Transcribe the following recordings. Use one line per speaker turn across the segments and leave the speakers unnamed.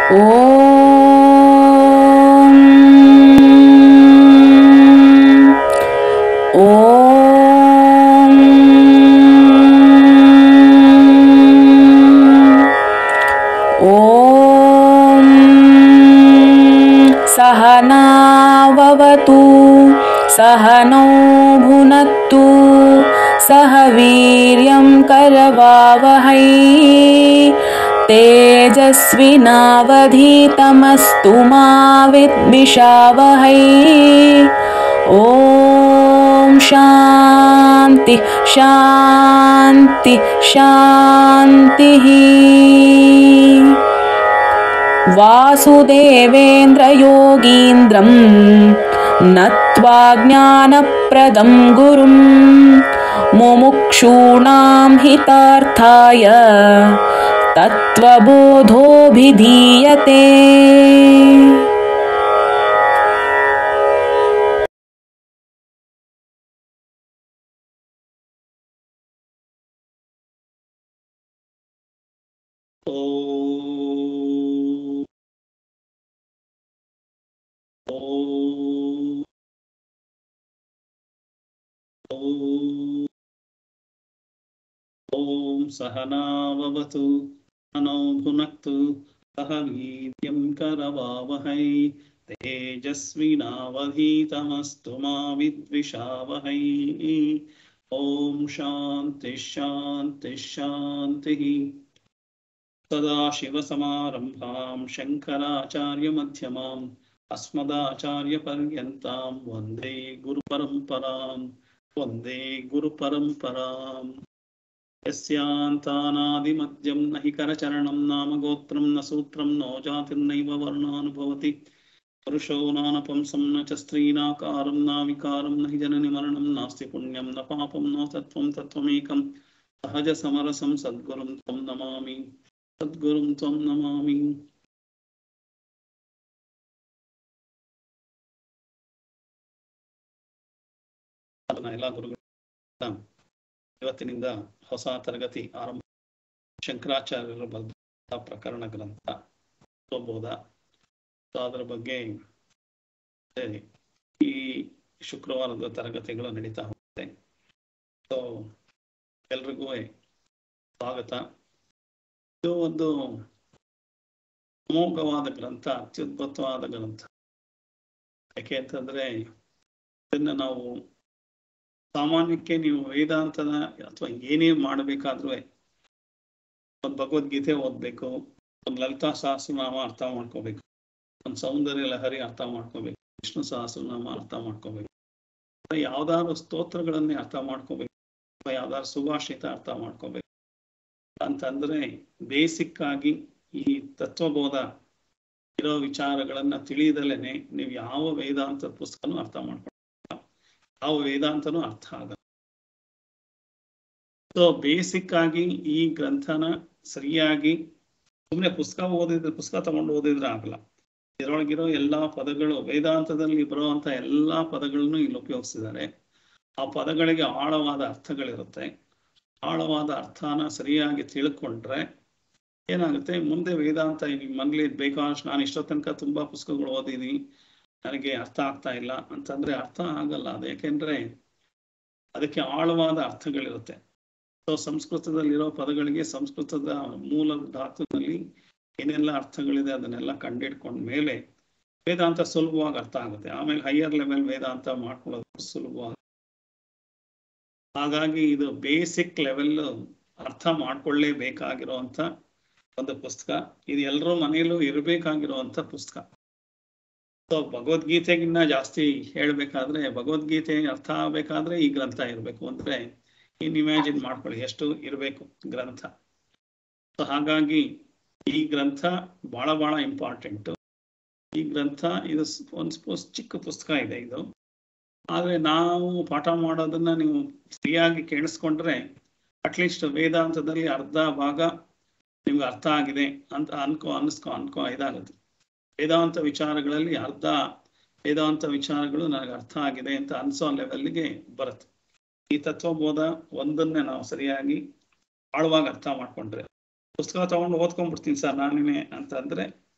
ॐ सहनावतु सहनौ भुनक्तु सह वीर्यं करवावहै तेजस्विनावधीतमस्तु मा विद्विषावहै ॐ शान्ति शान्ति शान्तिः वासुदेवेन्द्रयोगीन्द्रं नत्वा ज्ञानप्रदं गुरुं मुमुक्षूणां हितार्थाय तत्त्वबोधोऽभिधीयते
ॐ ॐ ॐ ॐ सहनावतु सहनौ भुनक्तु सह वीर्यं करवावहै तेजस्विनावधीतमस्तु मा विद्विषावहै ॐ शान्तिः शान्तिः शान्तिः सदाशिवसमारम्भां शङ्कराचार्यमध्यमाम् अस्मदाचार्यपर्यन्तां वन्दे गुरुपरम्परां वन्दे गुरुपरम्पराम् यस्यान्तानादिमद्यं न हि करचरणं नाम गोत्रं न सूत्रं नो जातिर्नैव वर्णानुभवति पुरुषो नानपुंसं न च स्त्रीनाकारं नाविकारं न हि जननि मरणं नास्ति पुण्यं न पापं न तत्त्वं तत्त्वमेकं सहजसमरसं सद्गुरुं त्वं नमामि सद्गुरुं त्वं नमामि ನನ್ನ ಎಲ್ಲ ಗುರುಗಳ ಇವತ್ತಿನಿಂದ ಹೊಸ ತರಗತಿ ಆರಂಭ ಶಂಕರಾಚಾರ್ಯರ ಬರೆದ ಪ್ರಕರಣ ಗ್ರಂಥ ತತ್ವಬೋಧ ಸೊ ಅದರ ಬಗ್ಗೆ ಅದೇ ಈ ಶುಕ್ರವಾರದ ತರಗತಿಗಳು ನಡೀತಾ ಹೋಗುತ್ತೆ ಸೊ ಎಲ್ರಿಗೂ ಸ್ವಾಗತ ಇದು ಒಂದು ಅಮೋಘವಾದ ಗ್ರಂಥ ಅತ್ಯದ್ಭುತವಾದ ಗ್ರಂಥ ಯಾಕೆ ಅಂತಂದ್ರೆ ಇದನ್ನ ನಾವು ಸಾಮಾನ್ಯಕ್ಕೆ ನೀವು ವೇದಾಂತದ ಅಥವಾ ಏನೇ ಮಾಡಬೇಕಾದ್ರೂ ಒಂದು ಭಗವದ್ಗೀತೆ ಓದ್ಬೇಕು ಒಂದು ಲಲಿತಾ ಸಹಸ್ರನಾಮ ಅರ್ಥ ಮಾಡ್ಕೋಬೇಕು ಒಂದು ಸೌಂದರ್ಯ ಲಹರಿ ಅರ್ಥ ಮಾಡ್ಕೋಬೇಕು ವಿಷ್ಣು ಸಹಸ್ರನಾಮ ಅರ್ಥ ಮಾಡ್ಕೋಬೇಕು ಯಾವ್ದಾದ್ರು ಸ್ತೋತ್ರಗಳನ್ನೇ ಅರ್ಥ ಮಾಡ್ಕೋಬೇಕು ಅಥವಾ ಯಾವ್ದಾದ್ರು ಸುಭಾಷಿತ ಅರ್ಥ ಮಾಡ್ಕೋಬೇಕು ಅಂತಂದ್ರೆ ಬೇಸಿಕ್ ಆಗಿ ಈ ತತ್ವಬೋಧ ಇರೋ ವಿಚಾರಗಳನ್ನ ತಿಳಿದಲೇನೆ ನೀವು ಯಾವ ವೇದಾಂತದ ಪುಸ್ತಕನೂ ಅರ್ಥ ಮಾಡ್ಕೊಳ್ಳ ಯಾವ ವೇದಾಂತನೂ ಅರ್ಥ ಆಗಲ್ಲ ಸೊ ಬೇಸಿಕ್ ಆಗಿ ಈ ಗ್ರಂಥನ ಸರಿಯಾಗಿ ಸುಮ್ಮನೆ ಪುಸ್ತಕ ಓದಿದ್ರೆ ಪುಸ್ತಕ ತಗೊಂಡು ಓದಿದ್ರೆ ಆಗಲ್ಲ ಇದರೊಳಗಿರೋ ಎಲ್ಲಾ ಪದಗಳು ವೇದಾಂತದಲ್ಲಿ ಬರುವಂತ ಎಲ್ಲಾ ಪದಗಳನ್ನು ಇಲ್ಲಿ ಉಪಯೋಗಿಸಿದ್ದಾರೆ ಆ ಪದಗಳಿಗೆ ಆಳವಾದ ಅರ್ಥಗಳಿರುತ್ತೆ ಆಳವಾದ ಅರ್ಥನ ಸರಿಯಾಗಿ ತಿಳ್ಕೊಂಡ್ರೆ ಏನಾಗುತ್ತೆ ಮುಂದೆ ವೇದಾಂತ ನಿಮ್ ಮನೇಲಿ ಬೇಕಾದಷ್ಟು ನಾನು ಇಷ್ಟೋ ತನಕ ತುಂಬಾ ಪುಸ್ತಕಗಳು ಓದಿದೀನಿ ನನಗೆ ಅರ್ಥ ಆಗ್ತಾ ಇಲ್ಲ ಅಂತಂದ್ರೆ ಅರ್ಥ ಆಗಲ್ಲ ಅದು ಯಾಕೆಂದ್ರೆ ಅದಕ್ಕೆ ಆಳವಾದ ಅರ್ಥಗಳಿರುತ್ತೆ ಸೊ ಸಂಸ್ಕೃತದಲ್ಲಿರೋ ಪದಗಳಿಗೆ ಸಂಸ್ಕೃತದ ಮೂಲ ಧಾತುನಲ್ಲಿ ಏನೆಲ್ಲ ಅರ್ಥಗಳಿದೆ ಅದನ್ನೆಲ್ಲ ಕಂಡಿಡ್ಕೊಂಡ ಮೇಲೆ ವೇದಾಂತ ಸುಲಭವಾಗಿ ಅರ್ಥ ಆಗುತ್ತೆ ಆಮೇಲೆ ಹೈಯರ್ ಲೆವೆಲ್ ವೇದಾಂತ ಮಾಡ್ಕೊಳ್ಳೋದು ಸುಲಭವಾಗಿ ಹಾಗಾಗಿ ಇದು ಬೇಸಿಕ್ ಲೆವೆಲ್ ಅರ್ಥ ಮಾಡ್ಕೊಳ್ಳೇಬೇಕಾಗಿರುವಂತ ಒಂದು ಪುಸ್ತಕ ಇದು ಎಲ್ಲರೂ ಮನೆಯಲ್ಲೂ ಇರಬೇಕಾಗಿರುವಂತ ಪುಸ್ತಕ ಸೊ ಭಗವದ್ಗೀತೆಗಿನ್ನ ಜಾಸ್ತಿ ಹೇಳ್ಬೇಕಾದ್ರೆ ಭಗವದ್ಗೀತೆ ಅರ್ಥ ಆಗ್ಬೇಕಾದ್ರೆ ಈ ಗ್ರಂಥ ಇರಬೇಕು ಅಂದ್ರೆ ಇನ್ ಇಮ್ಯಾಜಿನ್ ಮಾಡ್ಕೊಳ್ಳಿ ಎಷ್ಟು ಇರಬೇಕು ಗ್ರಂಥ ಸೊ ಹಾಗಾಗಿ ಈ ಗ್ರಂಥ ಬಹಳ ಬಹಳ ಇಂಪಾರ್ಟೆಂಟ್ ಈ ಗ್ರಂಥ ಇದು ಒಂದು ಚಿಕ್ಕ ಪುಸ್ತಕ ಇದೆ ಇದು ಆದ್ರೆ ನಾವು ಪಾಠ ಮಾಡೋದನ್ನ ನೀವು ಸರಿಯಾಗಿ ಕೇಳಿಸ್ಕೊಂಡ್ರೆ ಅಟ್ಲೀಸ್ಟ್ ವೇದಾಂತದಲ್ಲಿ ಅರ್ಧ ಭಾಗ ನಿಮ್ಗೆ ಅರ್ಥ ಆಗಿದೆ ಅಂತ ಅನ್ಕೋ ಅನ್ಸ್ಕೊ ಅನ್ಕೋ ಇದಾಗುತ್ತೆ ವೇದಾಂತ ವಿಚಾರಗಳಲ್ಲಿ ಅರ್ಧ ವೇದಾಂತ ವಿಚಾರಗಳು ನನಗೆ ಅರ್ಥ ಆಗಿದೆ ಅಂತ ಅನ್ಸೋ ಲೆವೆಲ್ಗೆ ಬರುತ್ತೆ ಈ ತತ್ವಬೋಧ ಒಂದನ್ನೇ ನಾವು ಸರಿಯಾಗಿ ಆಳವಾಗಿ ಅರ್ಥ ಮಾಡ್ಕೊಂಡ್ರೆ ಪುಸ್ತಕ ತಗೊಂಡು ಓದ್ಕೊಂಡ್ಬಿಡ್ತೀನಿ ಸರ್ ನಾನೇನೆ ಅಂತಂದ್ರೆ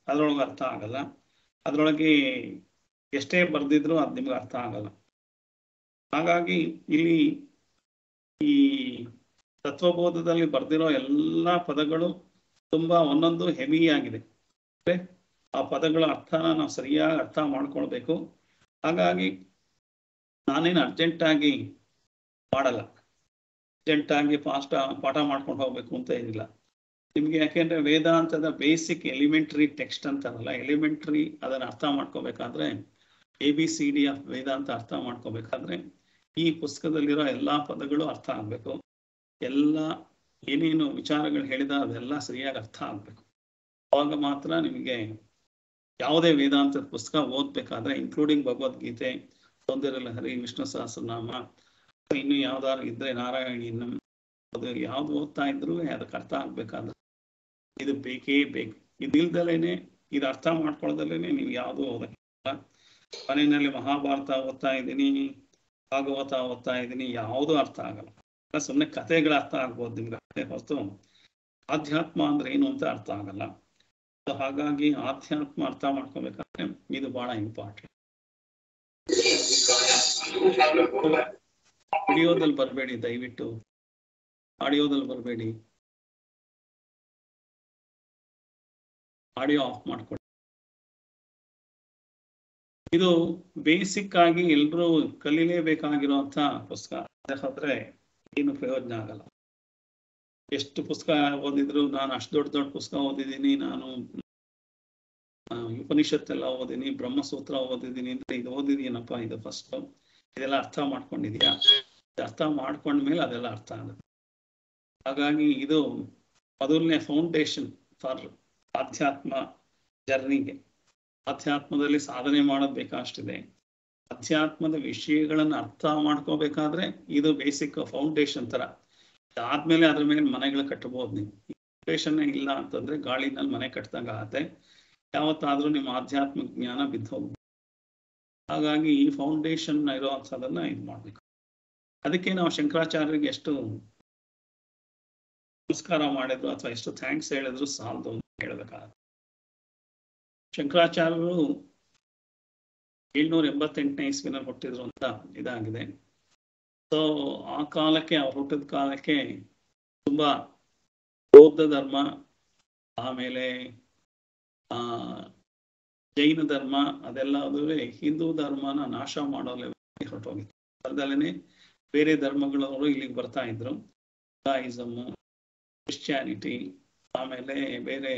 ಅದ್ರೊಳಗೆ ಅರ್ಥ ಆಗಲ್ಲ ಅದ್ರೊಳಗೆ ಎಷ್ಟೇ ಬರ್ದಿದ್ರು ಅದು ನಿಮ್ಗೆ ಅರ್ಥ ಆಗಲ್ಲ ಹಾಗಾಗಿ ಇಲ್ಲಿ ಈ ತತ್ವಬೋಧದಲ್ಲಿ ಬರ್ದಿರೋ ಎಲ್ಲಾ ಪದಗಳು ತುಂಬಾ ಒಂದೊಂದು ಹೆವಿ ಆಗಿದೆ ಅಂದ್ರೆ ಆ ಪದಗಳ ಅರ್ಥನ ನಾವು ಸರಿಯಾಗಿ ಅರ್ಥ ಮಾಡ್ಕೊಳ್ಬೇಕು ಹಾಗಾಗಿ ನಾನೇನು ಅರ್ಜೆಂಟ್ ಆಗಿ ಮಾಡಲ್ಲ ಅರ್ಜೆಂಟ್ ಆಗಿ ಫಾಸ್ಟ್ ಪಾಠ ಮಾಡ್ಕೊಂಡು ಹೋಗ್ಬೇಕು ಅಂತ ಏನಿಲ್ಲ ನಿಮ್ಗೆ ಯಾಕೆಂದ್ರೆ ವೇದಾಂತದ ಬೇಸಿಕ್ ಎಲಿಮೆಂಟರಿ ಟೆಕ್ಸ್ಟ್ ಅಂತಾರಲ್ಲ ಎಲಿಮೆಂಟರಿ ಅದನ್ನ ಅರ್ಥ ಮಾಡ್ಕೋಬೇಕಾದ್ರೆ A B C D of Vedanta ಅರ್ಥ ಮಾಡ್ಕೋಬೇಕಾದ್ರೆ ಈ ಪುಸ್ತಕದಲ್ಲಿರೋ ಎಲ್ಲಾ ಪದಗಳು ಅರ್ಥ ಆಗ್ಬೇಕು ಎಲ್ಲ ಏನೇನು ವಿಚಾರಗಳು ಹೇಳಿದ ಅದೆಲ್ಲ ಸರಿಯಾಗಿ ಅರ್ಥ ಆಗ್ಬೇಕು ಅವಾಗ ಮಾತ್ರ ನಿಮಗೆ ಯಾವುದೇ ವೇದಾಂತದ ಪುಸ್ತಕ ಓದ್ಬೇಕಾದ್ರೆ ಇನ್ಕ್ಲೂಡಿಂಗ್ ಭಗವದ್ಗೀತೆ ಸೌಂದರ್ಯ ಲಹರಿ ವಿಷ್ಣು ಸಹಸ್ರನಾಮ ಇನ್ನು ಯಾವ್ದಾದ್ರು ಇದ್ರೆ ನಾರಾಯಣಿ ಇನ್ನು ಅದು ಯಾವ್ದು ಓದ್ತಾ ಇದ್ರು ಅದಕ್ಕೆ ಅರ್ಥ ಆಗ್ಬೇಕಾದ್ರೆ ಇದು ಬೇಕೇ ಬೇಕು ಇದಿಲ್ದಲೇನೆ ಇದು ಅರ್ಥ ಮಾಡ್ಕೊಳ್ಳದಲೇನೆ ನೀವು ಯಾವುದು ಓದಕ್ಕಿಲ್ಲ ಮನೆಯಲ್ಲಿ ಮಹಾಭಾರತ ಓದ್ತಾ ಇದ್ದೀನಿ ಭಾಗವತ ಓದ್ತಾ ಇದ್ದೀನಿ ಯಾವುದು ಅರ್ಥ ಆಗಲ್ಲ ಸುಮ್ಮನೆ ಕಥೆಗಳ ಅರ್ಥ ಆಗ್ಬೋದು ನಿಮ್ಗೆ ಕಥೆ ಹೊರತು ಆಧ್ಯಾತ್ಮ ಅಂದ್ರೆ ಏನು ಅಂತ ಅರ್ಥ ಆಗಲ್ಲ So ಹಾಗಾಗಿ ಆಧ್ಯಾತ್ಮ ಅರ್ಥ ಮಾಡ್ಕೋಬೇಕಾದ್ರೆ ಇದು ಬಹಳ ಇಂಪಾರ್ಟೆಂಟ್ ವಿಡಿಯೋದಲ್ಲಿ ಬರಬೇಡಿ ದಯವಿಟ್ಟು ಆಡಿಯೋದಲ್ಲಿ ಬರಬೇಡಿ ಆಡಿಯೋ ಆಫ್ ಮಾಡ್ಕೊಳ್ಳಿ ಇದು ಬೇಸಿಕ್ ಆಗಿ ಎಲ್ರೂ ಕಲೀಲೇಬೇಕಾಗಿರುವಂತ ಪುಸ್ತಕ ಯಾಕಂದ್ರೆ ಏನು ಪ್ರಯೋಜನ ಆಗಲ್ಲ ಎಷ್ಟು ಪುಸ್ತಕ ಓದಿದ್ರು ನಾನು ಅಷ್ಟು ದೊಡ್ಡ ದೊಡ್ಡ ಪುಸ್ತಕ ಓದಿದ್ದೀನಿ ನಾನು ಆ, ಉಪನಿಷತ್ತೆಲ್ಲ ಓದಿನಿ ಬ್ರಹ್ಮಸೂತ್ರ ಓದಿದ್ದೀನಿ ಅಂದ್ರೆ ಇದು ಓದಿದೀನಪ್ಪ ಇದು ಫಸ್ಟ್ ಇದೆಲ್ಲ ಅರ್ಥ ಮಾಡ್ಕೊಂಡಿದ್ಯಾ ಇದು ಅರ್ಥ ಮಾಡ್ಕೊಂಡ್ಮೇಲೆ ಅದೆಲ್ಲ ಅರ್ಥ ಆಗುತ್ತೆ ಹಾಗಾಗಿ ಇದು ಮೊದಲನೇ ಫೌಂಡೇಶನ್ ಫಾರ್ ಆಧ್ಯಾತ್ಮ ಜರ್ನಿಗೆ ಆಧ್ಯಾತ್ಮದಲ್ಲಿ ಸಾಧನೆ ಮಾಡೋದು ಬೇಕಷ್ಟಿದೆ ಅಧ್ಯಾತ್ಮದ ವಿಷಯಗಳನ್ನ ಅರ್ಥ ಮಾಡ್ಕೋಬೇಕಾದ್ರೆ ಇದು ಬೇಸಿಕ್ ಫೌಂಡೇಶನ್ ತರ ಆದ್ಮೇಲೆ ಅದ್ರ ಮೇಲೆ ಮನೆಗಳು ಕಟ್ಟಬಹುದು ನೀವು ಫೌಂಡೇಶನ್ ಇಲ್ಲ ಅಂತಂದ್ರೆ ಗಾಳಿನಲ್ಲಿ ಮನೆ ಕಟ್ಟಿದಂಗ ಆಗತ್ತೆ ಯಾವತ್ತಾದ್ರೂ ನಿಮ್ಮ ಆಧ್ಯಾತ್ಮಿಕ ಜ್ಞಾನ ಬಿದ್ದು ಹೋಗ್ಬೋದು ಹಾಗಾಗಿ ಈ ಫೌಂಡೇಶನ್ ಇರೋವಂಥದ್ದನ್ನ ಇದು ಮಾಡ್ಬೇಕು ಅದಕ್ಕೆ ನಾವು ಶಂಕರಾಚಾರ್ಯರಿಗೆ ಎಷ್ಟು ನಮಸ್ಕಾರ ಮಾಡಿದ್ರು ಅಥವಾ ಎಷ್ಟು ಥ್ಯಾಂಕ್ಸ್ ಹೇಳಿದ್ರು ಸಾಲದು ಅಂತ ಹೇಳ್ಬೇಕಾಗುತ್ತೆ ಶಂಕರಾಚಾರ್ಯರು ಏಳ್ನೂರ ಎಂಬತ್ತೆಂಟನೇ ಇಸ್ವಿನಲ್ಲಿ ಹುಟ್ಟಿದ್ರು ಅಂತ ಇದಾಗಿದೆ ಸೊ ಆ ಕಾಲಕ್ಕೆ ಅವ್ರು ಹುಟ್ಟಿದ ಕಾಲಕ್ಕೆ ತುಂಬಾ ಬೌದ್ಧ ಧರ್ಮ ಆಮೇಲೆ ಆ ಜೈನ ಧರ್ಮ ಅದೆಲ್ಲ ಅದುವೇ ಹಿಂದೂ ಧರ್ಮನ ನಾಶ ಮಾಡೋ ಲೆವೆಲ್ ಹೊರಟೋಗಿತ್ತು ಅದಲ್ಲೇ ಬೇರೆ ಧರ್ಮಗಳವರು ಇಲ್ಲಿಗೆ ಬರ್ತಾ ಇದ್ರು ಬುದ್ಧಾಯಿಸಮ್ ಕ್ರಿಶ್ಚಿಯಾನಿಟಿ ಆಮೇಲೆ ಬೇರೆ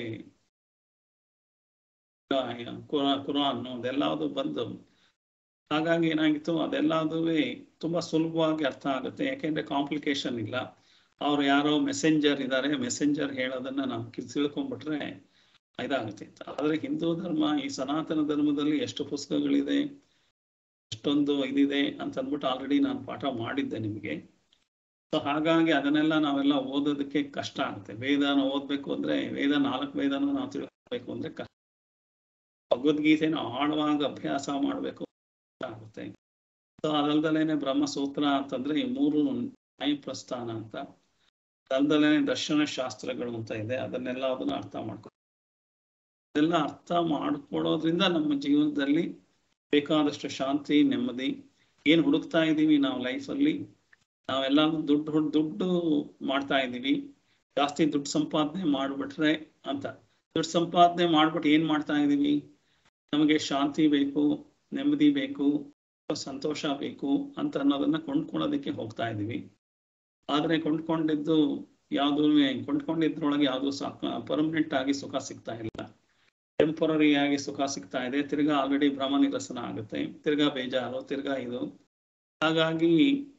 ಕುರಾನ್ ಅದೆಲ್ಲದು ಬಂದು ಹಾಗಾಗಿ ಏನಾಗಿತ್ತು ಅದೆಲ್ಲದುವೇ ತುಂಬಾ ಸುಲಭವಾಗಿ ಅರ್ಥ ಆಗುತ್ತೆ ಯಾಕೆಂದ್ರೆ ಕಾಂಪ್ಲಿಕೇಶನ್ ಇಲ್ಲ ಅವ್ರು ಯಾರೋ ಮೆಸೆಂಜರ್ ಇದ್ದಾರೆ ಮೆಸೆಂಜರ್ ಹೇಳೋದನ್ನ ನಾವು ತಿಳ್ಕೊಂಡ್ಬಿಟ್ರೆ ಇದಾಗುತ್ತೆ ಆದ್ರೆ ಹಿಂದೂ ಧರ್ಮ ಈ ಸನಾತನ ಧರ್ಮದಲ್ಲಿ ಎಷ್ಟು ಪುಸ್ತಕಗಳಿದೆ ಎಷ್ಟೊಂದು ಇದಿದೆ ಅಂತ ಅಂದ್ಬಿಟ್ಟು ಆಲ್ರೆಡಿ ನಾನು ಪಾಠ ಮಾಡಿದ್ದೆ ನಿಮಗೆ ಸೊ ಹಾಗಾಗಿ ಅದನ್ನೆಲ್ಲ ನಾವೆಲ್ಲ ಓದೋದಕ್ಕೆ ಕಷ್ಟ ಆಗುತ್ತೆ ವೇದನ ಓದ್ಬೇಕು ಅಂದ್ರೆ ವೇದ ನಾಲ್ಕು ವೇದನ ನಾವು ತಿಳ್ಕೊಬೇಕು ಅಂದ್ರೆ ಕಷ್ಟ ಭಗವದ್ಗೀತೆನ ಆಳವಾಗಿ ಅಭ್ಯಾಸ ಮಾಡಬೇಕು ಆಗುತ್ತೆ ಸೊ ಅದಲ್ದಲೇನೆ ಬ್ರಹ್ಮಸೂತ್ರ ಅಂತಂದ್ರೆ ಈ ಮೂರು ನ್ಯಾಯ ಪ್ರಸ್ಥಾನ ಅಂತ ಅದಲ್ದಲೇನೆ ದರ್ಶನ ಶಾಸ್ತ್ರಗಳು ಅಂತ ಇದೆ ಅದನ್ನೆಲ್ಲ ಅದನ್ನ ಅರ್ಥ ಮಾಡ್ಕೊ ಇದೆಲ್ಲ ಅರ್ಥ ಮಾಡ್ಕೊಳ್ಳೋದ್ರಿಂದ ನಮ್ಮ ಜೀವನದಲ್ಲಿ ಬೇಕಾದಷ್ಟು ಶಾಂತಿ ನೆಮ್ಮದಿ ಏನ್ ಹುಡುಕ್ತಾ ಇದ್ದೀವಿ ನಾವು ಲೈಫಲ್ಲಿ ನಾವೆಲ್ಲ ದುಡ್ಡು ಹುಡ್ ದುಡ್ಡು ಮಾಡ್ತಾ ಇದ್ದೀವಿ ಜಾಸ್ತಿ ದುಡ್ಡು ಸಂಪಾದನೆ ಮಾಡ್ಬಿಟ್ರೆ ಅಂತ ದುಡ್ಡು ಸಂಪಾದನೆ ಮಾಡ್ಬಿಟ್ಟು ಏನ್ ಮಾಡ್ತಾ ಇದ್ದೀವಿ ನಮಗೆ ಶಾಂತಿ ಬೇಕು ನೆಮ್ಮದಿ ಬೇಕು ಸಂತೋಷ ಬೇಕು ಅಂತ ಅನ್ನೋದನ್ನ ಕೊಂಡ್ಕೊಳ್ಳೋದಕ್ಕೆ ಹೋಗ್ತಾ ಇದ್ದೀವಿ ಆದ್ರೆ ಕೊಂಡ್ಕೊಂಡಿದ್ದು ಯಾವ್ದು ಕೊಂಡ್ಕೊಂಡಿದ್ರೊಳಗೆ ಯಾವುದು ಸಾಕ ಪರ್ಮನೆಂಟ್ ಆಗಿ ಸುಖ ಸಿಗ್ತಾ ಇಲ್ಲ ಟೆಂಪರರಿ ಆಗಿ ಸುಖ ಸಿಗ್ತಾ ಇದೆ ತಿರ್ಗಾ ಆಲ್ರೆಡಿ ಭ್ರಮ ನಿರಸನ ಆಗುತ್ತೆ ತಿರ್ಗಾ ಬೇಜಾರು ತಿರ್ಗಾ ಇದು ಹಾಗಾಗಿ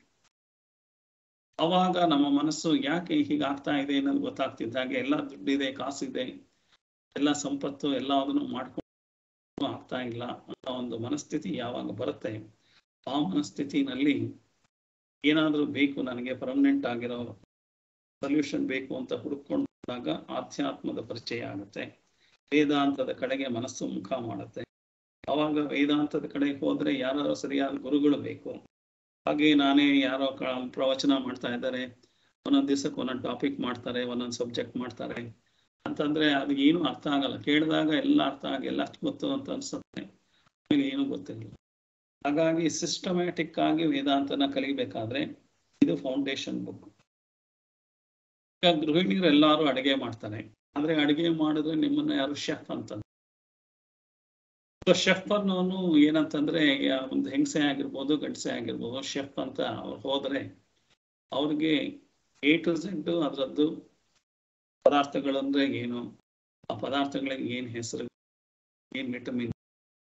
ಅವಾಗ ನಮ್ಮ ಮನಸ್ಸು ಯಾಕೆ ಹೀಗಾಗ್ತಾ ಇದೆ ಅನ್ನೋದು ಗೊತ್ತಾಗ್ತಿದ್ದಾಗೆ ಎಲ್ಲ ದುಡ್ಡಿದೆ ಕಾಸಿದೆ ಎಲ್ಲ ಸಂಪತ್ತು ಎಲ್ಲ ಅದನ್ನು ಮಾಡ್ಕೊಂಡು ಆಗ್ತಾ ಇಲ್ಲ ಅನ್ನೋ ಒಂದು ಮನಸ್ಥಿತಿ ಯಾವಾಗ ಬರುತ್ತೆ ಆ ಮನಸ್ಥಿತಿನಲ್ಲಿ ಏನಾದರೂ ಬೇಕು ನನಗೆ ಪರ್ಮನೆಂಟ್ ಆಗಿರೋ ಸೊಲ್ಯೂಷನ್ ಬೇಕು ಅಂತ ಹುಡುಕೊಂಡಾಗ ಆಧ್ಯಾತ್ಮದ ಪರಿಚಯ ಆಗುತ್ತೆ ವೇದಾಂತದ ಕಡೆಗೆ ಮನಸ್ಸು ಮುಖ ಮಾಡುತ್ತೆ ಅವಾಗ ವೇದಾಂತದ ಕಡೆಗೆ ಹೋದ್ರೆ ಯಾರು ಸರಿಯಾದ ಗುರುಗಳು ಬೇಕು ಹಾಗೆ ನಾನೇ ಯಾರೋ ಪ್ರವಚನ ಮಾಡ್ತಾ ಇದ್ದಾರೆ ಒಂದೊಂದು ದಿವಸಕ್ಕೆ ಒಂದೊಂದು ಟಾಪಿಕ್ ಮಾಡ್ತಾರೆ ಒಂದೊಂದು ಸಬ್ಜೆಕ್ಟ್ ಮಾಡ್ತಾರೆ ಅಂತಂದ್ರೆ ಅದು ಏನು ಅರ್ಥ ಆಗಲ್ಲ ಕೇಳಿದಾಗ ಎಲ್ಲ ಅರ್ಥ ಆಗಿ ಎಲ್ಲ ಅಷ್ಟು ಗೊತ್ತು ಅಂತ ಅನ್ಸುತ್ತೆ ಆಮೇಲೆ ಏನು ಗೊತ್ತಿರಲಿಲ್ಲ ಹಾಗಾಗಿ ಸಿಸ್ಟಮ್ಯಾಟಿಕ್ ಆಗಿ ವೇದಾಂತನ ಕಲಿಬೇಕಾದ್ರೆ ಇದು ಫೌಂಡೇಶನ್ ಬುಕ್ ಈಗ ಗೃಹಿಣಿಯರು ಎಲ್ಲರೂ ಅಡಿಗೆ ಮಾಡ್ತಾರೆ ಆದ್ರೆ ಅಡಿಗೆ ಮಾಡಿದ್ರೆ ನಿಮ್ಮನ್ನ ಯಾರು ಶೆಫ್ ಅಂತ ಶೆಫ್ ಅನ್ನೋನು ಏನಂತಂದ್ರೆ ಯಾ- ಒಂದು ಹೆಂಗಸೆ ಆಗಿರ್ಬೋದು ಗಂಡಸೆ ಆಗಿರ್ಬೋದು ಶೆಫ್ ಅಂತ ಅವ್ರು ಹೋದ್ರೆ ಅವ್ರಿಗೆ ಎ ಟು ಝೆಡ್ ಅದರದ್ದು ಪದಾರ್ಥಗಳಂದ್ರೆ ಏನು ಆ ಪದಾರ್ಥಗಳಿಗೆ ಏನ್ ಹೆಸರು ಏನ್ ವಿಟಮಿನ್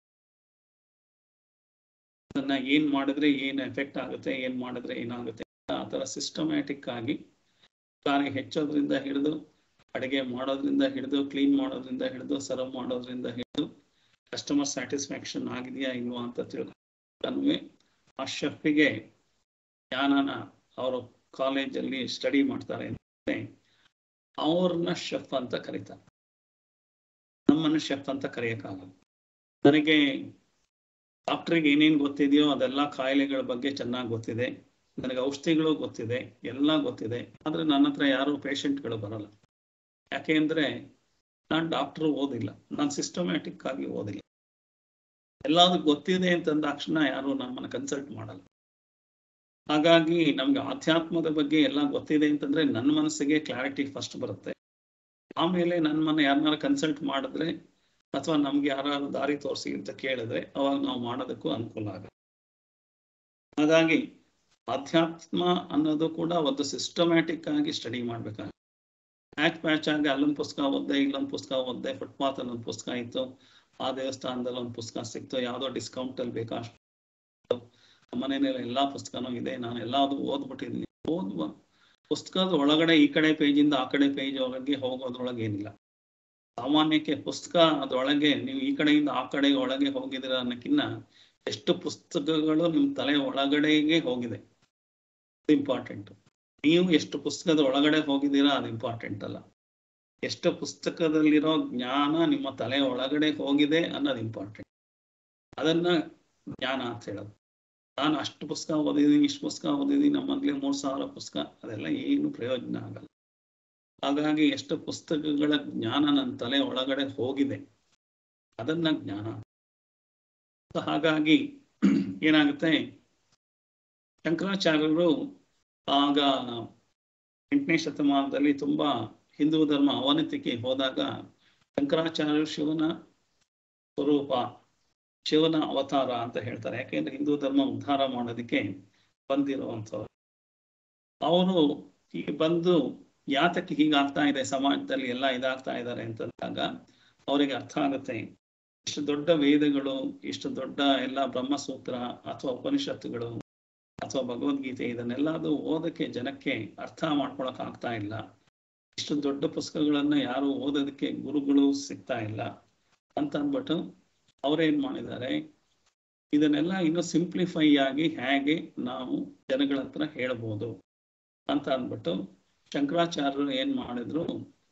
ಅದನ್ನ ಏನ್ ಮಾಡಿದ್ರೆ ಏನ್ ಎಫೆಕ್ಟ್ ಆಗುತ್ತೆ ಏನ್ ಮಾಡಿದ್ರೆ ಏನಾಗುತ್ತೆ ಆ ತರ ಸಿಸ್ಟಮ್ಯಾಟಿಕ್ ಆಗಿ ಕಾರ್ಯ ಹೆಚ್ಚೋದ್ರಿಂದ ಹಿಡಿದು ಅಡಿಗೆ ಮಾಡೋದ್ರಿಂದ ಹಿಡಿದು ಕ್ಲೀನ್ ಮಾಡೋದ್ರಿಂದ ಹಿಡಿದು ಸರ್ವ್ ಮಾಡೋದ್ರಿಂದ ಹಿಡಿದು ಕಸ್ಟಮರ್ ಸ್ಯಾಟಿಸ್ಫ್ಯಾಕ್ಷನ್ ಆಗಿದೆಯಾ ಇಲ್ವಾ ಅಂತ ತಿಳ್ಕೊಂಡು ಆ ಶೆಫ್ಗೆ ಜ್ಞಾನನ ಅವರು ಕಾಲೇಜಲ್ಲಿ ಸ್ಟಡಿ ಮಾಡ್ತಾರೆ ಅಂದ್ರೆ ಅವ್ರನ್ನ ಶೆಫ್ ಅಂತ ಕರೀತಾರೆ ನಮ್ಮನ್ನ ಶೆಫ್ ಅಂತ ಕರೆಯಕ್ಕಾಗಲ್ಲ ನನಗೆ ಡಾಕ್ಟ್ರಿಗೆ ಏನೇನು ಗೊತ್ತಿದೆಯೋ ಅದೆಲ್ಲ ಕಾಯಿಲೆಗಳ ಬಗ್ಗೆ ಚೆನ್ನಾಗಿ ಗೊತ್ತಿದೆ ನನಗೆ ಔಷಧಿಗಳು ಗೊತ್ತಿದೆ ಎಲ್ಲ ಗೊತ್ತಿದೆ ಆದ್ರೆ ನನ್ನ ಹತ್ರ ಯಾರು ಪೇಷಂಟ್ಗಳು ಬರಲ್ಲ ಯಾಕೆ ಅಂದ್ರೆ ನಾನು ಡಾಕ್ಟರ್ ಓದಿಲ್ಲ ನಾನು ಸಿಸ್ಟಮ್ಯಾಟಿಕ್ ಆಗಿ ಓದಿಲ್ಲ ಎಲ್ಲಾದ್ರು ಗೊತ್ತಿದೆ ಅಂತಂದ ತಕ್ಷಣ ಯಾರು ನಮ್ಮನ್ನ ಕನ್ಸಲ್ಟ್ ಮಾಡಲ್ಲ ಹಾಗಾಗಿ ನಮ್ಗೆ ಆಧ್ಯಾತ್ಮದ ಬಗ್ಗೆ ಎಲ್ಲ ಗೊತ್ತಿದೆ ಅಂತಂದ್ರೆ ನನ್ನ ಮನಸ್ಸಿಗೆ ಕ್ಲಾರಿಟಿ ಫಸ್ಟ್ ಬರುತ್ತೆ ಆಮೇಲೆ ನನ್ನ ಮನೆ ಯಾರನ್ನಾರು ಕನ್ಸಲ್ಟ್ ಮಾಡಿದ್ರೆ ಅಥವಾ ನಮ್ಗೆ ಯಾರು ದಾರಿ ತೋರಿಸಿ ಅಂತ ಕೇಳಿದ್ರೆ ಅವಾಗ ನಾವು ಮಾಡೋದಕ್ಕೂ ಅನುಕೂಲ ಆಗುತ್ತೆ ಹಾಗಾಗಿ ಆಧ್ಯಾತ್ಮ ಅನ್ನೋದು ಕೂಡ ಒಂದು ಸಿಸ್ಟಮ್ಯಾಟಿಕ್ ಆಗಿ ಸ್ಟಡಿ ಮಾಡ್ಬೇಕಾಗುತ್ತೆ ಪ್ಯಾಚ್ ಪ್ಯಾಚ್ ಆಗಿ ಅಲ್ಲೊಂದು ಪುಸ್ತಕ ಓದ್ದೆ ಇಲ್ಲೊಂದು ಪುಸ್ತಕ ಓದ್ದೆ ಫುಟ್ಪಾತ್ ಅಲ್ಲೊಂದು ಪುಸ್ತಕ ಇತ್ತು ಆ ದೇವಸ್ಥಾನದಲ್ಲಿ ಒಂದು ಪುಸ್ತಕ ಸಿಕ್ತು ಯಾವುದೋ ಡಿಸ್ಕೌಂಟ್ ಅಲ್ಲಿ ಬೇಕಾ ಅಷ್ಟು ಮನೆಯಲ್ಲಿ ಎಲ್ಲಾ ಪುಸ್ತಕನೂ ಇದೆ ನಾನು ಎಲ್ಲಾದು ಓದ್ಬಿಟ್ಟಿದ್ದೀನಿ ಓದುವ ಪುಸ್ತಕದ ಒಳಗಡೆ ಈ ಕಡೆ ಪೇಜಿಂದ ಆ ಕಡೆ ಪೇಜ್ ಒಳಗೆ ಹೋಗೋದ್ರೊಳಗೆ ಏನಿಲ್ಲ ಸಾಮಾನ್ಯಕ್ಕೆ ಪುಸ್ತಕ ಅದ್ರೊಳಗೆ ನೀವು ಈ ಕಡೆಯಿಂದ ಆ ಕಡೆ ಒಳಗೆ ಹೋಗಿದ್ದೀರ ಅನ್ನೋಕ್ಕಿನ್ನ ಎಷ್ಟು ಪುಸ್ತಕಗಳು ನಿಮ್ ತಲೆ ಒಳಗಡೆಗೆ ಹೋಗಿದೆ ಇಂಪಾರ್ಟೆಂಟ್ ನೀವು ಎಷ್ಟು ಪುಸ್ತಕದ ಒಳಗಡೆ ಹೋಗಿದ್ದೀರಾ ಅದು ಇಂಪಾರ್ಟೆಂಟ್ ಅಲ್ಲ ಎಷ್ಟು ಪುಸ್ತಕದಲ್ಲಿರೋ ಜ್ಞಾನ ನಿಮ್ಮ ತಲೆ ಒಳಗಡೆ ಹೋಗಿದೆ ಅನ್ನೋದು ಇಂಪಾರ್ಟೆಂಟ್ ಅದನ್ನ ಜ್ಞಾನ ಅಂತ ಹೇಳೋದು ನಾನು ಅಷ್ಟು ಪುಸ್ತಕ ಓದಿದ್ದೀನಿ ಇಷ್ಟು ಪುಸ್ತಕ ಓದಿದ್ದೀನಿ ನಮ್ಮಲ್ಲಿ ಮೂರ್ ಸಾವಿರ ಪುಸ್ತಕ ಅದೆಲ್ಲ ಏನು ಪ್ರಯೋಜನ ಆಗಲ್ಲ ಹಾಗಾಗಿ ಎಷ್ಟು ಪುಸ್ತಕಗಳ ಜ್ಞಾನ ನನ್ನ ತಲೆ ಒಳಗಡೆ ಹೋಗಿದೆ ಅದನ್ನ ಜ್ಞಾನ So ಹಾಗಾಗಿ ಏನಾಗುತ್ತೆ ಶಂಕರಾಚಾರ್ಯರು ಆಗ ಎಂಟನೇ ಶತಮಾನದಲ್ಲಿ ತುಂಬಾ ಹಿಂದೂ ಧರ್ಮ ಅವನತಿಗೆ ಹೋದಾಗ ಶಂಕರಾಚಾರ್ಯರು ಶಿವನ ಸ್ವರೂಪ ಶಿವನ ಅವತಾರ ಅಂತ ಹೇಳ್ತಾರೆ ಯಾಕೆಂದ್ರೆ ಹಿಂದೂ ಧರ್ಮ ಉದ್ಧಾರ ಮಾಡೋದಕ್ಕೆ ಬಂದಿರುವಂಥವ್ರು ಅವರು ಈಗ ಬಂದು ಯಾತಕ್ಕೆ ಹೀಗಾಗ್ತಾ ಇದೆ ಸಮಾಜದಲ್ಲಿ ಎಲ್ಲ ಇದಾಗ್ತಾ ಇದ್ದಾರೆ ಅಂತಂದಾಗ ಅವರಿಗೆ ಅರ್ಥ ಆಗುತ್ತೆ ಇಷ್ಟು ದೊಡ್ಡ ವೇದಗಳು ಇಷ್ಟು ದೊಡ್ಡ ಎಲ್ಲ ಬ್ರಹ್ಮಸೂತ್ರ ಅಥವಾ ಉಪನಿಷತ್ತುಗಳು ಅಥವಾ ಭಗವದ್ಗೀತೆ ಇದನ್ನೆಲ್ಲದು ಓದಕ್ಕೆ ಜನಕ್ಕೆ ಅರ್ಥ ಮಾಡ್ಕೊಳಕ್ ಆಗ್ತಾ ಇಲ್ಲ ಇಷ್ಟು ದೊಡ್ಡ ಪುಸ್ತಕಗಳನ್ನ ಯಾರು ಓದೋದಕ್ಕೆ ಗುರುಗಳು ಸಿಗ್ತಾ ಇಲ್ಲ ಅಂತ ಅಂದ್ಬಿಟ್ಟು ಅವರೇನ್ ಮಾಡಿದ್ದಾರೆ ಇದನ್ನೆಲ್ಲ ಇನ್ನು ಸಿಂಪ್ಲಿಫೈ ಆಗಿ ಹೇಗೆ ನಾವು ಜನಗಳ ಹತ್ರ ಹೇಳ್ಬೋದು ಅಂತ ಅಂದ್ಬಿಟ್ಟು ಶಂಕರಾಚಾರ್ಯರು ಏನ್ ಮಾಡಿದ್ರು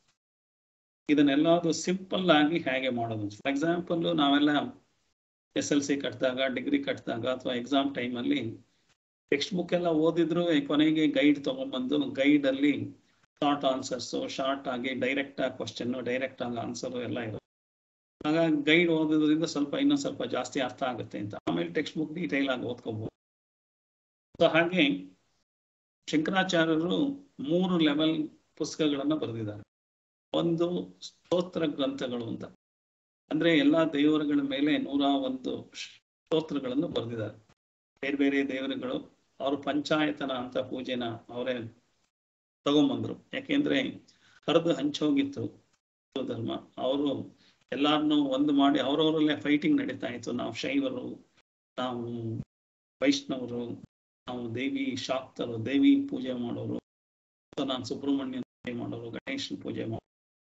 ಇದನ್ನೆಲ್ಲದು ಸಿಂಪಲ್ ಆಗಿ ಹೇಗೆ ಮಾಡೋದು ಫಾರ್ ಎಕ್ಸಾಂಪಲ್ ನಾವೆಲ್ಲ ಎಸ್ ಎಲ್ ಸಿ ಕಟ್ಟಿದಾಗ ಡಿಗ್ರಿ ಕಟ್ಟಿದಾಗ ಅಥವಾ ಎಕ್ಸಾಮ್ ಟೈಮಲ್ಲಿ ಟೆಕ್ಸ್ಟ್ ಬುಕ್ ಎಲ್ಲ ಓದಿದ್ರು ಕೊನೆಗೆ ಗೈಡ್ ತಗೊಂಡ್ಬಂದು ಗೈಡ್ ಅಲ್ಲಿ ಶಾರ್ಟ್ ಆನ್ಸರ್ಸ್ ಶಾರ್ಟ್ ಆಗಿ ಡೈರೆಕ್ಟ್ ಆಗಿ ಕ್ವಶನ್ ಡೈರೆಕ್ಟ್ ಆಗಿ ಆನ್ಸರ್ ಎಲ್ಲ ಇರುತ್ತೆ ಹಾಗಾಗಿ ಗೈಡ್ ಓದೋದ್ರಿಂದ ಸ್ವಲ್ಪ ಇನ್ನೊಂದು ಸ್ವಲ್ಪ ಜಾಸ್ತಿ ಅರ್ಥ ಆಗುತ್ತೆ ಅಂತ ಆಮೇಲೆ ಟೆಕ್ಸ್ಟ್ ಬುಕ್ ಡೀಟೈಲ್ ಆಗಿ ಓದ್ಕೋಬಹುದು ಸೊ ಹಾಗೆ ಶಂಕರಾಚಾರ್ಯರು ಮೂರು ಲೆವೆಲ್ ಪುಸ್ತಕಗಳನ್ನ ಬರೆದಿದ್ದಾರೆ ಒಂದು ಸ್ತೋತ್ರ ಗ್ರಂಥಗಳು ಅಂತ ಅಂದ್ರೆ ಎಲ್ಲಾ ದೇವರುಗಳ ಮೇಲೆ ನೂರ ಒಂದು ಸ್ತೋತ್ರಗಳನ್ನು ಬರೆದಿದ್ದಾರೆ ಬೇರೆ ಬೇರೆ ದೇವರುಗಳು ಅವರು ಪಂಚಾಯತನ ಅಂತ ಪೂಜೆನ ಅವರೇ ತಗೊಂಬಂದ್ರು ಯಾಕೆಂದ್ರೆ ಹರಿದು ಹಂಚೋಗಿತ್ತು ಹಿಂದೂ ಧರ್ಮ ಅವರು ಎಲ್ಲಾರನ್ನು ಒಂದು ಮಾಡಿ ಅವರವರಲ್ಲೇ ಫೈಟಿಂಗ್ ನಡೀತಾ ಇತ್ತು ನಾವು ಶೈವರು ನಾವು ವೈಷ್ಣವರು ನಾವು ದೇವಿ ಶಾಕ್ತರು ದೇವಿ ಪೂಜೆ ಮಾಡೋರು ನಾನು ಸುಬ್ರಹ್ಮಣ್ಯನ ಪೂಜೆ ಮಾಡೋರು ಗಣೇಶನ ಪೂಜೆ ಮಾಡೋರು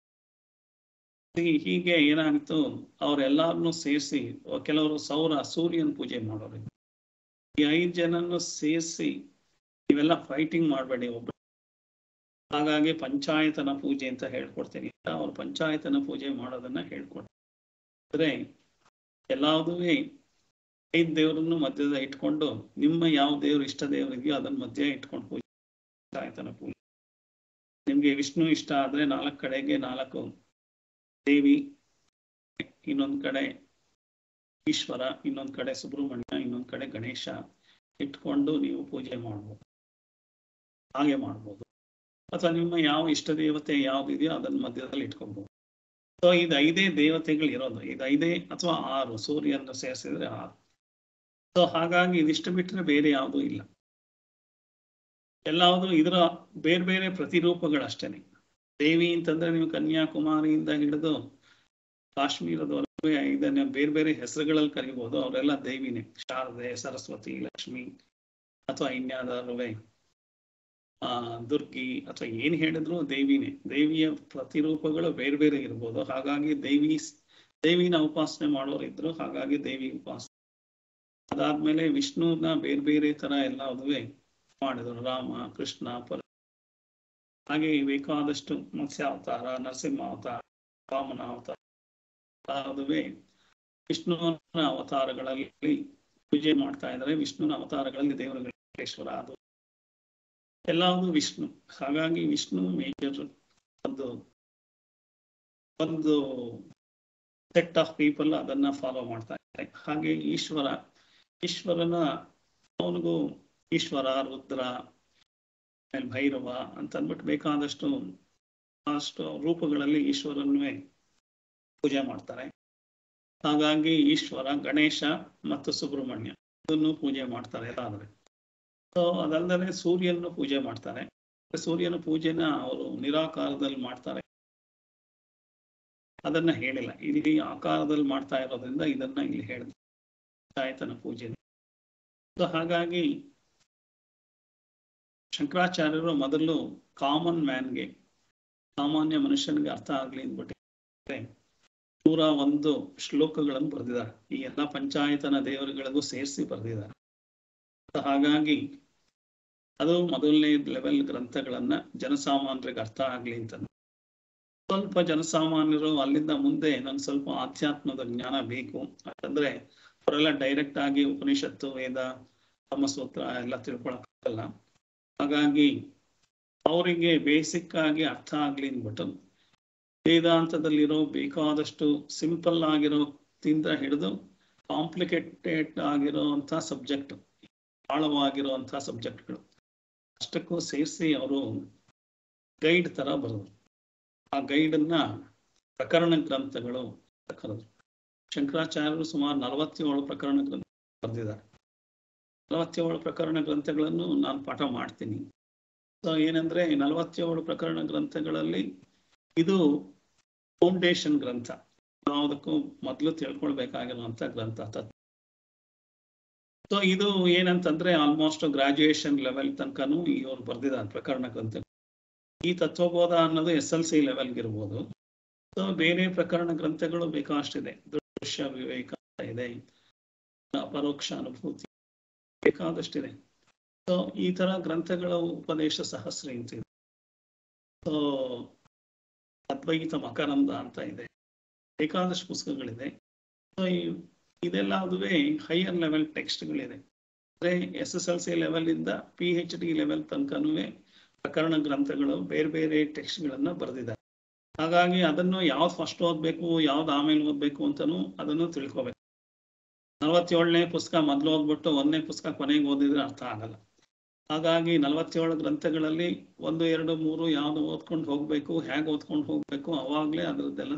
ಹೀಗೆ ಏನಾಗಿತ್ತು ಅವರೆಲ್ಲಾರನ್ನು ಸೇರಿಸಿ ಕೆಲವರು ಸೌರ ಸೂರ್ಯನ ಪೂಜೆ ಮಾಡೋರು ಈ ಐದು ಜನನ್ನು ಸೇರಿಸಿ ಇವೆಲ್ಲ ಫೈಟಿಂಗ್ ಮಾಡಬೇಡಿ ಒಬ್ಬ ಹಾಗಾಗಿ ಪಂಚಾಯತನ ಪೂಜೆ ಅಂತ ಹೇಳ್ಕೊಡ್ತೀನಿ ಅವ್ರು ಪಂಚಾಯತನ ಪೂಜೆ ಮಾಡೋದನ್ನ ಹೇಳ್ಕೊಡ್ತಾರೆ ಅಂದ್ರೆ ಎಲ್ಲಾವುದೂ ಐದು ದೇವರನ್ನು ಮಧ್ಯದ ಇಟ್ಕೊಂಡು ನಿಮ್ಮ ಯಾವ ದೇವ್ರು ಇಷ್ಟ ದೇವ್ರು ಇದೆಯೋ ಅದನ್ನ ಮಧ್ಯ ಇಟ್ಕೊಂಡು ಪೂಜೆ ಪಂಚಾಯತನ ಪೂಜೆ ನಿಮ್ಗೆ ವಿಷ್ಣು ಇಷ್ಟ ಆದ್ರೆ ನಾಲ್ಕು ಕಡೆಗೆ ನಾಲ್ಕು ದೇವಿ ಇನ್ನೊಂದ್ ಕಡೆ ಈಶ್ವರ ಇನ್ನೊಂದ್ ಕಡೆ ಸುಬ್ರಹ್ಮಣ್ಯ ಇನ್ನೊಂದ್ ಕಡೆ ಗಣೇಶ ಇಟ್ಕೊಂಡು ನೀವು ಪೂಜೆ ಮಾಡ್ಬೋದು ಹಾಗೆ ಮಾಡ್ಬೋದು ಅಥವಾ ನಿಮ್ಮ ಯಾವ ಇಷ್ಟ ದೇವತೆ ಯಾವ್ದಿದೆಯೋ ಅದನ್ನ ಮಧ್ಯದಲ್ಲಿ ಇಟ್ಕೊಬಹುದು ಸೊ ಇದು ಐದೇ ದೇವತೆಗಳು ಇರೋದು ಇದು ಐದೇ ಅಥವಾ ಆರು ಸೂರ್ಯನ ಸೇರಿಸಿದ್ರೆ ಆರು ಸೊ ಹಾಗಾಗಿ ಇದಿಷ್ಟು ಬಿಟ್ಟರೆ ಬೇರೆ ಯಾವುದೂ ಇಲ್ಲ ಎಲ್ಲಾವುದು ಇದರ ಬೇರೆ ಬೇರೆ ಪ್ರತಿರೂಪಗಳಷ್ಟೇನೆ ದೇವಿ ಅಂತಂದ್ರೆ ನೀವು ಕನ್ಯಾಕುಮಾರಿಯಿಂದ ಹಿಡಿದು ಕಾಶ್ಮೀರದವರೆಗೂ ಇದನ್ನ ಬೇರೆ ಬೇರೆ ಹೆಸರುಗಳಲ್ಲಿ ಕರಿಬಹುದು ಅವರೆಲ್ಲ ದೇವಿನೇ ಶಾರದೆ ಸರಸ್ವತಿ ಲಕ್ಷ್ಮಿ ಅಥವಾ ಇನ್ಯಾವುದಾರುವೆ ಆ ದುರ್ಗಿ ಅಥವಾ ಏನ್ ಹೇಳಿದ್ರು ದೇವಿನೇ ದೇವಿಯ ಪ್ರತಿರೂಪಗಳು ಬೇರೆ ಬೇರೆ ಇರ್ಬೋದು ಹಾಗಾಗಿ ದೇವಿ ದೇವಿನ ಉಪಾಸನೆ ಮಾಡೋರು ಇದ್ರು ಹಾಗಾಗಿ ದೇವಿ ಉಪಾಸನೆ ಅದಾದ್ಮೇಲೆ ವಿಷ್ಣುನ ಬೇರೆ ಬೇರೆ ತರ ಎಲ್ಲ ಅದುವೆ ಮಾಡಿದ್ರು ರಾಮ ಕೃಷ್ಣ ಪರ ಹಾಗೆ ಬೇಕಾದಷ್ಟು ಮತ್ಸ್ಯಾವತಾರ ನರಸಿಂಹ ಅವತಾರ ವಾಮನ ಅವತಾರ ಅದುವೆ ವಿಷ್ಣುವಿನ ಅವತಾರಗಳಲ್ಲಿ ಪೂಜೆ ಮಾಡ್ತಾ ಇದ್ದಾರೆ ವಿಷ್ಣುವಿನ ಅವತಾರಗಳಲ್ಲಿ ದೇವರುಗಳೇಶ್ವರ ಅದು ಎಲ್ಲವುದು ವಿಷ್ಣು ಹಾಗಾಗಿ ವಿಷ್ಣು ಮೇಜರ್ ಒಂದು ಒಂದು ಸೆಟ್ ಆಫ್ ಪೀಪಲ್ ಅದನ್ನ ಫಾಲೋ ಮಾಡ್ತಾ ಇದ್ದಾರೆ ಹಾಗೆ ಈಶ್ವರ ಈಶ್ವರನ ಅವನಿಗೂ ಈಶ್ವರ ರುದ್ರ ಆಮೇಲೆ ಭೈರವ ಅಂತ ಅಂದ್ಬಿಟ್ಟು ಬೇಕಾದಷ್ಟು ಅಷ್ಟು ರೂಪಗಳಲ್ಲಿ ಈಶ್ವರನ್ನೇ ಪೂಜೆ ಮಾಡ್ತಾರೆ ಹಾಗಾಗಿ ಈಶ್ವರ ಗಣೇಶ ಮತ್ತು ಸುಬ್ರಹ್ಮಣ್ಯ ಇದನ್ನು ಪೂಜೆ ಮಾಡ್ತಾರೆ ಎಲ್ಲಾದ್ರೆ ಸೊ ಅದಲ್ಲದೆ ಸೂರ್ಯನ ಪೂಜೆ ಮಾಡ್ತಾರೆ ಸೂರ್ಯನ ಪೂಜೆನ ಅವರು ನಿರಾಕಾರದಲ್ಲಿ ಮಾಡ್ತಾರೆ ಅದನ್ನ ಹೇಳಿಲ್ಲ ಇಲ್ಲಿ ಆಕಾರದಲ್ಲಿ ಮಾಡ್ತಾ ಇರೋದ್ರಿಂದ ಇದನ್ನ ಇಲ್ಲಿ ಹೇಳಿದ ಆಯ್ತನ ಪೂಜೆ ಸೊ ಹಾಗಾಗಿ ಶಂಕರಾಚಾರ್ಯರು ಮೊದಲು ಕಾಮನ್ ಮ್ಯಾನ್ಗೆ ಸಾಮಾನ್ಯ ಮನುಷ್ಯನಿಗೆ ಅರ್ಥ ಆಗ್ಲಿ ಅಂದ್ಬಿಟ್ಟು ನೂರ ಒಂದು ಶ್ಲೋಕಗಳನ್ನು ಬರೆದಿದ್ದಾರೆ ಈ ಎಲ್ಲ ಪಂಚಾಯತನ ದೇವರುಗಳಿಗೂ ಸೇರಿಸಿ ಬರೆದಿದ್ದಾರೆ ಹಾಗಾಗಿ ಅದು ಮೊದಲನೇ ಲೆವೆಲ್ ಗ್ರಂಥಗಳನ್ನ ಜನಸಾಮಾನ್ಯರಿಗೆ ಅರ್ಥ ಆಗ್ಲಿ ಅಂತ ಸ್ವಲ್ಪ ಜನಸಾಮಾನ್ಯರು ಅಲ್ಲಿಂದ ಮುಂದೆ ನಂಗೆ ಸ್ವಲ್ಪ ಆಧ್ಯಾತ್ಮದ ಜ್ಞಾನ ಬೇಕು ಯಾಕಂದ್ರೆ ಅವರೆಲ್ಲ ಡೈರೆಕ್ಟ್ ಆಗಿ ಉಪನಿಷತ್ತು ವೇದ ಬ್ರಹ್ಮಸೂತ್ರ ಎಲ್ಲ ತಿಳ್ಕೊಳಕ್ಕಾಗಲ್ಲ ಹಾಗಾಗಿ ಅವರಿಗೆ ಬೇಸಿಕ್ ಆಗಿ ಅರ್ಥ ಆಗ್ಲಿ ಅಂದ್ಬಿಟ್ಟು ವೇದಾಂತದಲ್ಲಿರೋ ಬೇಕಾದಷ್ಟು ಸಿಂಪಲ್ ಆಗಿರೋದಿಂದ ಹಿಡಿದು ಕಾಂಪ್ಲಿಕೇಟೆಡ್ ಆಗಿರೋಂಥ ಸಬ್ಜೆಕ್ಟ್ ಆಳವಾಗಿರುವಂತಹ ಸಬ್ಜೆಕ್ಟ್ಗಳು ಅಷ್ಟಕ್ಕೂ ಸೇರಿಸಿ ಅವರು ಗೈಡ್ ತರ ಬರೆದ್ರು ಆ ಗೈಡನ್ನ ಪ್ರಕರಣ ಗ್ರಂಥಗಳು ಕರೆದ್ರು ಶಂಕರಾಚಾರ್ಯರು ಸುಮಾರು ನಲವತ್ತೇಳು ಪ್ರಕರಣ ಗ್ರಂಥ ಬರೆದಿದ್ದಾರೆ ನಲವತ್ತೇಳು ಪ್ರಕರಣ ಗ್ರಂಥಗಳನ್ನು ನಾನು ಪಾಠ ಮಾಡ್ತೀನಿ ಸೊ ಏನಂದ್ರೆ ನಲವತ್ತೇಳು ಪ್ರಕರಣ ಗ್ರಂಥಗಳಲ್ಲಿ ಇದು ಫೌಂಡೇಶನ್ ಗ್ರಂಥ ಯಾವುದಕ್ಕೂ ಮೊದಲು ತಿಳ್ಕೊಳ್ಬೇಕಾಗಿರುವಂತ ಗ್ರಂಥ ತತ್ವ ಸೊ ಇದು ಏನಂತಂದ್ರೆ ಆಲ್ಮೋಸ್ಟ್ ಗ್ರಾಜುಯೇಷನ್ ಲೆವೆಲ್ ತನಕನೂ ಇವ್ರು ಬರ್ದಿದ್ದಾರೆ ಪ್ರಕರಣ ಗ್ರಂಥ ಈ ತತ್ವಬೋಧ ಅನ್ನೋದು ಎಸ್ ಎಲ್ ಸಿ ಲೆವೆಲ್ಗೆ ಇರ್ಬೋದು ಸೊ ಬೇರೆ ಪ್ರಕರಣ ಗ್ರಂಥಗಳು ಬೇಕಾಷ್ಟಿದೆ ದೃಶ್ಯ ವಿವೇಕ ಇದೆ ಪರೋಕ್ಷ ಅನುಭೂತಿ ಬೇಕಾದಷ್ಟಿದೆ ಸೊ ಈ ತರ ಗ್ರಂಥಗಳ ಉಪದೇಶ ಸಹಸ್ರ ಅಂತಿದೆ ಸೊ ಅದ್ವೈತ ಮಕರಂದ ಅಂತ ಇದೆ ಬೇಕಾದಷ್ಟು ಪುಸ್ತಕಗಳಿದೆ ಸೊ ಇದೆಲ್ಲ ಅದುವೇ ಹೈಯರ್ ಲೆವೆಲ್ ಟೆಕ್ಸ್ಟ್ಗಳಿದೆ ಅಂದ್ರೆ S S L C level ಇಂದ ಪಿ ಎಚ್ ಡಿ ಲೆವೆಲ್ ತನಕನೂ ಪ್ರಕರಣ ಗ್ರಂಥಗಳು ಬೇರೆ ಬೇರೆ ಟೆಕ್ಸ್ಟ್ಗಳನ್ನ ಬರೆದಿದ್ದಾರೆ ಹಾಗಾಗಿ ಅದನ್ನು ಯಾವ್ದು ಫಸ್ಟ್ ಓದ್ಬೇಕು ಯಾವ್ದು ಆಮೇಲೆ ಓದ್ಬೇಕು ಅಂತನೂ ಅದನ್ನು ತಿಳ್ಕೊಬೇಕು ನಲವತ್ತೇಳನೇ ಪುಸ್ತಕ ಮೊದಲು ಓದ್ಬಿಟ್ಟು ಒಂದನೇ ಪುಸ್ತಕ ಕೊನೆಗೆ ಓದಿದ್ರೆ ಅರ್ಥ ಆಗಲ್ಲ ಹಾಗಾಗಿ ನಲವತ್ತೇಳು ಗ್ರಂಥಗಳಲ್ಲಿ ಒಂದು ಎರಡು ಮೂರು ಯಾವ್ದು ಓದ್ಕೊಂಡು ಹೋಗ್ಬೇಕು ಹೇಗೆ ಓದ್ಕೊಂಡು ಹೋಗ್ಬೇಕು ಅವಾಗ್ಲೇ ಅದರದ್ದೆಲ್ಲ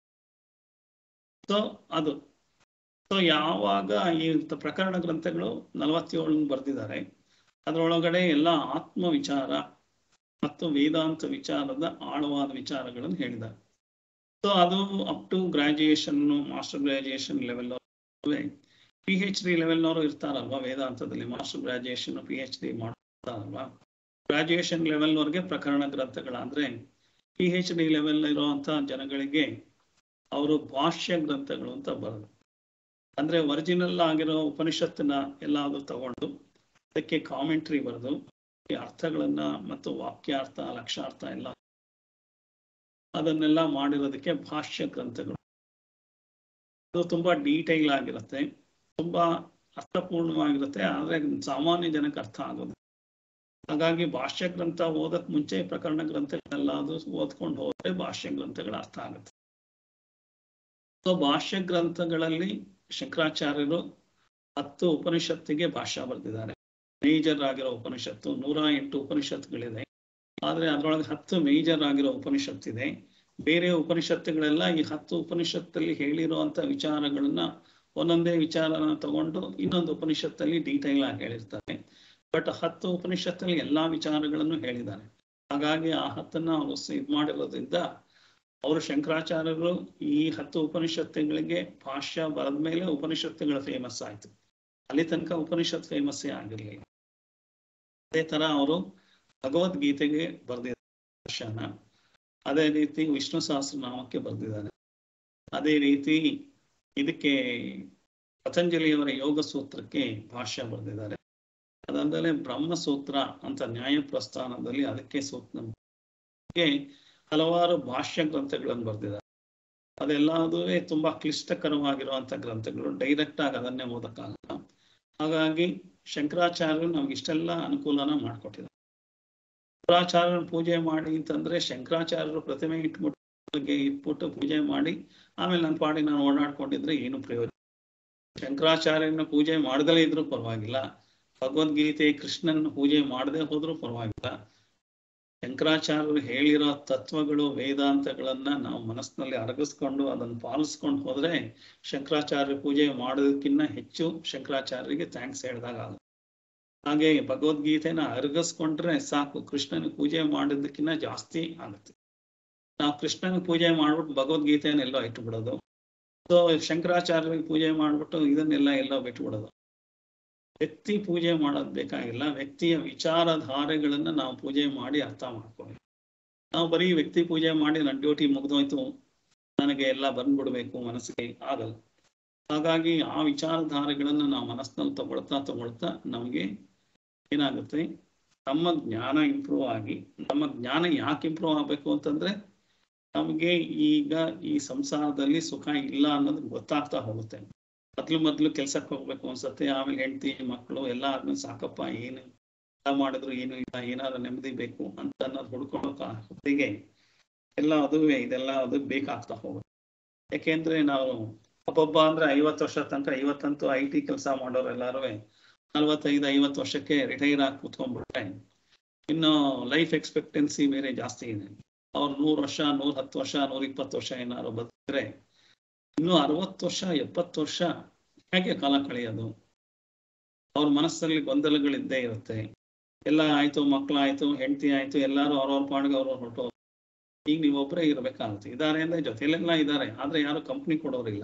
ಸೊ ಅದು ಸೊ ಯಾವಾಗ ಈ ಪ್ರಕರಣ ಗ್ರಂಥಗಳು ನಲವತ್ತೇಳು ಬರೆದಿದ್ದಾರೆ ಅದರೊಳಗಡೆ ಎಲ್ಲ ಆತ್ಮ ವಿಚಾರ ಮತ್ತು ವೇದಾಂತ ವಿಚಾರದ ಆಳವಾದ ವಿಚಾರಗಳನ್ನು ಹೇಳಿದ್ದಾರೆ ಸೊ ಅದು up to graduation master graduation level P H D ಲೆವೆಲ್ನವರು ಇರ್ತಾರಲ್ವಾ ವೇದಾಂತದಲ್ಲಿ master graduation P H D ಮಾಡ್ತಾರಲ್ವಾ ಗ್ರಾಜುಯೇಷನ್ ಲೆವೆಲ್ವರೆಗೆ ಪ್ರಕರಣ ಗ್ರಂಥಗಳ ಅಂದ್ರೆ ಪಿ ಎಚ್ ಡಿ ಲೆವೆಲ್ ಇರುವಂತ ಜನಗಳಿಗೆ ಅವರು ಭಾಷ್ಯ ಗ್ರಂಥಗಳು ಅಂತ ಬರೋದು ಅಂದ್ರೆ ಒರಿಜಿನಲ್ ಆಗಿರೋ ಉಪನಿಷತ್ತಿನ ಎಲ್ಲಾದ್ರೂ ತಗೊಂಡು ಅದಕ್ಕೆ ಕಾಮೆಂಟ್ರಿ ಬರೆದು ಅರ್ಥಗಳನ್ನ ಮತ್ತು ವಾಕ್ಯಾರ್ಥ ಲಕ್ಷಾರ್ಥ ಎಲ್ಲ ಅದನ್ನೆಲ್ಲ ಮಾಡಿರೋದಕ್ಕೆ ಭಾಷ್ಯ ಗ್ರಂಥಗಳು ಅದು ತುಂಬಾ ಡೀಟೈಲ್ ಆಗಿರುತ್ತೆ ತುಂಬಾ ಅರ್ಥಪೂರ್ಣವಾಗಿರುತ್ತೆ ಆದ್ರೆ ಸಾಮಾನ್ಯ ಜನಕ್ಕೆ ಅರ್ಥ ಆಗೋದು ಹಾಗಾಗಿ ಭಾಷ್ಯ ಗ್ರಂಥ ಓದಕ್ ಮುಂಚೆ ಪ್ರಕರಣ ಗ್ರಂಥಗಳೆಲ್ಲ ಅದು ಓದ್ಕೊಂಡು ಹೋದ್ರೆ ಭಾಷ್ಯ ಗ್ರಂಥಗಳ ಅರ್ಥ ಆಗುತ್ತೆ ಸೊ ಭಾಷ್ಯ ಗ್ರಂಥಗಳಲ್ಲಿ ಶಂಕರಾಚಾರ್ಯರು ಹತ್ತು ಉಪನಿಷತ್ತಿಗೆ ಭಾಷ್ಯ ಬರೆದಿದ್ದಾರೆ ಮೇಜರ್ ಆಗಿರೋ ಉಪನಿಷತ್ತು ನೂರ ಎಂಟು ಉಪನಿಷತ್ತುಗಳಿದೆ ಆದ್ರೆ ಅದರೊಳಗೆ ಹತ್ತು ಮೇಜರ್ ಆಗಿರೋ ಉಪನಿಷತ್ತಿದೆ ಬೇರೆ ಉಪನಿಷತ್ತುಗಳೆಲ್ಲ ಈ ಹತ್ತು ಉಪನಿಷತ್ತಲ್ಲಿ ಹೇಳಿರುವಂತ ವಿಚಾರಗಳನ್ನ ಒಂದೊಂದೇ ವಿಚಾರನ ತಗೊಂಡು ಇನ್ನೊಂದು ಉಪನಿಷತ್ತಲ್ಲಿ ಡೀಟೈಲ್ ಆಗಿ ಹೇಳಿರ್ತಾರೆ ಬಟ್ ಹತ್ತು ಉಪನಿಷತ್ತಲ್ಲಿ ಎಲ್ಲಾ ವಿಚಾರಗಳನ್ನು ಹೇಳಿದ್ದಾರೆ ಹಾಗಾಗಿ ಆ ಹತ್ತನ್ನ ಅವರು ಇದು ಮಾಡಿರೋದ್ರಿಂದ ಅವರು ಶಂಕರಾಚಾರ್ಯರು ಈ ಹತ್ತು ಉಪನಿಷತ್ತುಗಳಿಗೆ ಭಾಷ್ಯ ಬರೆದ ಮೇಲೆ ಉಪನಿಷತ್ತುಗಳು ಫೇಮಸ್ ಆಯ್ತು ಅಲ್ಲಿ ತನಕ ಉಪನಿಷತ್ ಫೇಮಸ್ಸೇ ಆಗಿರ್ಲಿಲ್ಲ ಅದೇ ತರ ಅವರು ಭಗವದ್ಗೀತೆಗೆ ಬರೆದಿದ್ದಾರೆ ಭಾಷ್ಯನ ಅದೇ ರೀತಿ ವಿಷ್ಣು ಸಹಸ್ರನಾಮಕ್ಕೆ ಬರೆದಿದ್ದಾರೆ ಅದೇ ರೀತಿ ಇದಕ್ಕೆ ಪತಂಜಲಿಯವರ ಯೋಗ ಸೂತ್ರಕ್ಕೆ ಭಾಷ್ಯ ಬರೆದಿದ್ದಾರೆ ಅದಾದ್ಮೇಲೆ ಬ್ರಹ್ಮಸೂತ್ರ ಅಂತ ನ್ಯಾಯ ಪ್ರಸ್ಥಾನದಲ್ಲಿ ಅದಕ್ಕೆ ಸೂತ್ರ ಹಲವಾರು ಭಾಷ್ಯ ಗ್ರಂಥಗಳನ್ನು ಬರೆದಿದ್ದಾರೆ ಅದೆಲ್ಲದುವೇ ತುಂಬಾ ಕ್ಲಿಷ್ಟಕರವಾಗಿರುವಂತ ಗ್ರಂಥಗಳು ಡೈರೆಕ್ಟ್ ಆಗಿ ಅದನ್ನೇ ಓದಕ್ಕಾಗಲ್ಲ ಹಾಗಾಗಿ ಶಂಕರಾಚಾರ್ಯರು ನಮ್ಗೆ ಇಷ್ಟೆಲ್ಲ ಅನುಕೂಲನ ಮಾಡಿಕೊಟ್ಟಿದ್ದಾರೆ ಶಂಕರಾಚಾರ್ಯರ ಪೂಜೆ ಮಾಡಿ ಅಂತಂದ್ರೆ ಶಂಕರಾಚಾರ್ಯರು ಪ್ರತಿಮೆ ಇಟ್ಬಿಟ್ಟು ಇಟ್ಬಿಟ್ಟು ಪೂಜೆ ಮಾಡಿ ಆಮೇಲೆ ನನ್ನ ಪಾಡಿ ನಾನು ಓಡಾಡ್ಕೊಂಡಿದ್ರೆ ಏನು ಪ್ರಯೋಜನ ಶಂಕರಾಚಾರ್ಯನ ಪೂಜೆ ಮಾಡದಲೇ ಇದ್ರೂ ಪರವಾಗಿಲ್ಲ ಭಗವದ್ಗೀತೆ ಕೃಷ್ಣನ ಪೂಜೆ ಮಾಡದೆ ಹೋದ್ರೂ ಪರವಾಗಿಲ್ಲ ಶಂಕರಾಚಾರ್ಯರು ಹೇಳಿರೋ ತತ್ವಗಳು ವೇದಾಂತಗಳನ್ನ ನಾವು ಮನಸ್ಸಿನಲ್ಲಿ ಅರಗಿಸ್ಕೊಂಡು ಅದನ್ನು ಪಾಲಿಸ್ಕೊಂಡು ಹೋದ್ರೆ ಶಂಕರಾಚಾರ್ಯ ಪೂಜೆ ಮಾಡೋದಕ್ಕಿಂತ ಹೆಚ್ಚು ಶಂಕರಾಚಾರ್ಯರಿಗೆ ಥ್ಯಾಂಕ್ಸ್ ಹೇಳಿದಾಗ ಆಗುತ್ತೆ ಹಾಗೆ ಭಗವದ್ಗೀತೆನ ಅರಗಿಸ್ಕೊಂಡ್ರೆ ಸಾಕು ಕೃಷ್ಣನ ಪೂಜೆ ಮಾಡೋದಕ್ಕಿಂತ ಜಾಸ್ತಿ ಆಗುತ್ತೆ ನಾವು ಕೃಷ್ಣನ ಪೂಜೆ ಮಾಡ್ಬಿಟ್ಟು ಭಗವದ್ಗೀತೆನ ಎಲ್ಲೋ ಇಟ್ಬಿಡೋದು ಸೊ ಶಂಕರಾಚಾರ್ಯರಿಗೆ ಪೂಜೆ ಮಾಡ್ಬಿಟ್ಟು ಇದನ್ನೆಲ್ಲ ಎಲ್ಲೋ ಬಿಟ್ಬಿಡೋದು ವ್ಯಕ್ತಿ ಪೂಜೆ ಮಾಡೋದು ಬೇಕಾಗಿಲ್ಲ ವ್ಯಕ್ತಿಯ ವಿಚಾರಧಾರೆಗಳನ್ನ ನಾವು ಪೂಜೆ ಮಾಡಿ ಅರ್ಥ ಮಾಡ್ಕೊಳ್ಳಿ ನಾವು ಬರೀ ವ್ಯಕ್ತಿ ಪೂಜೆ ಮಾಡಿ ನನ್ನ ಡ್ಯೂಟಿ ಮುಗ್ದೋಯ್ತು ನನಗೆ ಎಲ್ಲ ಬಂದ್ಬಿಡ್ಬೇಕು ಮನಸ್ಸಿಗೆ ಆಗಲ್ಲ ಹಾಗಾಗಿ ಆ ವಿಚಾರಧಾರೆಗಳನ್ನ ನಾವು ಮನಸ್ಸಿನಲ್ಲಿ ತಗೊಳ್ತಾ ತಗೊಳ್ತಾ ನಮಗೆ ಏನಾಗುತ್ತೆ ನಮ್ಮ ಜ್ಞಾನ ಇಂಪ್ರೂವ್ ಆಗಿ ನಮ್ಮ ಜ್ಞಾನ ಯಾಕೆ ಇಂಪ್ರೂವ್ ಆಗ್ಬೇಕು ಅಂತಂದ್ರೆ ನಮಗೆ ಈಗ ಈ ಸಂಸಾರದಲ್ಲಿ ಸುಖ ಇಲ್ಲ ಅನ್ನೋದು ಗೊತ್ತಾಗ್ತಾ ಹೋಗುತ್ತೆ ಮೊದ್ಲು ಮೊದ್ಲು ಕೆಲ್ಸಕ್ಕೆ ಹೋಗ್ಬೇಕು ಅನ್ಸತ್ತೆ ಆಮೇಲೆ ಹೆಂಡತಿ ಮಕ್ಕಳು ಎಲ್ಲ ಆದ್ಮೇಲೆ ಸಾಕಪ್ಪ ಏನು ಎಲ್ಲ ಮಾಡಿದ್ರು ಏನು ಇಲ್ಲ ಏನಾದ್ರು ನೆಮ್ಮದಿ ಬೇಕು ಅಂತ ಅನ್ನೋದು ಹುಡ್ಕೊಳಕ ಹೊತ್ತಿಗೆ ಎಲ್ಲ ಅದುವೇ ಇದೆಲ್ಲ ಅದು ಬೇಕಾಗ್ತಾ ಹೋಗುತ್ತೆ ಯಾಕೆಂದ್ರೆ ನಾವು ಒಬ್ಬೊಬ್ಬ ಅಂದ್ರೆ ಐವತ್ತು ವರ್ಷ ತನಕ ಐವತ್ತಂತೂ ಐ ಟಿ ಕೆಲಸ ಮಾಡೋರು ಎಲ್ಲಾರು ನಲ್ವತ್ತೈದು ಐವತ್ತು ವರ್ಷಕ್ಕೆ ರಿಟೈರ್ ಆಗಿ ಕೂತ್ಕೊಂಡ್ಬಿಟ್ರೆ ಇನ್ನು ಲೈಫ್ ಎಕ್ಸ್ಪೆಕ್ಟೆನ್ಸಿ ಬೇರೆ ಜಾಸ್ತಿ ಇದೆ ಅವ್ರು ನೂರು ವರ್ಷ ನೂರ ಹತ್ತು ವರ್ಷ ನೂರ ಇಪ್ಪತ್ತು ವರ್ಷ ಏನಾದ್ರು ಬದುಕಿದ್ರೆ ಇನ್ನು ಅರವತ್ತು ವರ್ಷ ಎಪ್ಪತ್ತು ವರ್ಷ ಹೇಗೆ ಕಾಲ ಕಳೆಯೋದು ಅವ್ರ ಮನಸ್ಸಲ್ಲಿ ಗೊಂದಲಗಳಿದ್ದೇ ಇರುತ್ತೆ ಎಲ್ಲ ಆಯ್ತು ಮಕ್ಕಳಾಯ್ತು ಹೆಂಡತಿ ಆಯ್ತು ಎಲ್ಲಾರು ಅವ್ರವ್ರ ಪಾಡಿಗೆ ಅವ್ರವ್ರ ಹೊರಟು ಈಗ ನೀವೊಬ್ಬರೇ ಇರ್ಬೇಕಾಗುತ್ತೆ ಇದಾರೆ ಅಂದ್ರೆ ಜೊತೆಲೆಲ್ಲ ಇದ್ದಾರೆ ಆದ್ರೆ ಯಾರು ಕಂಪ್ನಿ ಕೊಡೋರಿಲ್ಲ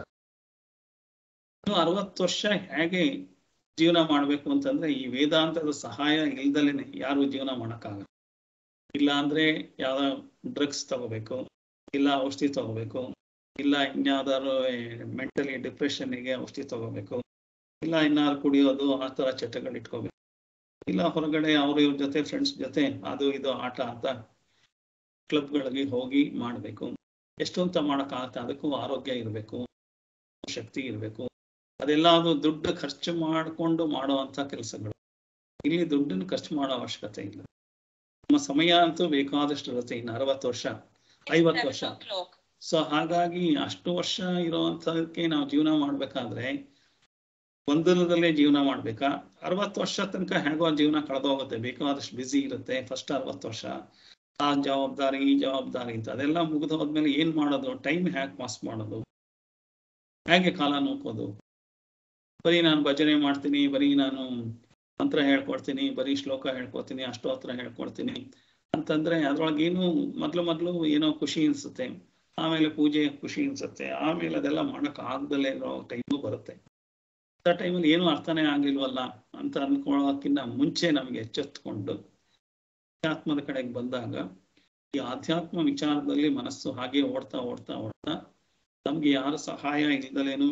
ಇನ್ನು ಅರವತ್ತು ವರ್ಷ ಹೇಗೆ ಜೀವನ ಮಾಡ್ಬೇಕು ಅಂತಂದ್ರೆ ಈ ವೇದಾಂತದ ಸಹಾಯ ಇಲ್ದಲೇನೆ ಯಾರು ಜೀವನ ಮಾಡಕ್ಕಾಗಲ್ಲ ಇಲ್ಲ ಅಂದ್ರೆ ಯಾವ ಡ್ರಗ್ಸ್ ತಗೋಬೇಕು ಇಲ್ಲ ಔಷಧಿ ತಗೋಬೇಕು ಇಲ್ಲ ಇನ್ಯಾವ್ದಾದ್ರು ಮೆಂಟಲಿ ಡಿಪ್ರೆಷನ್ಗೆ ಔಷಧಿ ತಗೋಬೇಕು ಇಲ್ಲ ಇನ್ನಾರು ಕುಡಿಯೋದು ಆ ಥರ ಚಟಗಳು ಇಟ್ಕೋಬೇಕು ಇಲ್ಲ ಹೊರಗಡೆ ಅವ್ರ ಇವ್ರ ಜೊತೆ ಫ್ರೆಂಡ್ಸ್ ಜೊತೆ ಅದು ಇದು ಆಟ ಅಂತ ಕ್ಲಬ್ಗಳಿಗೆ ಹೋಗಿ ಮಾಡಬೇಕು ಎಷ್ಟು ಅಂತ ಮಾಡೋಕ್ಕಾಗತ್ತೆ ಅದಕ್ಕೂ ಆರೋಗ್ಯ ಇರಬೇಕು ಶಕ್ತಿ ಇರಬೇಕು ಅದೆಲ್ಲ ಅದು ದುಡ್ಡು ಖರ್ಚು ಮಾಡಿಕೊಂಡು ಮಾಡುವಂಥ ಕೆಲಸಗಳು ಇಲ್ಲಿ ದುಡ್ಡನ್ನು ಖರ್ಚು ಮಾಡೋ ಅವಶ್ಯಕತೆ ಇಲ್ಲ ನಮ್ಮ ಸಮಯ ಅಂತೂ ಬೇಕಾದಷ್ಟು ಇರುತ್ತೆ ಇನ್ನು ಅರವತ್ತು ವರ್ಷ ಐವತ್ತು ವರ್ಷ ಸೊ ಹಾಗಾಗಿ ಅಷ್ಟು ವರ್ಷ ಇರೋವಂಥದಕ್ಕೆ ನಾವು ಜೀವನ ಮಾಡ್ಬೇಕಾದ್ರೆ ಗೊಂದಲದಲ್ಲೇ ಜೀವನ ಮಾಡ್ಬೇಕಾ ಅರವತ್ತು ವರ್ಷ ತನಕ ಹೇಗೋ ಜೀವನ ಕಳೆದೋಗುತ್ತೆ ಬೇಕಾದಷ್ಟು ಬ್ಯುಸಿ ಇರುತ್ತೆ ಫಸ್ಟ್ ಅರವತ್ತು ವರ್ಷ ಆ ಜವಾಬ್ದಾರಿ ಈ ಜವಾಬ್ದಾರಿ ಅಂತ ಅದೆಲ್ಲ ಮುಗಿದು ಹೋದ್ಮೇಲೆ ಏನ್ ಮಾಡೋದು ಟೈಮ್ ಹ್ಯಾಕ್ ಪಾಸ್ ಮಾಡೋದು ಹೇಗೆ ಕಾಲ ನೂಕೋದು ಬರೀ ನಾನು ಭಜನೆ ಮಾಡ್ತೀನಿ ಬರೀ ನಾನು ಮಂತ್ರ ಹೇಳ್ಕೊಡ್ತೀನಿ ಬರೀ ಶ್ಲೋಕ ಹೇಳ್ಕೊಡ್ತೀನಿ ಅಷ್ಟೋತ್ರ ಹೇಳ್ಕೊಡ್ತೀನಿ ಅಂತಂದ್ರೆ ಅದ್ರೊಳಗೆ ಏನು ಮೊದ್ಲು ಮೊದ್ಲು ಏನೋ ಖುಷಿ ಅನ್ಸುತ್ತೆ ಆಮೇಲೆ ಪೂಜೆ ಖುಷಿ ಅನ್ಸುತ್ತೆ ಆಮೇಲೆ ಅದೆಲ್ಲ ಮಾಡಕ್ ಆಗ್ದಲೇ ಇರೋ ಟೈಮು ಬರುತ್ತೆ ಆ ಟೈಮಲ್ಲಿ ಏನೂ ಅರ್ಥನೇ ಆಗ್ಲಿಲ್ವಲ್ಲ ಅಂತ ಅನ್ಕೊಳ್ಳೋದಕ್ಕಿಂತ ಮುಂಚೆ ನಮಗೆ ಎಚ್ಚೆತ್ಕೊಂಡು ಆಧ್ಯಾತ್ಮದ ಕಡೆಗೆ ಬಂದಾಗ ಈ ಆಧ್ಯಾತ್ಮ ವಿಚಾರದಲ್ಲಿ ಮನಸ್ಸು ಹಾಗೆ ಓಡ್ತಾ ಓಡ್ತಾ ಓಡ್ತಾ ನಮ್ಗೆ ಯಾರ ಸಹಾಯ ಇಲ್ದಲೇನೂ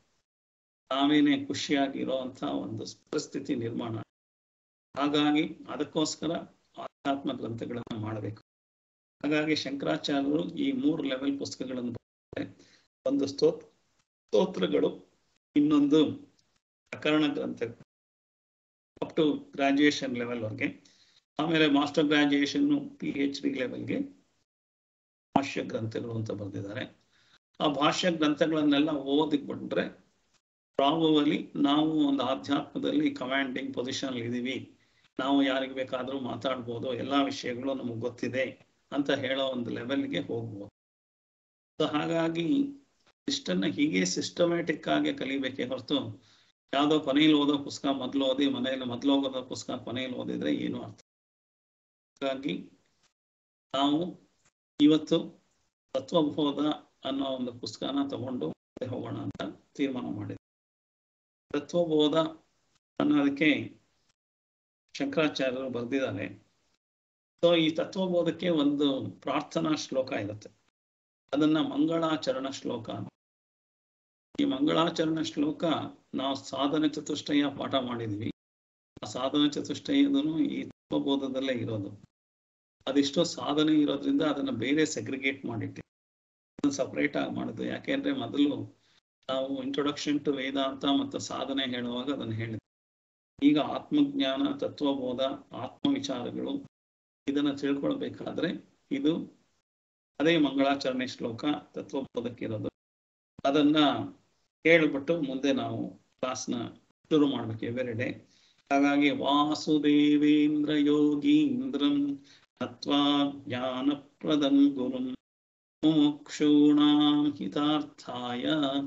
ನಾವೇನೆ ಖುಷಿಯಾಗಿರೋ ಅಂತ ಒಂದು ಪರಿಸ್ಥಿತಿ ನಿರ್ಮಾಣ ಹಾಗಾಗಿ ಅದಕ್ಕೋಸ್ಕರ ಆಧ್ಯಾತ್ಮ ಗ್ರಂಥಗಳನ್ನ ಮಾಡಬೇಕು ಹಾಗಾಗಿ ಶಂಕರಾಚಾರ್ಯರು ಈ ಮೂರು ಲೆವೆಲ್ ಪುಸ್ತಕಗಳನ್ನು ಬರೆದಿದ್ದಾರೆ ಒಂದು ಸ್ತೋತ್ ಸ್ತೋತ್ರಗಳು ಇನ್ನೊಂದು ಪ್ರಕರಣ ಗ್ರಂಥ ಅಪ್ ಟು ಗ್ರಾಜುಯೇಷನ್ ಲೆವೆಲ್ವರೆಗೆ ಆಮೇಲೆ master graduation P H D ಲೆವೆಲ್ಗೆ ಭಾಷ್ಯ ಗ್ರಂಥಗಳು ಅಂತ ಬರೆದಿದ್ದಾರೆ ಆ ಭಾಷ್ಯ ಗ್ರಂಥಗಳನ್ನೆಲ್ಲ ಓದಿಬಿಟ್ರೆ ಪ್ರಾಬಬಲಿ ನಾವು ಒಂದು ಆಧ್ಯಾತ್ಮದಲ್ಲಿ ಕಮಾಂಡಿಂಗ್ ಪೊಸಿಷನ್ ಇದೀವಿ ನಾವು ಯಾರಿಗೆ ಬೇಕಾದರೂ ಮಾತಾಡ್ಬೋದು ಎಲ್ಲಾ ವಿಷಯಗಳು ನಮಗೆ ಗೊತ್ತಿದೆ ಅಂತ ಹೇಳೋ ಒಂದು ಲೆವೆಲ್ಗೆ ಹೋಗ್ಬೋದು ಸೊ ಹಾಗಾಗಿ ಇಷ್ಟನ್ನ ಹೀಗೆ ಸಿಸ್ಟಮ್ಯಾಟಿಕ್ ಆಗಿ ಕಲಿಬೇಕೇ ಹೊರತು ಯಾವುದೋ ಕೊನೆಯಲ್ಲಿ ಓದೋ ಪುಸ್ತಕ ಮೊದಲು ಓದಿ ಮನೆಯಲ್ಲಿ ಮೊದಲು ಓದೋ ಪುಸ್ತಕ ಕೊನೆಯಲ್ಲಿ ಓದಿದ್ರೆ ಏನು ಅರ್ಥ ಹಾಗಾಗಿ ನಾವು ಇವತ್ತು ತತ್ವಬೋಧ ಅನ್ನೋ ಒಂದು ಪುಸ್ತಕನ ತಗೊಂಡು ಹೋಗೋಣ ಅಂತ ತೀರ್ಮಾನ ಮಾಡಿದ್ವಿ ತತ್ವಬೋಧ ಅನ್ನೋದಕ್ಕೆ ಶಂಕರಾಚಾರ್ಯರು ಬರೆದಿದ್ದಾರೆ ಸೊ ಈ ತತ್ವಬೋಧಕ್ಕೆ ಒಂದು ಪ್ರಾರ್ಥನಾ ಶ್ಲೋಕ ಇರುತ್ತೆ ಅದನ್ನ ಮಂಗಳಾಚರಣ ಶ್ಲೋಕ ಈ ಮಂಗಳಾಚರಣ ಶ್ಲೋಕ ನಾವು ಸಾಧನ ಚತುಷ್ಟಯ ಪಾಠ ಮಾಡಿದ್ವಿ ಆ ಸಾಧನ ಚತುಷ್ಟಯದನು ಈ ತತ್ವಬೋಧದಲ್ಲೇ ಇರೋದು ಅದಿಷ್ಟೋ ಸಾಧನೆ ಇರೋದ್ರಿಂದ ಅದನ್ನ ಬೇರೆ ಸೆಗ್ರಿಗೇಟ್ ಮಾಡಿಟ್ಟಿವಿ ಸಪರೇಟ್ ಆಗಿ ಮಾಡಿದ್ವಿ ಯಾಕೆಂದ್ರೆ ಮೊದಲು ನಾವು ಇಂಟ್ರೊಡಕ್ಷನ್ ಟು ವೇದಾಂತ ಮತ್ತು ಸಾಧನೆ ಹೇಳುವಾಗ ಅದನ್ನು ಹೇಳಿದ್ವಿ ಈಗ ಆತ್ಮಜ್ಞಾನ ತತ್ವಬೋಧ ಆತ್ಮ ವಿಚಾರಗಳು ಇದನ್ನ ತಿಳ್ಕೊಳ್ಬೇಕಾದ್ರೆ ಇದು ಅದೇ ಮಂಗಳಾಚರಣೆ ಶ್ಲೋಕ ತತ್ವಬೋಧಕ್ಕಿರೋದು ಅದನ್ನ ಹೇಳ್ಬಿಟ್ಟು ಮುಂದೆ ನಾವು ಕ್ಲಾಸ್ನ ಶುರು ಮಾಡ್ಬೇಕು ಎವೆರಿಡೆ ಹಾಗಾಗಿ ವಾಸುದೇವೇಂದ್ರ ಯೋಗೀಂದ್ರಂ ಅಥವಾ ಜ್ಞಾನಪ್ರದಂ ಗುರುಂ ಮುಮುಕ್ಷೂಣಾಂ ಹಿತಾರ್ಥಾಯ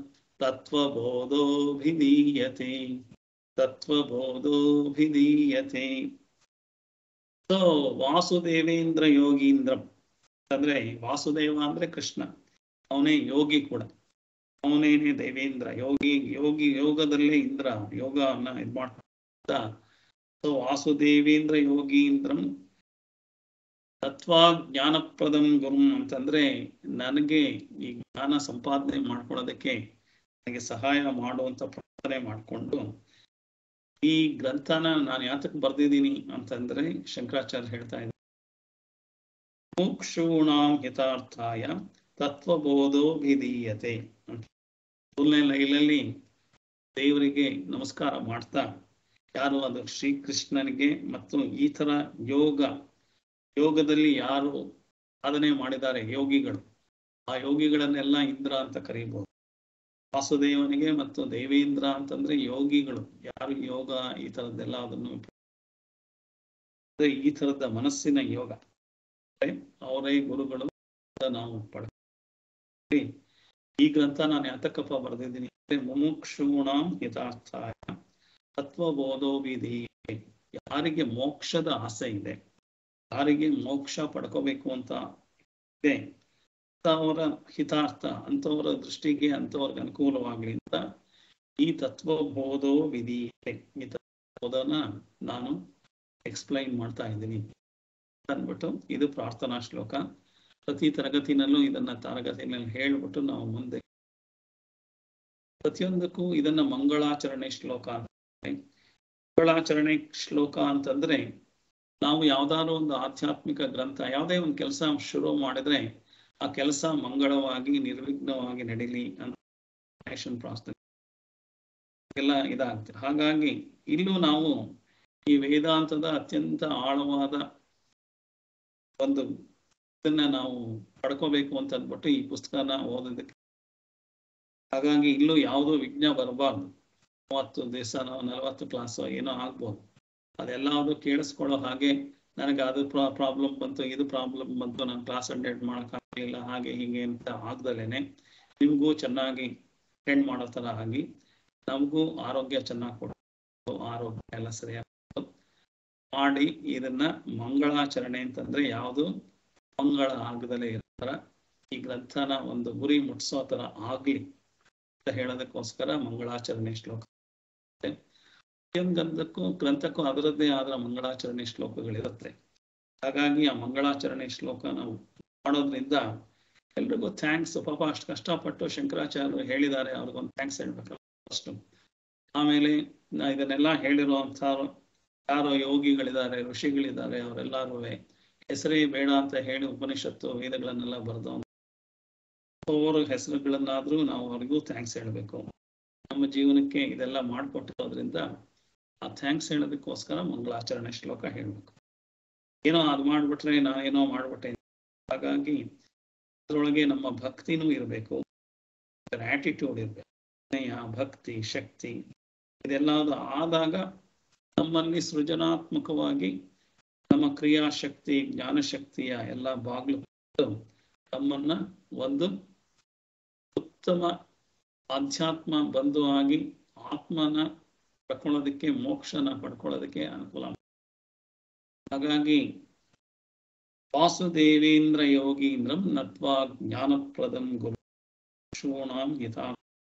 ತತ್ವಬೋಧೋಭಿಧೀಯತೆ ತತ್ವಬೋಧೋಭಿಧೀಯತೆ ಸೊ ವಾಸುದೇವೇಂದ್ರ ಯೋಗೀಂದ್ರಂ ಅಂದ್ರೆ ವಾಸುದೇವ ಅಂದ್ರೆ ಕೃಷ್ಣ ಅವನೇ ಯೋಗಿ ಕೂಡ ಅವನೇನೆ ದೇವೇಂದ್ರ ಯೋಗಿ ಯೋಗಿ ಯೋಗದಲ್ಲೇ ಇಂದ್ರ ಯೋಗವನ್ನ ಇದ್ ಮಾಡ್ತಾ ಸೊ ವಾಸುದೇವೇಂದ್ರ ಯೋಗೀಂದ್ರಂ ತತ್ವ ಜ್ಞಾನಪ್ರದಂ ಗುರುಂ ಅಂತಂದ್ರೆ ನನಗೆ ಈ ಜ್ಞಾನ ಸಂಪಾದನೆ ಮಾಡ್ಕೊಳ್ಳೋದಕ್ಕೆ ನನಗೆ ಸಹಾಯ ಮಾಡುವಂತ ಪ್ರಾರ್ಥನೆ ಮಾಡಿಕೊಂಡು ಈ ಗ್ರಂಥನ ನಾನು ಯಾತಕ್ಕೆ ಬರ್ದಿದ್ದೀನಿ ಅಂತಂದ್ರೆ ಶಂಕರಾಚಾರ್ಯ ಹೇಳ್ತಾ ಇದ್ದಾರೆ ಮುಕ್ಷೂಣಾಂ ಹಿತಾರ್ಥಾಯ ತತ್ವಬೋಧೋಭಿಧೀಯತೆ ಅಂತ ಮೊದಲನೇ ಲೈಲಲ್ಲಿ ದೇವರಿಗೆ ನಮಸ್ಕಾರ ಮಾಡ್ತಾ ಯಾರು ಅದು ಶ್ರೀಕೃಷ್ಣನಿಗೆ ಮತ್ತು ಈ ತರ ಯೋಗ ಯೋಗದಲ್ಲಿ ಯಾರು ಸಾಧನೆ ಮಾಡಿದ್ದಾರೆ ಯೋಗಿಗಳು ಆ ಯೋಗಿಗಳನ್ನೆಲ್ಲ ಇಂದ್ರ ಅಂತ ಕರೀಬಹುದು ವಾಸುದೇವನಿಗೆ ಮತ್ತು ದೇವೇಂದ್ರ ಅಂತಂದ್ರೆ ಯೋಗಿಗಳು ಯಾರು ಯೋಗ ಈ ತರದ್ದೆಲ್ಲ ಅದನ್ನು ಈ ತರದ ಮನಸ್ಸಿನ ಯೋಗ ಅವರೇ ಗುರುಗಳು ನಾವು ಪಡ ಈ ಗ್ರಂಥ ನಾನು ಯಾತಕ್ಕಪ್ಪ ಬರೆದಿದ್ದೀನಿ ಮುಮುಕ್ಷೂಣಾಂ ಹಿತಾರ್ಥಾಯ ತತ್ವಬೋಧೋವಿಧಿ ಯಾರಿಗೆ ಮೋಕ್ಷದ ಆಸೆ ಇದೆ ಯಾರಿಗೆ ಮೋಕ್ಷ ಪಡ್ಕೋಬೇಕು ಅಂತ ಇದೆ ಅವರ ಹಿತಾರ್ಥ ಅಂತವರ ದೃಷ್ಟಿಗೆ ಅಂತವ್ರಿಗೆ ಅನುಕೂಲವಾಗಲಿ ಅಂತ ಈ ತತ್ವಬೋಧೋ ವಿಧಿ ಈ ತತ್ವಬೋಧನ ನಾನು ಎಕ್ಸ್ಪ್ಲೈನ್ ಮಾಡ್ತಾ ಇದ್ದೀನಿ ಅಂದ್ಬಿಟ್ಟು ಇದು ಪ್ರಾರ್ಥನಾ ಶ್ಲೋಕ ಪ್ರತಿ ತರಗತಿನಲ್ಲೂ ಇದನ್ನ ತರಗತಿನಲ್ಲಿ ಹೇಳ್ಬಿಟ್ಟು ನಾವು ಮುಂದೆ ಪ್ರತಿಯೊಂದಕ್ಕೂ ಇದನ್ನ ಮಂಗಳಾಚರಣೆ ಶ್ಲೋಕ ಅಂತ ಮಂಗಳಾಚರಣೆ ಶ್ಲೋಕ ಅಂತಂದ್ರೆ ನಾವು ಯಾವ್ದಾದ್ರು ಒಂದು ಆಧ್ಯಾತ್ಮಿಕ ಗ್ರಂಥ ಯಾವುದೇ ಒಂದು ಕೆಲಸ ಶುರು ಮಾಡಿದ್ರೆ ಆ ಕೆಲಸ ಮಂಗಳವಾಗಿ ನಿರ್ವಿಘ್ನವಾಗಿ ನಡೀಲಿ ಅಂತ ಪ್ರಾರ್ಥನೆ ಎಲ್ಲ ಇದಾಗುತ್ತೆ ಹಾಗಾಗಿ ಇಲ್ಲೂ ನಾವು ಈ ವೇದಾಂತದ ಅತ್ಯಂತ ಆಳವಾದ ಒಂದು ಇದನ್ನ ನಾವು ಪಡ್ಕೋಬೇಕು ಅಂತ ಅಂದ್ಬಿಟ್ಟು ಈ ಪುಸ್ತಕನ ಓದೋದಕ್ಕೆ ಹಾಗಾಗಿ ಇಲ್ಲೂ ಯಾವುದೋ ವಿಘ್ನ ಬರಬಾರ್ದು ಮೂವತ್ತು ದಿವಸ ನಾವು ನಲವತ್ತು ಕ್ಲಾಸ್ ಏನೋ ಆಗ್ಬೋದು ಅದೆಲ್ಲದು ಕೇಳಿಸ್ಕೊಳ್ಳೋ ಹಾಗೆ ನನಗೆ ಅದು ಪ್ರಾಬ್ಲಮ್ ಬಂತು ಇದು ಪ್ರಾಬ್ಲಮ್ ಬಂತು ನಾನು ಕ್ಲಾಸ್ ಅಟೆಂಡ್ ಮಾಡೋಕ್ಕಾಗಲಿಲ್ಲ ಹಾಗೆ ಹೀಗೆ ಅಂತ ಆಗ್ದಲೇನೆ ನಿಮಗೂ ಚೆನ್ನಾಗಿ ಅಟೆಂಡ್ ಮಾಡೋ ಥರ ಆಗಿ ನಮಗೂ ಆರೋಗ್ಯ ಚೆನ್ನಾಗಿ ಕೊಡೋ ಆರೋಗ್ಯ ಎಲ್ಲ ಸರಿಯಾಗಿ ಮಾಡಿ ಇದನ್ನ ಮಂಗಳಾಚರಣೆ ಅಂತಂದ್ರೆ ಯಾವುದು ಮಂಗಳ ಆಗದಲೇ ಇರೋ ಈ ಗ್ರಂಥನ ಒಂದು ಗುರಿ ಮುಟ್ಸೋ ತರ ಆಗ್ಲಿ ಅಂತ ಹೇಳೋದಕ್ಕೋಸ್ಕರ ಮಂಗಳಾಚರಣೆ ಶ್ಲೋಕ ಪ್ರತಿಯೊಂದು ಗ್ರಂಥಕ್ಕೂ ಗ್ರಂಥಕ್ಕೂ ಅದರದ್ದೇ ಆದ ಮಂಗಳಾಚರಣೆ ಶ್ಲೋಕಗಳಿರುತ್ತೆ ಹಾಗಾಗಿ ಆ ಮಂಗಳಾಚರಣೆ ಶ್ಲೋಕ ನಾವು ಮಾಡೋದ್ರಿಂದ ಎಲ್ರಿಗೂ ಥ್ಯಾಂಕ್ಸ್ ಪಾಪ ಅಷ್ಟು ಕಷ್ಟಪಟ್ಟು ಶಂಕರಾಚಾರ್ಯರು ಹೇಳಿದ್ದಾರೆ ಅವ್ರಿಗೊಂದು ಥ್ಯಾಂಕ್ಸ್ ಹೇಳ್ಬೇಕಲ್ಲ ಫಸ್ಟು ಆಮೇಲೆ ಇದನ್ನೆಲ್ಲ ಹೇಳಿರುವಂಥ ಯಾರೋ ಯೋಗಿಗಳಿದ್ದಾರೆ ಋಷಿಗಳಿದ್ದಾರೆ ಅವರೆಲ್ಲರೂ ಹೆಸರೇ ಬೇಡ ಅಂತ ಹೇಳಿ ಉಪನಿಷತ್ತು ವೇದಗಳನ್ನೆಲ್ಲ ಬರೆದು ಅವ್ರ ಹೆಸರುಗಳನ್ನಾದ್ರೂ ನಾವು ಅವ್ರಿಗೂ ಥ್ಯಾಂಕ್ಸ್ ಹೇಳಬೇಕು ನಮ್ಮ ಜೀವನಕ್ಕೆ ಇದೆಲ್ಲ ಮಾಡಿಕೊಟ್ಟಿರೋದ್ರಿಂದ ಆ ಥ್ಯಾಂಕ್ಸ್ ಹೇಳೋದಕ್ಕೋಸ್ಕರ ಮಂಗಳಾಚರಣೆ ಶ್ಲೋಕ ಹೇಳ್ಬೇಕು ಏನೋ ಅದು ಮಾಡ್ಬಿಟ್ರೆ ನಾ ಏನೋ ಮಾಡ್ಬಿಟ್ಟೆ ಹಾಗಾಗಿ ಅದರೊಳಗೆ ನಮ್ಮ ಭಕ್ತಿನೂ ಇರಬೇಕು ಆಟಿಟ್ಯೂಡ್ ಇರಬೇಕು ಸ್ನೇಹ ಭಕ್ತಿ ಶಕ್ತಿ ಇದೆಲ್ಲದು ಆದಾಗ ನಮ್ಮಲ್ಲಿ ಸೃಜನಾತ್ಮಕವಾಗಿ ನಮ್ಮ ಕ್ರಿಯಾಶಕ್ತಿ ಜ್ಞಾನಶಕ್ತಿಯ ಎಲ್ಲ ಬಾಗಿಲು ತಮ್ಮನ್ನ ಒಂದು ಉತ್ತಮ ಆಧ್ಯಾತ್ಮ ಬಂಧುವಾಗಿ ಆತ್ಮನ ಪಡ್ಕೊಳ್ಳೋದಕ್ಕೆ ಮೋಕ್ಷನ ಪಡ್ಕೊಳ್ಳೋದಕ್ಕೆ ಅನುಕೂಲ ಹಾಗಾಗಿ ವಾಸುದೇವೇಂದ್ರ ಯೋಗೀಂದ್ರಂ ನತ್ವಾ ಜ್ಞಾನಪ್ರದಂ ಗುರು ಶೂಣಾಂ ಹಿತಾ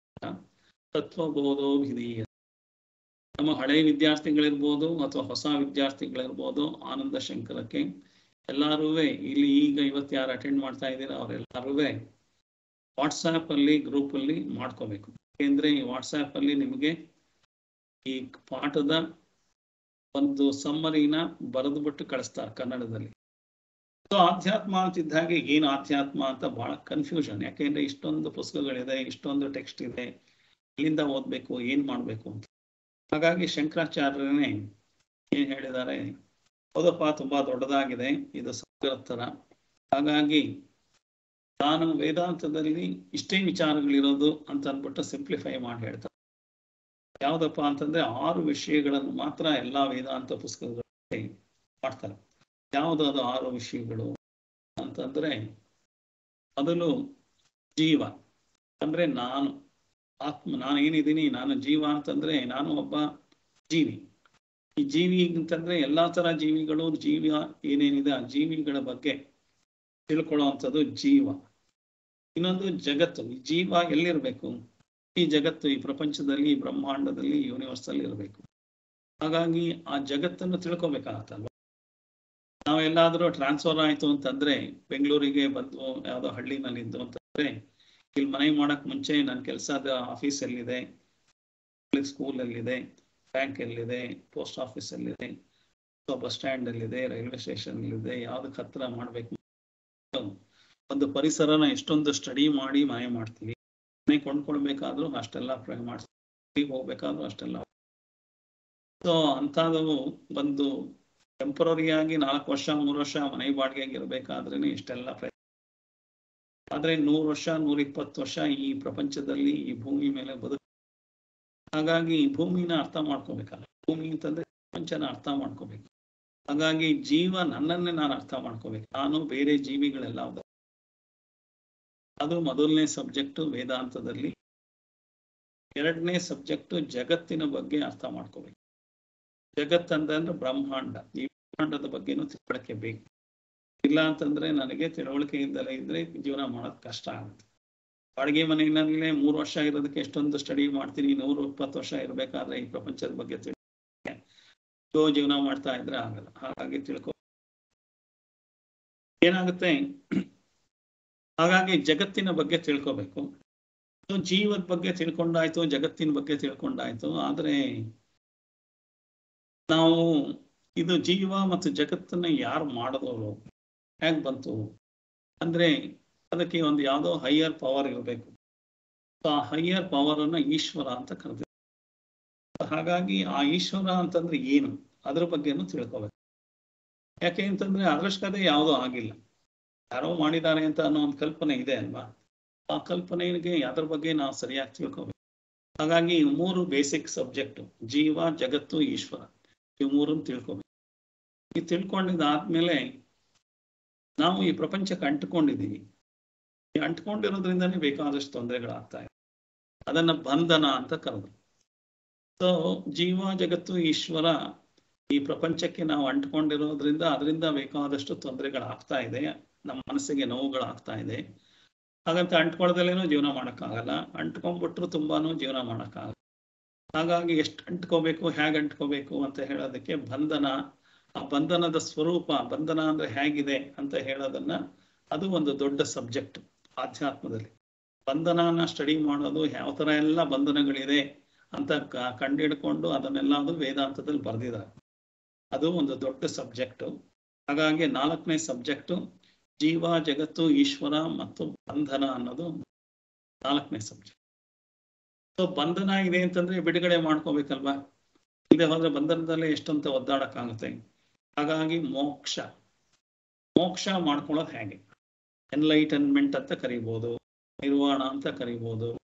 ತತ್ವಬೋಧೋ ವಿಧೀಯ ನಮ್ಮ ಹಳೆ ವಿದ್ಯಾರ್ಥಿಗಳಿರ್ಬೋದು ಅಥವಾ ಹೊಸ ವಿದ್ಯಾರ್ಥಿಗಳಿರ್ಬೋದು ಆನಂದ ಶಂಕರಕ್ಕೆ ಎಲ್ಲರೂ ಇಲ್ಲಿ ಈಗ ಇವತ್ತು ಯಾರು ಅಟೆಂಡ್ ಮಾಡ್ತಾ ಇದ್ದೀರಾ ಅವರೆಲ್ಲರೂ ವಾಟ್ಸಾಪ್ ಅಲ್ಲಿ ಗ್ರೂಪ್ ಅಲ್ಲಿ ಮಾಡ್ಕೋಬೇಕು ಯಾಕೆಂದ್ರೆ ಈ ವಾಟ್ಸಾಪ್ ಅಲ್ಲಿ ನಿಮಗೆ ಈ ಪಾಠದ ಒಂದು ಸಮ್ಮರಿನ ಬರೆದು ಬಿಟ್ಟು ಕಳಿಸ್ತಾರೆ ಕನ್ನಡದಲ್ಲಿ ಸೊ ಆಧ್ಯಾತ್ಮ ಅಂತಿದ್ದಾಗೆ ಏನು ಆಧ್ಯಾತ್ಮ ಅಂತ ಬಹಳ ಕನ್ಫ್ಯೂಷನ್ ಯಾಕೆಂದ್ರೆ ಇಷ್ಟೊಂದು ಪುಸ್ತಕಗಳಿದೆ ಇಷ್ಟೊಂದು ಟೆಕ್ಸ್ಟ್ ಇದೆ ಎಲ್ಲಿಂದ ಓದ್ಬೇಕು ಏನ್ ಮಾಡ್ಬೇಕು ಅಂತ ಹಾಗಾಗಿ ಶಂಕರಾಚಾರ್ಯರೇ ಏನ್ ಹೇಳಿದ್ದಾರೆ ಹೌದಪ್ಪ ತುಂಬಾ ದೊಡ್ಡದಾಗಿದೆ ಇದು ಸಾಗರದ ತರ ಹಾಗಾಗಿ ನಾನು ವೇದಾಂತದಲ್ಲಿ ಇಷ್ಟೇ ವಿಚಾರಗಳಿರೋದು ಅಂತ ಅಂದ್ಬಿಟ್ಟು ಸಿಂಪ್ಲಿಫೈ ಮಾಡಿ ಹೇಳ್ತಾರೆ ಯಾವ್ದಪ್ಪ ಅಂತಂದ್ರೆ ಆರು ವಿಷಯಗಳನ್ನು ಮಾತ್ರ ಎಲ್ಲಾ ವೇದಾಂತ ಪುಸ್ತಕಗಳಲ್ಲಿ ಮಾಡ್ತಾರೆ ಯಾವುದು ಅದು ಆರು ವಿಷಯಗಳು ಅಂತಂದ್ರೆ ಮೊದಲು ಜೀವ ಅಂದ್ರೆ ನಾನು ಆತ್ಮ ನಾನು ಏನಿದ್ದೀನಿ ನಾನು ಜೀವ ಅಂತಂದ್ರೆ ನಾನು ಒಬ್ಬ ಜೀವಿ ಈ ಜೀವಿ ಅಂತಂದ್ರೆ ಎಲ್ಲಾ ತರ ಜೀವಿಗಳು ಜೀವ ಏನೇನಿದೆ ಆ ಜೀವಿಗಳ ಬಗ್ಗೆ ತಿಳ್ಕೊಳ್ಳುವಂಥದ್ದು ಜೀವ ಇನ್ನೊಂದು ಜಗತ್ತು ಈ ಜೀವ ಎಲ್ಲಿರ್ಬೇಕು ಈ ಜಗತ್ತು ಈ ಪ್ರಪಂಚದಲ್ಲಿ ಈ ಬ್ರಹ್ಮಾಂಡದಲ್ಲಿ ಯೂನಿವರ್ಸ್ ಅಲ್ಲಿ ಇರಬೇಕು ಹಾಗಾಗಿ ಆ ಜಗತ್ತನ್ನು ತಿಳ್ಕೊಬೇಕಾಗತ್ತಲ್ವ ನಾವೆಲ್ಲಾದ್ರೂ ಟ್ರಾನ್ಸ್ಫರ್ ಆಯ್ತು ಅಂತಂದ್ರೆ ಬೆಂಗಳೂರಿಗೆ ಬಂದು ಯಾವ್ದೋ ಹಳ್ಳಿನಲ್ಲಿ ಇದ್ದು ಅಂತಂದ್ರೆ ಇಲ್ಲಿ ಮನೆ ಮಾಡಕ್ ಮುಂಚೆ ನನ್ನ ಕೆಲಸದ ಆಫೀಸ್ ಎಲ್ಲಿದೆ ಸ್ಕೂಲ್ ಎಲ್ಲಿದೆ ಬ್ಯಾಂಕ್ ಎಲ್ಲಿದೆ ಪೋಸ್ಟ್ ಆಫೀಸ್ ಎಲ್ಲಿದೆ ಬಸ್ ಸ್ಟ್ಯಾಂಡ್ ಅಲ್ಲಿದೆ ರೈಲ್ವೆ ಸ್ಟೇಷನ್ ಅಲ್ಲಿದೆ ಯಾವ್ದಕ್ಕೆ ಹತ್ರ ಮಾಡ್ಬೇಕು ಒಂದು ಪರಿಸರನ ಎಷ್ಟೊಂದು ಸ್ಟಡಿ ಮಾಡಿ ಮನೆ ಮಾಡ್ತೀವಿ ಮನೆ ಕೊಂಡ್ಕೊಳ್ಬೇಕಾದ್ರೂ ಅಷ್ಟೆಲ್ಲ ಟ್ರೈ ಮಾಡ್ತೀವಿ ಹೋಗ್ಬೇಕಾದ್ರೂ ಅಷ್ಟೆಲ್ಲ ಸೊ ಅಂಥದ್ದು ಒಂದು ಟೆಂಪರರಿ ಆಗಿ ನಾಲ್ಕು ವರ್ಷ ಮೂರು ವರ್ಷ ಮನೆ ಬಾಡಿಗೆಗೆ ಇರಬೇಕಾದ್ರೇನೆ ಇಷ್ಟೆಲ್ಲ ಪ್ರಯತ್ನ ಆದ್ರೆ ನೂರು ವರ್ಷ ನೂರ ಇಪ್ಪತ್ತು ವರ್ಷ ಈ ಪ್ರಪಂಚದಲ್ಲಿ ಈ ಭೂಮಿ ಮೇಲೆ ಬದುಕು ಹಾಗಾಗಿ ಈ ಭೂಮಿನ ಅರ್ಥ ಮಾಡ್ಕೋಬೇಕಲ್ಲ ಭೂಮಿ ಅಂತಂದ್ರೆ ಪ್ರಪಂಚನ ಅರ್ಥ ಮಾಡ್ಕೋಬೇಕು ಹಾಗಾಗಿ ಜೀವ ನನ್ನನ್ನೇ ನಾನು ಅರ್ಥ ಮಾಡ್ಕೋಬೇಕು ನಾನು ಬೇರೆ ಜೀವಿಗಳೆಲ್ಲ ಅದು ಮೊದಲನೇ ಸಬ್ಜೆಕ್ಟ್ ವೇದಾಂತದಲ್ಲಿ ಎರಡನೇ ಸಬ್ಜೆಕ್ಟ್ ಜಗತ್ತಿನ ಬಗ್ಗೆ ಅರ್ಥ ಮಾಡ್ಕೋಬೇಕು ಜಗತ್ತಂದ್ರೆ ಬ್ರಹ್ಮಾಂಡ ಈ ಬ್ರಹ್ಮಾಂಡದ ಬಗ್ಗೆನೂ ತಿಳುವಳಿಕೆ ಬೇಕು ಇಲ್ಲ ಅಂತಂದ್ರೆ ನನಗೆ ತಿಳುವಳಿಕೆ ಇದ್ದಲೇ ಇದ್ರೆ ಜೀವನ ಮಾಡೋದು ಕಷ್ಟ ಆಗುತ್ತೆ ಬಾಡಿಗೆ ಮನೆಯಲ್ಲೇ ಮೂರು ವರ್ಷ ಇರೋದಕ್ಕೆ ಎಷ್ಟೊಂದು ಸ್ಟಡಿ ಮಾಡ್ತೀನಿ ನೂರು ಇಪ್ಪತ್ತು ವರ್ಷ ಇರಬೇಕಾದ್ರೆ ಈ ಪ್ರಪಂಚದ ಬಗ್ಗೆ ತಿಳಿ ಜೀವನ ಮಾಡ್ತಾ ಇದ್ರೆ ಆಗಲ್ಲ ಹಾಗಾಗಿ ತಿಳ್ಕೊ ಏನಾಗುತ್ತೆ ಹಾಗಾಗಿ ಜಗತ್ತಿನ ಬಗ್ಗೆ ತಿಳ್ಕೊಬೇಕು ಜೀವದ ಬಗ್ಗೆ ತಿಳ್ಕೊಂಡಾಯ್ತು ಜಗತ್ತಿನ ಬಗ್ಗೆ ತಿಳ್ಕೊಂಡಾಯ್ತು ಆದ್ರೆ ನಾವು ಇದು ಜೀವ ಮತ್ತು ಜಗತ್ತನ್ನ ಯಾರು ಮಾಡಿದವರು ಹೇಗ್ ಬಂತು ಅಂದ್ರೆ ಅದಕ್ಕೆ ಒಂದು ಯಾವುದೋ ಹೈಯರ್ ಪವರ್ ಇರಬೇಕು ಆ ಹೈಯರ್ ಪವರ್ ಅನ್ನ ಈಶ್ವರ ಅಂತ ಕರೆದಿದ್ದಾರೆ ಹಾಗಾಗಿ ಆ ಈಶ್ವರ ಅಂತಂದ್ರೆ ಏನು ಅದ್ರ ಬಗ್ಗೆನೂ ತಿಳ್ಕೊಬೇಕು ಯಾಕೆ ಅಂತಂದ್ರೆ ಅದೃಷ್ಟದೇ ಯಾವುದೂ ಆಗಿಲ್ಲ ಯಾರೋ ಮಾಡಿದ್ದಾರೆ ಅಂತ ಅನ್ನೋ ಒಂದು ಕಲ್ಪನೆ ಇದೆ ಅಲ್ವಾ ಆ ಕಲ್ಪನೆಗೆ ಅದ್ರ ಬಗ್ಗೆ ನಾವು ಸರಿಯಾಗಿ ತಿಳ್ಕೊಬೇಕು ಹಾಗಾಗಿ ಮೂರು ಬೇಸಿಕ್ ಸಬ್ಜೆಕ್ಟ್ ಜೀವ ಜಗತ್ತು ಈಶ್ವರ ಈ ಮೂರನ್ನು ತಿಳ್ಕೊಬೇಕು ಈ ತಿಳ್ಕೊಂಡಿದ್ದಾದ್ಮೇಲೆ ನಾವು ಈ ಪ್ರಪಂಚಕ್ಕೆ ಅಂಟ್ಕೊಂಡಿದ್ದೀವಿ ಈ ಅಂಟ್ಕೊಂಡಿರೋದ್ರಿಂದನೇ ಬೇಕಾದಷ್ಟು ತೊಂದರೆಗಳಾಗ್ತಾ ಇದೆ ಅದನ್ನ ಬಂಧನ ಅಂತ ಕರೆದ್ರು ಸೊ ಜೀವ ಜಗತ್ತು ಈಶ್ವರ ಈ ಪ್ರಪಂಚಕ್ಕೆ ನಾವು ಅಂಟ್ಕೊಂಡಿರೋದ್ರಿಂದ ಅದರಿಂದ ಬೇಕಾದಷ್ಟು ತೊಂದರೆಗಳಾಗ್ತಾ ಇದೆ ನಮ್ಮ ಮನಸ್ಸಿಗೆ ನೋವುಗಳಾಗ್ತಾ ಇದೆ ಹಾಗಂತ ಅಂಟ್ಕೊಳ್ದಲ್ಲೇನೂ ಜೀವನ ಮಾಡೋಕ್ಕಾಗಲ್ಲ ಅಂಟ್ಕೊಂಡ್ಬಿಟ್ರು ತುಂಬಾನು ಜೀವನ ಮಾಡೋಕ್ಕಾಗಲ್ಲ ಹಾಗಾಗಿ ಎಷ್ಟು ಅಂಟ್ಕೋಬೇಕು ಹೇಗೆ ಅಂಟ್ಕೋಬೇಕು ಅಂತ ಹೇಳೋದಕ್ಕೆ ಬಂಧನ ಆ ಬಂಧನದ ಸ್ವರೂಪ ಬಂಧನ ಅಂದ್ರೆ ಹೇಗಿದೆ ಅಂತ ಹೇಳೋದನ್ನ ಅದು ಒಂದು ದೊಡ್ಡ ಸಬ್ಜೆಕ್ಟ್ ಆಧ್ಯಾತ್ಮದಲ್ಲಿ ಬಂಧನನ ಸ್ಟಡಿ ಮಾಡೋದು ಯಾವ ತರ ಎಲ್ಲ ಬಂಧನಗಳಿದೆ ಅಂತ ಕಂಡಿಡ್ಕೊಂಡು ಅದನ್ನೆಲ್ಲ ಅದು ವೇದಾಂತದಲ್ಲಿ ಬರೆದಿದ್ದಾರೆ ಅದು ಒಂದು ದೊಡ್ಡ ಸಬ್ಜೆಕ್ಟ್ ಹಾಗಾಗಿ ನಾಲ್ಕನೇ ಸಬ್ಜೆಕ್ಟ್ ಜೀವ ಜಗತ್ತು ಈಶ್ವರ ಮತ್ತು ಬಂಧನ ಅನ್ನೋದು ನಾಲ್ಕನೇ ಸಬ್ಜೆಕ್ಟ್ ಸೊ ಬಂಧನ ಇದೆ ಅಂತಂದ್ರೆ ಬಿಡುಗಡೆ ಮಾಡ್ಕೋಬೇಕಲ್ವಾ ಇದೆ ಹೋದ್ರೆ ಬಂಧನದಲ್ಲೇ ಎಷ್ಟಂತ ಒದ್ದಾಡಕ್ಕಾಗುತ್ತೆ ಹಾಗಾಗಿ ಮೋಕ್ಷ ಮೋಕ್ಷ ಮಾಡ್ಕೊಳ್ಳೋದು ಹೇಗೆ ಎನ್ಲೈಟನ್ಮೆಂಟ್ ಅಂತ ಕರಿಬೋದು ನಿರ್ವಾಣ ಅಂತ ಕರಿಬೋದು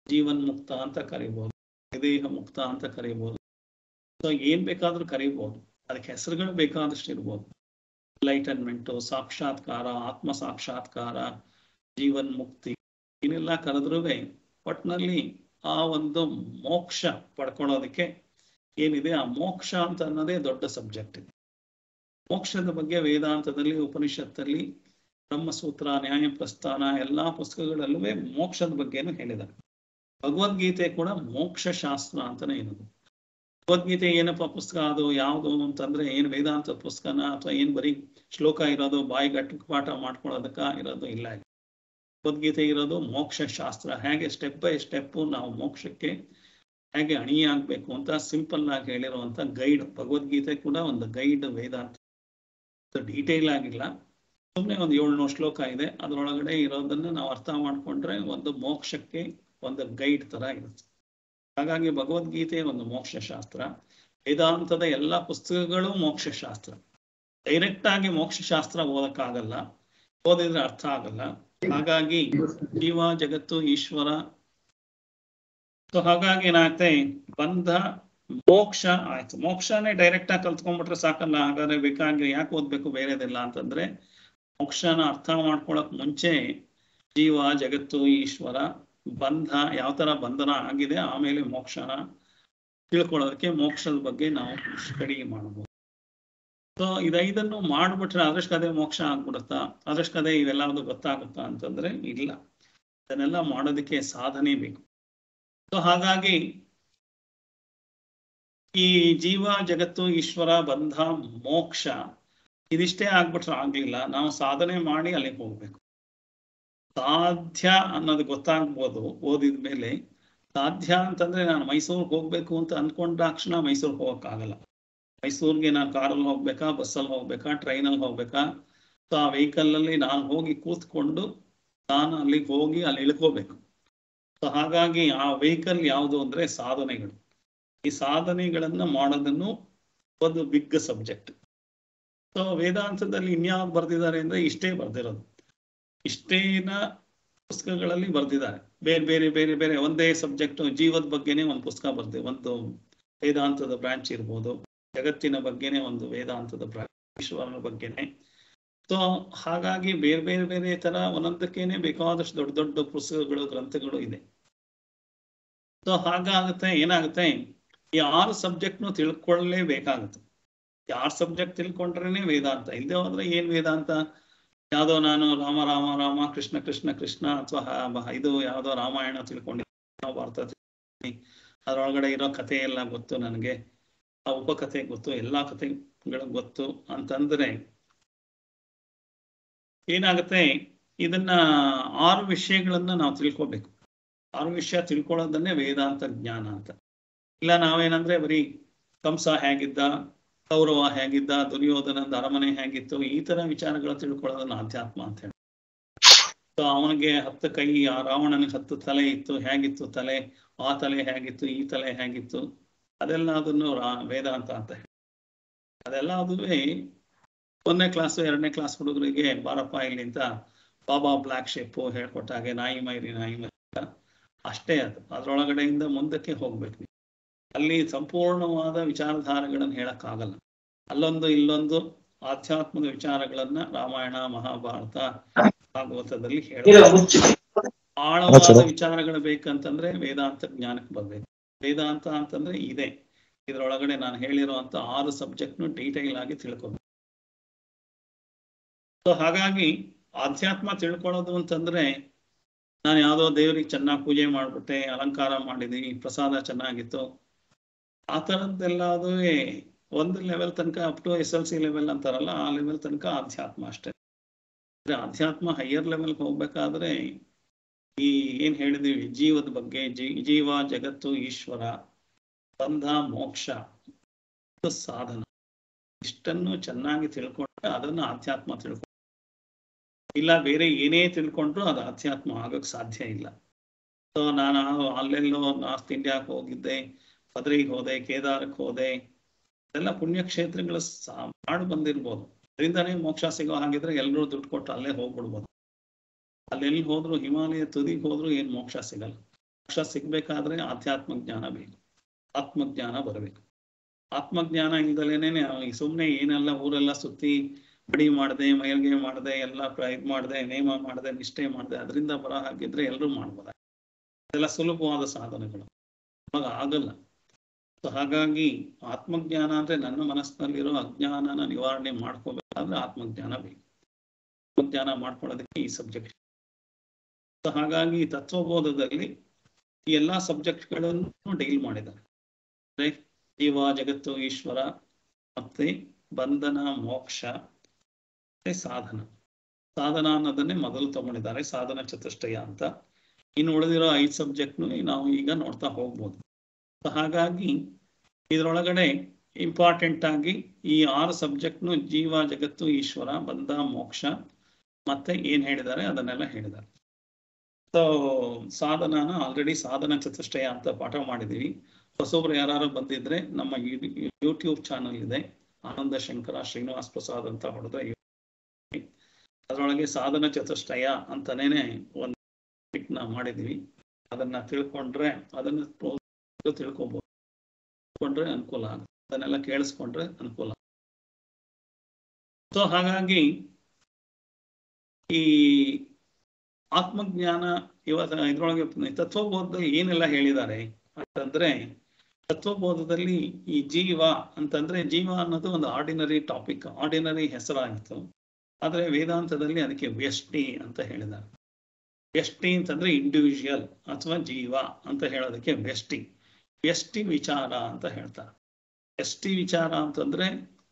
ಜೀವನ್ ಮುಕ್ತ ಅಂತ ಕರಿಬಹುದು ವಿದೇಹ ಮುಕ್ತ ಅಂತ ಕರಿಬಹುದು ಸೊ ಏನ್ ಬೇಕಾದ್ರೂ ಕರಿಬಹುದು ಅದಕ್ಕೆ ಹೆಸರುಗಳು ಬೇಕಾದಷ್ಟು ಇರ್ಬೋದು ಲೈಟನ್ಮೆಂಟು ಸಾಕ್ಷಾತ್ಕಾರ ಆತ್ಮ ಸಾಕ್ಷಾತ್ಕಾರ ಜೀವನ್ ಮುಕ್ತಿ ಏನೆಲ್ಲ ಕರೆದ್ರೂ ಒಟ್ನಲ್ಲಿ ಆ ಒಂದು ಮೋಕ್ಷ ಪಡ್ಕೊಳ್ಳೋದಕ್ಕೆ ಏನಿದೆ ಆ ಮೋಕ್ಷ ಅಂತ ಅನ್ನೋದೇ ದೊಡ್ಡ ಸಬ್ಜೆಕ್ಟ್ ಇದೆ ಮೋಕ್ಷದ ಬಗ್ಗೆ ವೇದಾಂತದಲ್ಲಿ ಉಪನಿಷತ್ತಲ್ಲಿ ಬ್ರಹ್ಮಸೂತ್ರ ನ್ಯಾಯ ಪ್ರಸ್ಥಾನ ಎಲ್ಲಾ ಪುಸ್ತಕಗಳಲ್ಲೂ ಮೋಕ್ಷದ ಬಗ್ಗೆನೂ ಹೇಳಿದ್ದಾರೆ ಭಗವದ್ಗೀತೆ ಕೂಡ ಮೋಕ್ಷ ಶಾಸ್ತ್ರ ಅಂತಾನೆ ಇರೋದು ಭಗವದ್ಗೀತೆ ಏನಪ್ಪ ಪುಸ್ತಕ ಅದು ಯಾವುದು ಅಂತಂದ್ರೆ ಏನ್ ವೇದಾಂತ ಪುಸ್ತಕನ ಅಥವಾ ಏನ್ ಬರೀ ಶ್ಲೋಕ ಇರೋದು ಬಾಯಿ ಗಟ್ಟು ಪಾಠ ಮಾಡ್ಕೊಳ್ಳೋದಕ್ಕ ಇರೋದು ಇಲ್ಲ ಭಗವದ್ಗೀತೆ ಇರೋದು ಮೋಕ್ಷ ಶಾಸ್ತ್ರ ಹೇಗೆ ಸ್ಟೆಪ್ ಬೈ ಸ್ಟೆಪ್ ನಾವು ಮೋಕ್ಷಕ್ಕೆ ಹೇಗೆ ಅಣಿಯಾಗಬೇಕು ಅಂತ ಸಿಂಪಲ್ ಆಗಿ ಹೇಳಿರುವಂತ ಗೈಡ್ ಭಗವದ್ಗೀತೆ ಕೂಡ ಒಂದು ಗೈಡ್ ವೇದಾಂತ ಡೀಟೇಲ್ ಆಗಿಲ್ಲ ಸುಮ್ಮನೆ ಒಂದು ಏಳ್ನೂರು ಶ್ಲೋಕ ಇದೆ ಅದರೊಳಗಡೆ ಇರೋದನ್ನ ನಾವು ಅರ್ಥ ಮಾಡ್ಕೊಂಡ್ರೆ ಒಂದು ಮೋಕ್ಷಕ್ಕೆ ಒಂದು ಗೈಡ್ ತರ ಇರುತ್ತೆ ಹಾಗಾಗಿ ಭಗವದ್ಗೀತೆ ಒಂದು ಮೋಕ್ಷ ಶಾಸ್ತ್ರ ವೇದಾಂತದ ಎಲ್ಲ ಪುಸ್ತಕಗಳು ಮೋಕ್ಷ ಶಾಸ್ತ್ರ ಡೈರೆಕ್ಟ್ ಆಗಿ ಮೋಕ್ಷ ಶಾಸ್ತ್ರ ಓದಕ್ಕಾಗಲ್ಲ ಓದಿದ್ರೆ ಅರ್ಥ ಆಗಲ್ಲ ಹಾಗಾಗಿ ಜೀವ ಜಗತ್ತು ಈಶ್ವರ ಸೊ ಹಾಗಾಗಿ ಏನಾಗುತ್ತೆ ಬಂಧ ಮೋಕ್ಷ ಆಯ್ತು ಮೋಕ್ಷನೇ ಡೈರೆಕ್ಟ್ ಆಗಿ ಕಲ್ತ್ಕೊಂಡ್ಬಿಟ್ರೆ ಸಾಕಲ್ಲ ಹಾಗಾದ್ರೆ ಬೇಕಾಗಿ ಯಾಕೆ ಓದ್ಬೇಕು ಬೇರೆದಿಲ್ಲ ಅಂತಂದ್ರೆ ಮೋಕ್ಷನ ಅರ್ಥ ಮಾಡ್ಕೊಳಕ್ ಮುಂಚೆ ಜೀವ ಜಗತ್ತು ಈಶ್ವರ ಬಂಧ ಯಾವ ತರ ಬಂಧನ ಆಗಿದೆ ಆಮೇಲೆ ಮೋಕ್ಷನ ತಿಳ್ಕೊಳ್ಳೋದಕ್ಕೆ ಮೋಕ್ಷದ ಬಗ್ಗೆ ನಾವು ಸ್ಟಡಿ ಮಾಡಬಹುದು ಸೊ ಇದೈದನ್ನು ಮಾಡ್ಬಿಟ್ರೆ ಅದೃಷ್ಟದೇ ಮೋಕ್ಷ ಆಗ್ಬಿಡುತ್ತಾ ಅದೃಷ್ಟದೇ ಇವೆಲ್ಲದು ಗೊತ್ತಾಗುತ್ತಾ ಅಂತಂದ್ರೆ ಇಲ್ಲ ಇದನ್ನೆಲ್ಲ ಮಾಡೋದಕ್ಕೆ ಸಾಧನೆ ಬೇಕು ಸೊ ಹಾಗಾಗಿ ಈ ಜೀವ ಜಗತ್ತು ಈಶ್ವರ ಬಂಧ ಮೋಕ್ಷ ಇದಿಷ್ಟೇ ಆಗ್ಬಿಟ್ರೆ ಆಗ್ಲಿಲ್ಲ ನಾವು ಸಾಧನೆ ಮಾಡಿ ಅಲ್ಲಿಗೆ ಹೋಗ್ಬೇಕು ಸಾಧ್ಯ ಅನ್ನೋದು ಗೊತ್ತಾಗ್ಬೋದು ಓದಿದ ಮೇಲೆ ಸಾಧ್ಯ ಅಂತಂದ್ರೆ ನಾನು ಮೈಸೂರಿಗೆ ಹೋಗ್ಬೇಕು ಅಂತ ಅನ್ಕೊಂಡ ತಕ್ಷಣ ಮೈಸೂರಿಗೆ ಹೋಗಕ್ಕಾಗಲ್ಲ ಮೈಸೂರಿಗೆ ನಾನು ಕಾರಲ್ಲಿ ಹೋಗ್ಬೇಕಾ ಬಸ್ಸಲ್ಲಿ ಹೋಗ್ಬೇಕಾ ಟ್ರೈನಲ್ಲಿ ಹೋಗ್ಬೇಕಾ ಸೊ ಆ ವೆಹಿಕಲ್ ಅಲ್ಲಿ ನಾನು ಹೋಗಿ ಕೂತ್ಕೊಂಡು ನಾನು ಅಲ್ಲಿಗೆ ಹೋಗಿ ಅಲ್ಲಿ ಇಳ್ಕೋಬೇಕು ಸೊ ಹಾಗಾಗಿ ಆ ವೆಹಿಕಲ್ ಯಾವುದು ಅಂದ್ರೆ ಸಾಧನೆಗಳು ಈ ಸಾಧನೆಗಳನ್ನ ಮಾಡೋದನ್ನು ಒಂದು ಬಿಗ್ ಸಬ್ಜೆಕ್ಟ್ ಸೊ ವೇದಾಂತದಲ್ಲಿ ಇನ್ಯಾವ್ದು ಬರ್ದಿದ್ದಾರೆ ಅಂದ್ರೆ ಇಷ್ಟೇ ಬರ್ದಿರೋದು ಇಷ್ಟೇನ ಪುಸ್ತಕಗಳಲ್ಲಿ ಬರ್ದಿದ್ದಾರೆ ಬೇರೆ ಬೇರೆ ಬೇರೆ ಬೇರೆ ಒಂದೇ ಸಬ್ಜೆಕ್ಟ್ ಜೀವದ ಬಗ್ಗೆನೇ ಒಂದು ಪುಸ್ತಕ ಬರ್ದೆ ಒಂದು ವೇದಾಂತದ ಬ್ರಾಂಚ್ ಇರ್ಬೋದು ಜಗತ್ತಿನ ಬಗ್ಗೆನೇ ಒಂದು ವೇದಾಂತದ ಬ್ರಾಂಚ್ ಈಶ್ವರನ ಬಗ್ಗೆನೆ ಸೊ ಹಾಗಾಗಿ ಬೇರೆ ಬೇರೆ ಬೇರೆ ತರ ಒಂದೊಂದಕ್ಕೇನೆ ಬೇಕಾದಷ್ಟು ದೊಡ್ಡ ದೊಡ್ಡ ಪುಸ್ತಕಗಳು ಗ್ರಂಥಗಳು ಇದೆ ಸೊ ಹಾಗಾಗುತ್ತೆ ಏನಾಗುತ್ತೆ ಈ ಆರು ಸಬ್ಜೆಕ್ಟ್ನು ತಿಳ್ಕೊಳ್ಳೇಬೇಕಾಗುತ್ತೆ ಯಾರು ಸಬ್ಜೆಕ್ಟ್ ತಿಳ್ಕೊಂಡ್ರೇನೆ ವೇದಾಂತ ಇಲ್ಲದೆ ಹೋದ್ರೆ ಏನ್ ವೇದಾಂತ ಯಾವ್ದೋ ನಾನು ರಾಮ ರಾಮ ರಾಮ ಕೃಷ್ಣ ಕೃಷ್ಣ ಕೃಷ್ಣ ಅಥವಾ ಇದು ಯಾವ್ದೋ ರಾಮಾಯಣ ತಿಳ್ಕೊಂಡಿದ್ದೀನಿ ಭಾರತ ಅದ್ರೊಳಗಡೆ ಇರೋ ಕಥೆ ಎಲ್ಲ ಗೊತ್ತು ನನಗೆ ಆ ಉಪಕಥೆ ಗೊತ್ತು ಎಲ್ಲಾ ಕಥೆಗಳು ಗೊತ್ತು ಅಂತಂದ್ರೆ ಏನಾಗುತ್ತೆ ಇದನ್ನ ಆರು ವಿಷಯಗಳನ್ನ ನಾವು ತಿಳ್ಕೊಬೇಕು ಆರು ವಿಷಯ ತಿಳ್ಕೊಳ್ಳೋದನ್ನೇ ವೇದಾಂತ ಜ್ಞಾನ ಅಂತ ಇಲ್ಲ ನಾವೇನಂದ್ರೆ ಬರೀ ಕಂಸ ಹೇಗಿದ್ದ ಕೌರವ ಹೇಗಿದ್ದ ದುರ್ಯೋಧನದ ಅರಮನೆ ಹೇಗಿತ್ತು ಈ ತರ ವಿಚಾರಗಳು ತಿಳ್ಕೊಳ್ಳೋದನ್ನ ಆಧ್ಯಾತ್ಮ ಅಂತ ಹೇಳಿ ಸೊ ಅವನಿಗೆ ಹತ್ತು ಕೈ ಆ ರಾವಣನಿಗೆ ಹತ್ತು ತಲೆ ಇತ್ತು ಹೇಗಿತ್ತು ತಲೆ ಆ ತಲೆ ಹೇಗಿತ್ತು ಈ ತಲೆ ಹೇಗಿತ್ತು ಅದೆಲ್ಲ ಅದನ್ನು ವೇದಾಂತ ಅಂತ ಹೇಳಿ ಅದೆಲ್ಲ ಅದುವೇ ಒಂದನೇ ಕ್ಲಾಸು ಎರಡನೇ ಕ್ಲಾಸ್ ಹುಡುಗರಿಗೆ ಬಾರಪ್ಪ ಇಲ್ಲಿ ಅಂತ ಬಾಬಾ ಬ್ಲ್ಯಾಕ್ ಶೇಪು ಹೇಳ್ಕೊಟ್ಟಾಗೆ ನಾಯಿ ಮೈರಿ ನಾಯಿ ಮೈರಿ ಅಷ್ಟೇ ಅದು ಅದ್ರೊಳಗಡೆಯಿಂದ ಮುಂದಕ್ಕೆ ಹೋಗ್ಬೇಕು ಅಲ್ಲಿ ಸಂಪೂರ್ಣವಾದ ವಿಚಾರಧಾರೆಗಳನ್ನು ಹೇಳಕ್ಕಾಗಲ್ಲ ಅಲ್ಲೊಂದು ಇಲ್ಲೊಂದು ಆಧ್ಯಾತ್ಮದ ವಿಚಾರಗಳನ್ನ ರಾಮಾಯಣ ಮಹಾಭಾರತ ಭಾಗವತದಲ್ಲಿ ಹೇಳ ಆಳವಾದ ವಿಚಾರಗಳು ಬೇಕಂತಂದ್ರೆ ವೇದಾಂತ ಜ್ಞಾನಕ್ಕೆ ಬರ್ಬೇಕು ವೇದಾಂತ ಅಂತಂದ್ರೆ ಇದೆ ಇದ್ರೊಳಗಡೆ ನಾನು ಹೇಳಿರುವಂತ ಆರು ಸಬ್ಜೆಕ್ಟ್ನು ಡೀಟೈಲ್ ಆಗಿ ತಿಳ್ಕೊಬೇಕು ಸೊ ಹಾಗಾಗಿ ಆಧ್ಯಾತ್ಮ ತಿಳ್ಕೊಳ್ಳೋದು ಅಂತಂದ್ರೆ ನಾನು ಯಾವುದೋ ದೇವ್ರಿಗೆ ಚೆನ್ನಾಗಿ ಪೂಜೆ ಮಾಡ್ಬಿಟ್ಟೆ ಅಲಂಕಾರ ಮಾಡಿದೀನಿ ಪ್ರಸಾದ ಚೆನ್ನಾಗಿತ್ತು ಆ ಥರದ್ದೆಲ್ಲ ಅದು ಒಂದು ಲೆವೆಲ್ ತನಕ up to S L C level ಅಂತಾರಲ್ಲ ಆ ಲೆವೆಲ್ ತನಕ ಆಧ್ಯಾತ್ಮ ಅಷ್ಟೇ ಆಧ್ಯಾತ್ಮ ಹೈಯರ್ ಲೆವೆಲ್ಗೆ ಹೋಗ್ಬೇಕಾದ್ರೆ ಈ ಏನ್ ಹೇಳಿದೀವಿ ಜೀವದ ಬಗ್ಗೆ ಜೀ ಜೀವ ಜಗತ್ತು ಈಶ್ವರ ಬಂಧ ಮೋಕ್ಷ ಸಾಧನ ಇಷ್ಟನ್ನು ಚೆನ್ನಾಗಿ ತಿಳ್ಕೊಂಡ್ರೆ ಅದನ್ನು ಆಧ್ಯಾತ್ಮ ತಿಳ್ಕೊಂಡು ಇಲ್ಲ ಬೇರೆ ಏನೇ ತಿಳ್ಕೊಂಡ್ರು ಅದು ಅಧ್ಯಾತ್ಮ ಆಗಕ್ ಸಾಧ್ಯ ಇಲ್ಲ ಸೊ ನಾನು ಅಲ್ಲೆಲ್ಲೋ ನಾರ್ತ್ ಇಂಡಿಯಾಕ್ಕೆ ಹೋಗಿದ್ದೆ ಬದ್ರಿಗೆ ಹೋದೆ ಕೇದಾರಕ್ಕೆ ಹೋದೆ ಅದೆಲ್ಲ ಪುಣ್ಯಕ್ಷೇತ್ರಗಳು ಮಾಡಿ ಬಂದಿರ್ಬೋದು ಅದರಿಂದಾನೇ ಮೋಕ್ಷ ಸಿಗೋ ಹಾಗಿದ್ರೆ ಎಲ್ಲರೂ ದುಡ್ಡು ಕೊಟ್ಟು ಅಲ್ಲೇ ಹೋಗ್ಬಿಡ್ಬೋದು ಅಲ್ಲೆಲ್ಲಿ ಹೋದ್ರು ಹಿಮಾಲಯ ತುದಿಗೆ ಹೋದ್ರು ಏನ್ ಮೋಕ್ಷ ಸಿಗಲ್ಲ ಮೋಕ್ಷ ಸಿಗ್ಬೇಕಾದ್ರೆ ಆಧ್ಯಾತ್ಮ ಜ್ಞಾನ ಬೇಕು ಆತ್ಮಜ್ಞಾನ ಬರಬೇಕು ಆತ್ಮಜ್ಞಾನ ಇಲ್ದಲೇನೆ ನಾವು ಈ ಸುಮ್ಮನೆ ಏನೆಲ್ಲ ಊರೆಲ್ಲ ಸುತ್ತಿ ಬಡಿ ಮಾಡದೆ ಮೈಲ್ಗೆ ಮಾಡದೆ ಎಲ್ಲ ಪ್ರ ಇದ್ ಮಾಡದೆ ನೇಮ ಮಾಡದೆ ನಿಷ್ಠೆ ಮಾಡದೆ ಅದರಿಂದ ಬರೋ ಹಾಗಿದ್ರೆ ಎಲ್ಲರೂ ಮಾಡ್ಬೋದ ಅದೆಲ್ಲ ಸುಲಭವಾದ ಸಾಧನೆಗಳು ಅವಾಗ ಆಗಲ್ಲ ಸೊ ಹಾಗಾಗಿ ಆತ್ಮಜ್ಞಾನ ಅಂದ್ರೆ ನನ್ನ ಮನಸ್ಸಿನಲ್ಲಿರೋ ಅಜ್ಞಾನನ ನಿವಾರಣೆ ಮಾಡ್ಕೋಬೇಕಾದ್ರೆ ಆತ್ಮಜ್ಞಾನ ಬೇಕು ಆತ್ಮಜ್ಞಾನ ಮಾಡ್ಕೊಳ್ಳೋದಕ್ಕೆ ಈ ಸಬ್ಜೆಕ್ಟ್ ಸೊ ಹಾಗಾಗಿ ತತ್ವಬೋಧದಲ್ಲಿ ಈ ಎಲ್ಲಾ ಸಬ್ಜೆಕ್ಟ್ಗಳನ್ನು ಡೀಲ್ ಮಾಡಿದ್ದಾರೆ ಅಂದ್ರೆ ಜೀವ ಜಗತ್ತು ಈಶ್ವರ ಮತ್ತೆ ಬಂಧನ ಮೋಕ್ಷ ಮತ್ತೆ ಸಾಧನ ಸಾಧನ ಅನ್ನೋದನ್ನೇ ಮೊದಲು ತಗೊಂಡಿದ್ದಾರೆ ಸಾಧನ ಚತುಷ್ಟಯ ಅಂತ ಇನ್ನು ಉಳಿದಿರೋ ಐದು ಸಬ್ಜೆಕ್ಟ್ನು ನಾವು ಈಗ ನೋಡ್ತಾ ಹೋಗ್ಬೋದು ಸೊ ಹಾಗಾಗಿ ಇದರೊಳಗಡೆ ಇಂಪಾರ್ಟೆಂಟ್ ಆಗಿ ಈ ಆರು ಸಬ್ಜೆಕ್ಟ್ನು ಜೀವ ಜಗತ್ತು ಈಶ್ವರ ಬಂಧ ಮೋಕ್ಷ ಮತ್ತೆ ಏನ್ ಹೇಳಿದ್ದಾರೆ ಅದನ್ನೆಲ್ಲ ಹೇಳಿದ್ದಾರೆ ಸೊ ಸಾಧನನ ಆಲ್ರೆಡಿ ಸಾಧನ ಚತುಷ್ಟಯ ಅಂತ ಪಾಠ ಮಾಡಿದೀವಿ ಹೊಸೊಬ್ರು ಯಾರು ಬಂದಿದ್ರೆ ನಮ್ಮ ಯೂಟ್ಯೂಬ್ ಚಾನಲ್ ಇದೆ ಆನಂದ ಶಂಕರ ಶ್ರೀನಿವಾಸ್ ಪ್ರಸಾದ್ ಅಂತ ಹೊಡೆದ್ರೆ ಅದರೊಳಗೆ ಸಾಧನ ಚತುಷ್ಟಯ ಅಂತಾನೇನೆ ಒಂದು ನ ಮಾಡಿದೀವಿ ಅದನ್ನ ತಿಳ್ಕೊಂಡ್ರೆ ಅದನ್ನ ತಿಳ್ಕೊಬಹುದು ತಿಳ್ಕೊಂಡ್ರೆ ಅನುಕೂಲ ಆಗುತ್ತೆ ಅದನ್ನೆಲ್ಲ ಕೇಳಿಸ್ಕೊಂಡ್ರೆ ಅನುಕೂಲ ಸೊ ಹಾಗಾಗಿ ಈ ಆತ್ಮಜ್ಞಾನ ಇವತ್ತ ಇದ್ರೊಳಗೆ ತತ್ವಬೋಧದಲ್ಲಿ ಏನೆಲ್ಲ ಹೇಳಿದ್ದಾರೆ ಅಂತಂದ್ರೆ ತತ್ವಬೋಧದಲ್ಲಿ ಈ ಜೀವ ಅಂತಂದ್ರೆ ಜೀವ ಅನ್ನೋದು ಒಂದು ಆರ್ಡಿನರಿ ಟಾಪಿಕ್ ಆರ್ಡಿನರಿ ಹೆಸರಾಗಿತ್ತು ಆದ್ರೆ ವೇದಾಂತದಲ್ಲಿ ಅದಕ್ಕೆ ವ್ಯಷ್ಟಿ ಅಂತ ಹೇಳಿದ್ದಾರೆ ವ್ಯಷ್ಟಿ ಅಂತಂದ್ರೆ ಇಂಡಿವಿಜುವಲ್ ಅಥವಾ ಜೀವ ಅಂತ ಹೇಳೋದಕ್ಕೆ ವ್ಯಷ್ಟಿ ವ್ಯಷ್ಟಿ ವಿಚಾರ ಅಂತ ಹೇಳ್ತಾರೆ ವ್ಯಷ್ಟಿ ವಿಚಾರ ಅಂತಂದ್ರೆ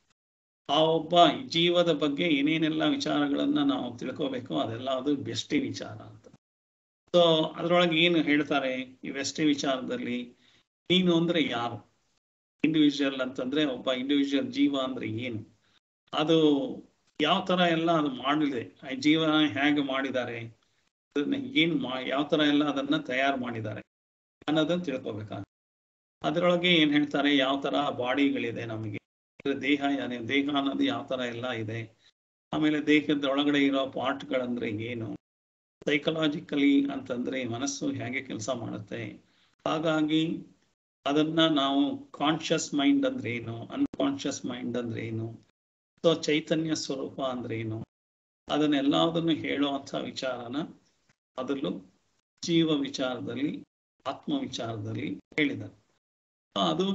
ಆ ಒಬ್ಬ ಜೀವದ ಬಗ್ಗೆ ಏನೇನೆಲ್ಲ ವಿಚಾರಗಳನ್ನ ನಾವು ತಿಳ್ಕೋಬೇಕು ಅದೆಲ್ಲ ಅದು ವ್ಯಷ್ಟಿ ವಿಚಾರ ಅಂತ ಸೊ ಅದ್ರೊಳಗೆ ಏನು ಹೇಳ್ತಾರೆ ಈ ವ್ಯಷ್ಟಿ ವಿಚಾರದಲ್ಲಿ ನೀನು ಅಂದ್ರೆ ಯಾರು ಇಂಡಿವಿಜುವಲ್ ಅಂತಂದ್ರೆ ಒಬ್ಬ ಇಂಡಿವಿಜುವಲ್ ಜೀವ ಅಂದ್ರೆ ಏನು ಅದು ಯಾವ ತರ ಎಲ್ಲ ಅದು ಮಾಡಿದೆ ಆ ಜೀವ ಹೇಗೆ ಮಾಡಿದ್ದಾರೆ ಅದನ್ನ ಏನ್ ಮಾ ಯಾವ ತರ ಎಲ್ಲ ಅದನ್ನ ತಯಾರು ಮಾಡಿದ್ದಾರೆ ಅನ್ನೋದನ್ನ ತಿಳ್ಕೊಬೇಕಾಗುತ್ತೆ ಅದರೊಳಗೆ ಏನ್ ಹೇಳ್ತಾರೆ ಯಾವ ತರ ಬಾಡಿಗಳಿದೆ ನಮಗೆ ದೇಹ ಯಾನೆ ದೇಹ ಅನ್ನೋದು ಯಾವ ತರ ಎಲ್ಲ ಇದೆ ಆಮೇಲೆ ದೇಹದ ಒಳಗಡೆ ಇರೋ ಪಾರ್ಟ್ಗಳಂದ್ರೆ ಏನು ಸೈಕಲಾಜಿಕಲಿ ಅಂತಂದ್ರೆ ಮನಸ್ಸು ಹೇಗೆ ಕೆಲಸ ಮಾಡುತ್ತೆ ಹಾಗಾಗಿ ಅದನ್ನ ನಾವು ಕಾನ್ಶಿಯಸ್ ಮೈಂಡ್ ಅಂದ್ರೆ ಏನು ಅನ್ಕಾನ್ಶಿಯಸ್ ಮೈಂಡ್ ಅಂದ್ರೆ ಏನು ಸೊ ಚೈತನ್ಯ ಸ್ವರೂಪ ಅಂದ್ರೆ ಏನು ಅದನ್ನೆಲ್ಲದನ್ನು ಹೇಳುವಂಥ ವಿಚಾರನ ಮೊದಲು ಜೀವ ವಿಚಾರದಲ್ಲಿ ಆತ್ಮ ವಿಚಾರದಲ್ಲಿ ಹೇಳಿದ್ದಾರೆ ಅದು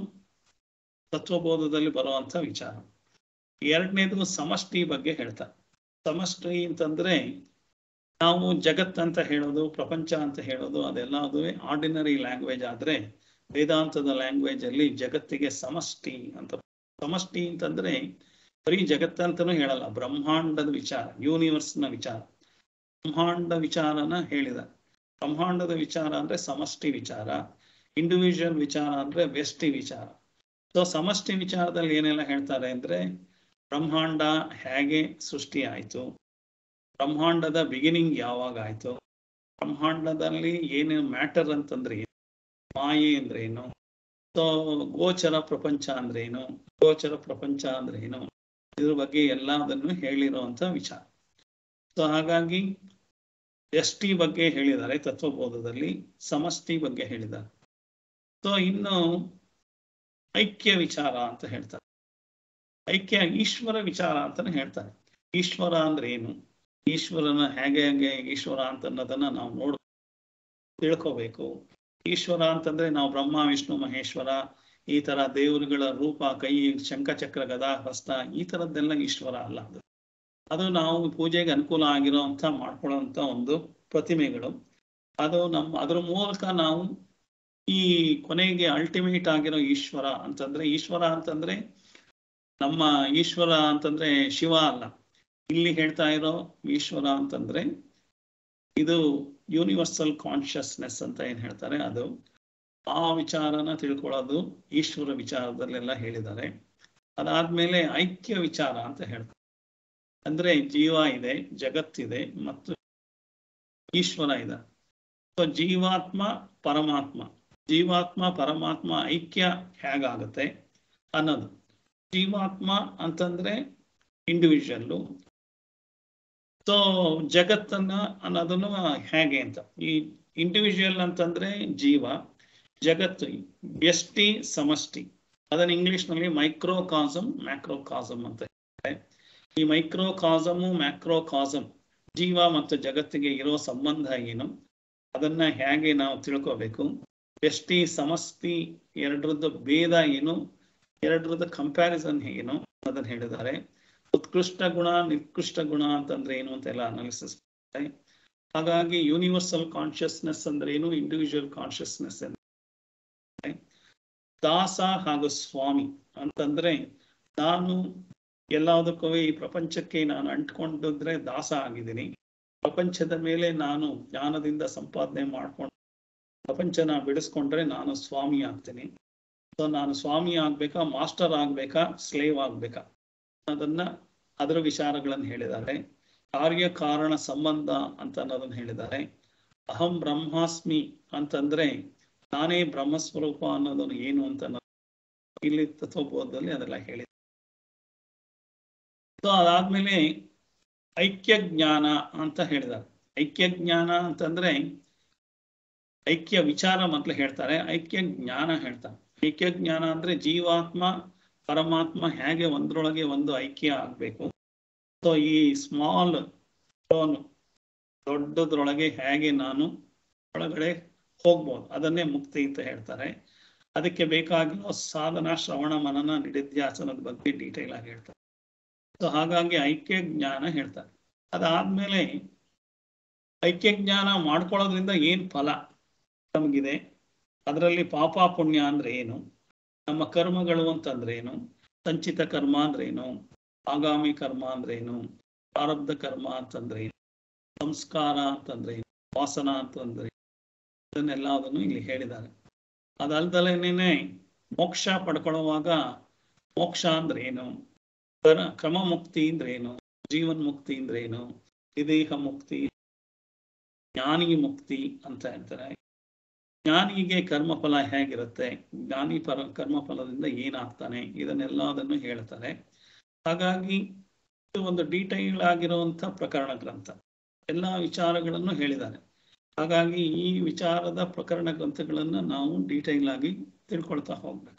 ತತ್ವಬೋಧದಲ್ಲಿ ಬರುವಂತ ವಿಚಾರ ಎರಡನೇದು ಸಮಷ್ಟಿ ಬಗ್ಗೆ ಹೇಳ್ತಾರೆ ಸಮಷ್ಟಿ ಅಂತಂದ್ರೆ ನಾವು ಜಗತ್ ಅಂತ ಹೇಳೋದು ಪ್ರಪಂಚ ಅಂತ ಹೇಳೋದು ಅದೆಲ್ಲ ಅದುವೇ ಆರ್ಡಿನರಿ ಲ್ಯಾಂಗ್ವೇಜ್ ಆದ್ರೆ ವೇದಾಂತದ ಲ್ಯಾಂಗ್ವೇಜ್ ಅಲ್ಲಿ ಜಗತ್ತಿಗೆ ಸಮಷ್ಟಿ ಅಂತ ಸಮಷ್ಟಿ ಅಂತಂದ್ರೆ ಬರೀ ಜಗತ್ತಂತನೂ ಹೇಳಲ್ಲ ಬ್ರಹ್ಮಾಂಡದ ವಿಚಾರ ಯೂನಿವರ್ಸ್ನ ವಿಚಾರ ಬ್ರಹ್ಮಾಂಡ ವಿಚಾರನ ಹೇಳಿದ ಬ್ರಹ್ಮಾಂಡದ ವಿಚಾರ ಅಂದ್ರೆ ಸಮಷ್ಟಿ ವಿಚಾರ ಇಂಡಿವಿಜುವಲ್ ವಿಚಾರ ಅಂದ್ರೆ ವ್ಯಷ್ಟಿ ವಿಚಾರ ಸೊ ಸಮಷ್ಟಿ ವಿಚಾರದಲ್ಲಿ ಏನೆಲ್ಲ ಹೇಳ್ತಾರೆ ಅಂದ್ರೆ ಬ್ರಹ್ಮಾಂಡ ಹೇಗೆ ಸೃಷ್ಟಿ ಆಯ್ತು ಬ್ರಹ್ಮಾಂಡದ ಬಿಗಿನಿಂಗ್ ಯಾವಾಗ ಆಯ್ತು ಬ್ರಹ್ಮಾಂಡದಲ್ಲಿ ಏನು ಮ್ಯಾಟರ್ ಅಂತಂದ್ರೆ ಏನು ಮಾಯೆ ಅಂದ್ರೆ ಏನು ಸೊ ಗೋಚರ ಪ್ರಪಂಚ ಅಂದ್ರೆ ಏನು ಗೋಚರ ಪ್ರಪಂಚ ಅಂದ್ರೆ ಏನು ಇದ್ರ ಬಗ್ಗೆ ಎಲ್ಲದನ್ನು ಹೇಳಿರುವಂತ ವಿಚಾರ ಸೊ ಹಾಗಾಗಿ ಎಷ್ಟಿ ಬಗ್ಗೆ ಹೇಳಿದ್ದಾರೆ ತತ್ವಬೋಧದಲ್ಲಿ ಸಮಷ್ಟಿ ಬಗ್ಗೆ ಹೇಳಿದ್ದಾರೆ ಸೊ ಇನ್ನು ಐಕ್ಯ ವಿಚಾರ ಅಂತ ಹೇಳ್ತಾರೆ ಐಕ್ಯ ಈಶ್ವರ ವಿಚಾರ ಅಂತಾನೆ ಹೇಳ್ತಾರೆ ಈಶ್ವರ ಅಂದ್ರೆ ಏನು ಈಶ್ವರನ ಹೇಗೆ ಹೇಗೆ ಈಶ್ವರ ಅಂತ ಅನ್ನೋದನ್ನ ನಾವು ನೋಡ್ ತಿಳ್ಕೋಬೇಕು ಈಶ್ವರ ಅಂತಂದ್ರೆ ನಾವು ಬ್ರಹ್ಮ ವಿಷ್ಣು ಮಹೇಶ್ವರ ಈ ತರ ದೇವರುಗಳ ರೂಪ ಕೈ ಶಂಖಚಕ್ರ ಗದಾ ಹಸ್ತ ಈ ತರದ್ದೆಲ್ಲ ಈಶ್ವರ ಅಲ್ಲ ಅದು ಅದು ನಾವು ಪೂಜೆಗೆ ಅನುಕೂಲ ಆಗಿರೋ ಅಂತ ಮಾಡ್ಕೊಳ್ಳೋಂಥ ಒಂದು ಪ್ರತಿಮೆಗಳು ಅದು ನಮ್ಮ ಅದ್ರ ಮೂಲಕ ನಾವು ಈ ಕೊನೆಗೆ ಅಲ್ಟಿಮೇಟ್ ಆಗಿರೋ ಈಶ್ವರ ಅಂತಂದ್ರೆ ಈಶ್ವರ ಅಂತಂದ್ರೆ ನಮ್ಮ ಈಶ್ವರ ಅಂತಂದ್ರೆ ಶಿವ ಅಲ್ಲ ಇಲ್ಲಿ ಹೇಳ್ತಾ ಇರೋ ಈಶ್ವರ ಅಂತಂದ್ರೆ ಇದು ಯೂನಿವರ್ಸಲ್ ಕಾನ್ಶಿಯಸ್ನೆಸ್ ಅಂತ ಏನ್ ಹೇಳ್ತಾರೆ ಅದು ಆ ವಿಚಾರನ ತಿಳ್ಕೊಳ್ಳೋದು ಈಶ್ವರ ವಿಚಾರದಲ್ಲೆಲ್ಲ ಹೇಳಿದ್ದಾರೆ ಅದಾದ್ಮೇಲೆ ಐಕ್ಯ ವಿಚಾರ ಅಂತ ಹೇಳ್ತಾರೆ ಅಂದ್ರೆ ಜೀವ ಇದೆ ಜಗತ್ತಿದೆ ಮತ್ತು ಈಶ್ವರ ಇದೆ ಸೊ ಜೀವಾತ್ಮ ಪರಮಾತ್ಮ ಜೀವಾತ್ಮ ಪರಮಾತ್ಮ ಐಕ್ಯ ಹೇಗಾಗುತ್ತೆ ಅನ್ನೋದು ಜೀವಾತ್ಮ ಅಂತಂದ್ರೆ ಇಂಡಿವಿಜುವಲ್ಲು ಸೊ ಜಗತ್ತನ್ನ ಅನ್ನೋದನ್ನು ಹೇಗೆ ಅಂತ ಈ ಇಂಡಿವಿಜುವಲ್ ಅಂತಂದ್ರೆ ಜೀವ ಜಗತ್ತು ವ್ಯಷ್ಟಿ ಸಮಷ್ಟಿ ಅದನ್ನ ಇಂಗ್ಲಿಷ್ ನಲ್ಲಿ ಮೈಕ್ರೋ ಕಾಸಮ್ ಮ್ಯಾಕ್ರೋ ಕಾಸಮ್ ಅಂತ ಹೇಳ್ತಾರೆ ಈ ಮೈಕ್ರೋ ಕಾಸಮು ಮ್ಯಾಕ್ರೋ ಕಾಸಮ್ ಜೀವ ಮತ್ತು ಜಗತ್ತಿಗೆ ಇರೋ ಸಂಬಂಧ ಏನು ಅದನ್ನ ಹೇಗೆ ನಾವು ತಿಳ್ಕೋಬೇಕು ವ್ಯಷ್ಟಿ ಸಮಷ್ಟಿ ಎರಡರದ್ದು ಭೇದ ಏನು ಎರಡರದ್ದು ಕಂಪ್ಯಾರಿಸನ್ ಏನು ಅದನ್ನ ಹೇಳಿದ್ದಾರೆ ಉತ್ಕೃಷ್ಟ ಗುಣ ನಿಕೃಷ್ಟ ಗುಣ ಅಂತಂದ್ರೆ ಏನು ಅಂತೆಲ್ಲ ಅನಾಲಿಸಿಸ್ ಹಾಗಾಗಿ ಯೂನಿವರ್ಸಲ್ ಕಾನ್ಶಿಯಸ್ನೆಸ್ ಅಂದ್ರೆ ಏನು ಇಂಡಿವಿಜುವಲ್ ಕಾನ್ಶಿಯಸ್ನೆಸ್ ಅಂದ್ರೆ ದಾಸ ಹಾಗೂ ಸ್ವಾಮಿ ಅಂತಂದ್ರೆ ನಾನು ಎಲ್ಲದಕ್ಕೂ ಈ ಪ್ರಪಂಚಕ್ಕೆ ನಾನು ಅಂಟ್ಕೊಂಡಿದ್ರೆ ದಾಸ ಆಗಿದ್ದೀನಿ ಪ್ರಪಂಚದ ಮೇಲೆ ನಾನು ಜ್ಞಾನದಿಂದ ಸಂಪಾದನೆ ಮಾಡ್ಕೊಂಡು ಪ್ರಪಂಚನ ಬಿಡಿಸ್ಕೊಂಡ್ರೆ ನಾನು ಸ್ವಾಮಿ ಆಗ್ತೀನಿ ಸೊ ನಾನು ಸ್ವಾಮಿ ಆಗ್ಬೇಕಾ ಮಾಸ್ಟರ್ ಆಗ್ಬೇಕಾ ಸ್ಲೇವ್ ಆಗ್ಬೇಕಾ ಅದನ್ನ ಅದರ ವಿಚಾರಗಳನ್ನು ಹೇಳಿದ್ದಾರೆ ಕಾರ್ಯ ಕಾರಣ ಸಂಬಂಧ ಅಂತ ಅನ್ನೋದನ್ನ ಹೇಳಿದ್ದಾರೆ ಅಹಂ ಬ್ರಹ್ಮಾಸ್ಮಿ ಅಂತಂದ್ರೆ ನಾನೇ ಬ್ರಹ್ಮಸ್ವರೂಪ ಅನ್ನೋದನ್ನು ಏನು ಅಂತ ಅನ್ನೋದು ಇಲ್ಲಿ ತತ್ವಬೋಧದಲ್ಲಿ ಅದೆಲ್ಲ ಹೇಳಿ ಸೊ ಅದಾದ್ಮೇಲೆ ಐಕ್ಯ ಜ್ಞಾನ ಅಂತ ಹೇಳಿದ್ದಾರೆ ಐಕ್ಯ ಜ್ಞಾನ ಅಂತಂದ್ರೆ ಐಕ್ಯ ವಿಚಾರ ಮೊದಲು ಹೇಳ್ತಾರೆ ಐಕ್ಯ ಜ್ಞಾನ ಹೇಳ್ತಾರೆ ಐಕ್ಯ ಜ್ಞಾನ ಅಂದ್ರೆ ಜೀವಾತ್ಮ ಪರಮಾತ್ಮ ಹೇಗೆ ಒಂದ್ರೊಳಗೆ ಒಂದು ಐಕ್ಯ ಆಗ್ಬೇಕು ಸೊ ಈ ಸ್ಮಾಲ್ ಸ್ಟೋನ್ ದೊಡ್ಡದ್ರೊಳಗೆ ಹೇಗೆ ನಾನು ಒಳಗಡೆ ಹೋಗ್ಬೋದು ಅದನ್ನೇ ಮುಕ್ತಿ ಅಂತ ಹೇಳ್ತಾರೆ ಅದಕ್ಕೆ ಬೇಕಾಗಿರೋ ಸಾಧನ ಶ್ರವಣ ಮನನ ನಿಡಿಧ್ಯಾಸನದ ಬಗ್ಗೆ ಡೀಟೇಲ್ ಆಗಿ ಹೇಳ್ತಾರೆ ಸೊ ಹಾಗಾಗಿ ಐಕ್ಯ ಜ್ಞಾನ ಹೇಳ್ತಾರೆ ಅದಾದ್ಮೇಲೆ ಐಕ್ಯ ಜ್ಞಾನ ಮಾಡ್ಕೊಳ್ಳೋದ್ರಿಂದ ಏನ್ ಫಲ ನಮಗಿದೆ ಅದರಲ್ಲಿ ಪಾಪ ಪುಣ್ಯ ಅಂದ್ರೆ ಏನು ನಮ್ಮ ಕರ್ಮಗಳು ಅಂತಂದ್ರೆ ಏನು ಸಂಚಿತ ಕರ್ಮ ಅಂದ್ರೆ ಏನು ಆಗಾಮಿ ಕರ್ಮ ಅಂದ್ರೆ ಏನು ಪ್ರಾರಬ್ಧ ಕರ್ಮ ಅಂತಂದ್ರೆ ಏನು ಸಂಸ್ಕಾರ ಅಂತಂದ್ರೆ ಏನು ವಾಸನ ಅಂತಂದ್ರೆ ಏನು? ಇದನ್ನೆಲ್ಲದನ್ನು ಇಲ್ಲಿ ಹೇಳಿದ್ದಾರೆ ಅದಲ್ದಲೇನೆ ಮೋಕ್ಷ ಪಡ್ಕೊಳ್ಳುವಾಗ ಮೋಕ್ಷ ಅಂದ್ರೆ ಏನು ಕರ- ಕ್ರಮ ಮುಕ್ತಿ ಅಂದ್ರೆ ಏನು ಜೀವನ್ ಮುಕ್ತಿ ಅಂದ್ರೆ ಏನು ವಿದೇಹ ಮುಕ್ತಿ ಜ್ಞಾನಿ ಮುಕ್ತಿ ಅಂತ ಹೇಳ್ತಾರೆ ಜ್ಞಾನಿಗೆ ಕರ್ಮಫಲ ಹೇಗಿರುತ್ತೆ ಜ್ಞಾನಿ ಪರ ಕರ್ಮಫಲದಿಂದ ಏನಾಗ್ತಾನೆ ಇದನ್ನೆಲ್ಲದನ್ನು ಹೇಳ್ತಾರೆ ಹಾಗಾಗಿ ಇದು ಒಂದು ಡೀಟೈಲ್ ಆಗಿರುವಂತ ಪ್ರಕರಣ ಗ್ರಂಥ ಎಲ್ಲಾ ವಿಚಾರಗಳನ್ನು ಹೇಳಿದ್ದಾರೆ ಹಾಗಾಗಿ ಈ ವಿಚಾರದ ಪ್ರಕರಣ ಗ್ರಂಥಗಳನ್ನ ನಾವು ಡೀಟೈಲ್ ಆಗಿ ತಿಳ್ಕೊಳ್ತಾ ಹೋಗ್ಬೇಕು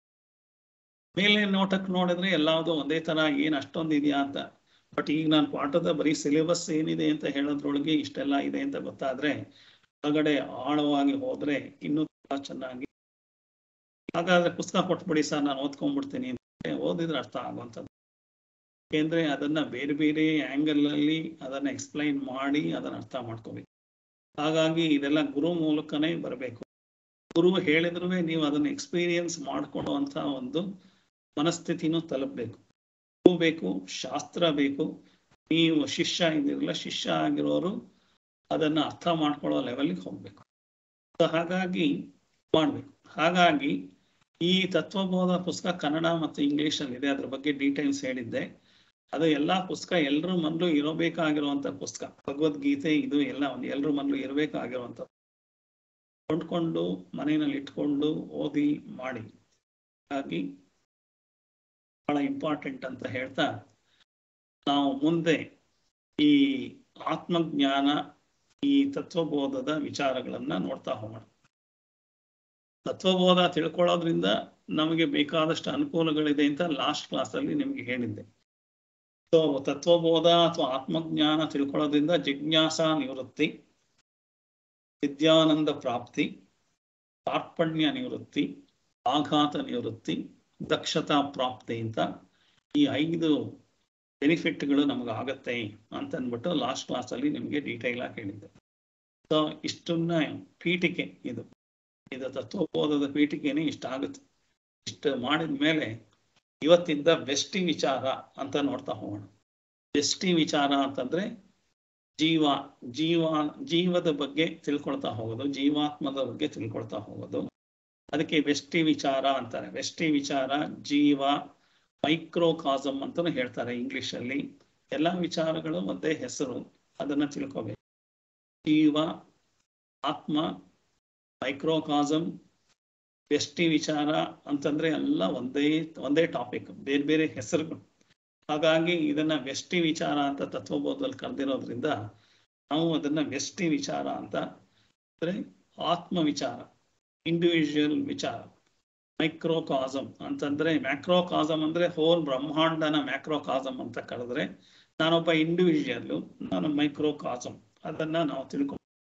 ಮೇಲೆ ನೋಟಕ್ಕೆ ನೋಡಿದ್ರೆ ಎಲ್ಲಾವುದು ಒಂದೇ ತರ ಏನ್ ಅಷ್ಟೊಂದು ಇದೆಯಾ ಅಂತ ಬಟ್ ಈಗ ನಾನು ಪಾಠದ ಬರೀ ಸಿಲೆಬಸ್ ಏನಿದೆ ಅಂತ ಹೇಳೋದ್ರೊಳಗೆ ಇಷ್ಟೆಲ್ಲ ಇದೆ ಅಂತ ಗೊತ್ತಾದ್ರೆ ಒಳಗಡೆ ಆಳವಾಗಿ ಹೋದ್ರೆ ಇನ್ನೂ ತುಂಬಾ ಚೆನ್ನಾಗಿ ಹಾಗಾದ್ರೆ ಪುಸ್ತಕ ಕೊಟ್ಬಿಡಿ ಸರ್ ನಾನು ಓದ್ಕೊಂಡ್ಬಿಡ್ತೀನಿ ಅಂತ ಓದಿದ್ರೆ ಅರ್ಥ ಆಗುವಂಥದ್ದು ಯಾಕೆಂದ್ರೆ ಅದನ್ನ ಬೇರೆ ಬೇರೆ ಆಂಗಲ್ ಅಲ್ಲಿ ಅದನ್ನ ಎಕ್ಸ್ಪ್ಲೈನ್ ಮಾಡಿ ಅದನ್ನ ಅರ್ಥ ಮಾಡ್ಕೋಬೇಕು ಹಾಗಾಗಿ ಇದೆಲ್ಲ ಗುರು ಮೂಲಕನೇ ಬರಬೇಕು ಗುರು ಹೇಳಿದ್ರು ನೀವು ಅದನ್ನ ಎಕ್ಸ್ಪೀರಿಯನ್ಸ್ ಮಾಡ್ಕೊಡುವಂತ ಒಂದು ಮನಸ್ಥಿತಿನೂ ತಲುಪಬೇಕು ಗುರು ಬೇಕು ಶಾಸ್ತ್ರ ಬೇಕು ನೀವು ಶಿಷ್ಯ ಇದಿರಲ್ಲ ಶಿಷ್ಯ ಆಗಿರೋರು ಅದನ್ನ ಅರ್ಥ ಮಾಡ್ಕೊಳ್ಳೋ ಲೆವೆಲ್ಗೆ ಹೋಗ್ಬೇಕು ಸೊ ಹಾಗಾಗಿ ಮಾಡ್ಬೇಕು ಹಾಗಾಗಿ ಈ ತತ್ವಬೋಧ ಪುಸ್ತಕ ಕನ್ನಡ ಮತ್ತು ಇಂಗ್ಲಿಷ್ ಅಲ್ಲಿ ಇದೆ ಅದ್ರ ಬಗ್ಗೆ ಡೀಟೇಲ್ಸ್ ಹೇಳಿದ್ದೆ ಅದು ಎಲ್ಲಾ ಪುಸ್ತಕ ಎಲ್ಲರ ಮನಲು ಇರಬೇಕಾಗಿರುವಂತ ಪುಸ್ತಕ ಭಗವದ್ಗೀತೆ ಇದು ಎಲ್ಲ ಒಂದು ಎಲ್ಲರ ಮನಲು ಇರಬೇಕಾಗಿರುವಂತ ಕೊಂಡ್ಕೊಂಡು ಮನೆಯಲ್ಲಿ ಇಟ್ಕೊಂಡು ಓದಿ ಮಾಡಿ ಹಾಗಾಗಿ ಬಹಳ ಇಂಪಾರ್ಟೆಂಟ್ ಅಂತ ಹೇಳ್ತಾ ನಾವು ಮುಂದೆ ಈ ಆತ್ಮಜ್ಞಾನ ಈ ತತ್ವಬೋಧದ ವಿಚಾರಗಳನ್ನ ನೋಡ್ತಾ ಹೋಗೋಣ ತತ್ವಬೋಧ ತಿಳ್ಕೊಳ್ಳೋದ್ರಿಂದ ನಮಗೆ ಬೇಕಾದಷ್ಟು ಅನುಕೂಲಗಳಿದೆ ಅಂತ ಲಾಸ್ಟ್ ಕ್ಲಾಸ್ ಅಲ್ಲಿ ನಿಮ್ಗೆ ಹೇಳಿದ್ದೆ ಸೊ ತತ್ವಬೋಧ ಅಥವಾ ಆತ್ಮಜ್ಞಾನ ತಿಳ್ಕೊಳ್ಳೋದ್ರಿಂದ ಜಿಜ್ಞಾಸಾ ನಿವೃತ್ತಿ ವಿದ್ಯಾನಂದ ಪ್ರಾಪ್ತಿ ಕಾರ್ಪಣ್ಯ ನಿವೃತ್ತಿ ಆಘಾತ ನಿವೃತ್ತಿ ದಕ್ಷತಾ ಪ್ರಾಪ್ತಿ ಅಂತ ಈ ಐದು ಬೆನಿಫಿಟ್ಗಳು ನಮಗೆ ಆಗತ್ತೆ ಅಂತ ಅಂದ್ಬಿಟ್ಟು ಲಾಸ್ಟ್ ಕ್ಲಾಸ್ ಅಲ್ಲಿ ನಿಮಗೆ ಡೀಟೈಲ್ ಆಗಿ ಹೇಳಿದ್ದೆ ಸೊ ಇಷ್ಟನ್ನ ಪೀಠಿಕೆ ಇದು ಇದು ತತ್ವಬೋಧದ ಪೀಠಿಕೆನೇ ಇಷ್ಟ ಆಗುತ್ತೆ ಇಷ್ಟು ಮಾಡಿದ ಮೇಲೆ ಇವತ್ತಿಂದ ಬೆಸ್ಟಿ ವಿಚಾರ ಅಂತ ನೋಡ್ತಾ ಹೋಗೋಣ ಬೆಸ್ಟಿ ವಿಚಾರ ಅಂತಂದ್ರೆ ಜೀವ ಜೀವ ಜೀವದ ಬಗ್ಗೆ ತಿಳ್ಕೊಳ್ತಾ ಹೋಗೋದು ಜೀವಾತ್ಮದ ಬಗ್ಗೆ ತಿಳ್ಕೊಳ್ತಾ ಹೋಗೋದು ಅದಕ್ಕೆ ವೆಸ್ಟಿ ವಿಚಾರ ಅಂತಾರೆ ವೆಸ್ಟಿ ವಿಚಾರ ಜೀವ ಮೈಕ್ರೋ ಕಾಸಮ್ ಅಂತಾನು ಹೇಳ್ತಾರೆ ಇಂಗ್ಲಿಷ್ ಅಲ್ಲಿ ಎಲ್ಲಾ ವಿಚಾರಗಳು ಒಂದೇ ಹೆಸರು ಅದನ್ನ ತಿಳ್ಕೊಬೇಕು ಜೀವ ಆತ್ಮ ಮೈಕ್ರೋಕಾಸಮ್ ವ್ಯಷ್ಟಿ ವಿಚಾರ ಅಂತಂದ್ರೆ ಎಲ್ಲ ಒಂದೇ ಒಂದೇ ಟಾಪಿಕ್ ಬೇರೆ ಬೇರೆ ಹೆಸರುಗಳು ಹಾಗಾಗಿ ಇದನ್ನ ವ್ಯಷ್ಟಿ ವಿಚಾರ ಅಂತ ತತ್ವಬೋಧದಲ್ಲಿ ಕರೆದಿರೋದ್ರಿಂದ ನಾವು ಅದನ್ನ ವ್ಯಷ್ಟಿ ವಿಚಾರ ಅಂತ ಅಂದ್ರೆ ಆತ್ಮ ವಿಚಾರ ಇಂಡಿವಿಜುವಲ್ ವಿಚಾರ ಮೈಕ್ರೋಕಾಸಮ್ ಅಂತಂದ್ರೆ ಮ್ಯಾಕ್ರೋಕಾಸಮ್ ಅಂದ್ರೆ ಹೋಲ್ ಬ್ರಹ್ಮಾಂಡನ ಮ್ಯಾಕ್ರೋಕಾಸಮ್ ಅಂತ ಕರೆದ್ರೆ ನಾನೊಬ್ಬ ಇಂಡಿವಿಜುವಲ್ ನಾನು ಮೈಕ್ರೋಕಾಸಮ್ ಅದನ್ನ ನಾವು ತಿಳ್ಕೊ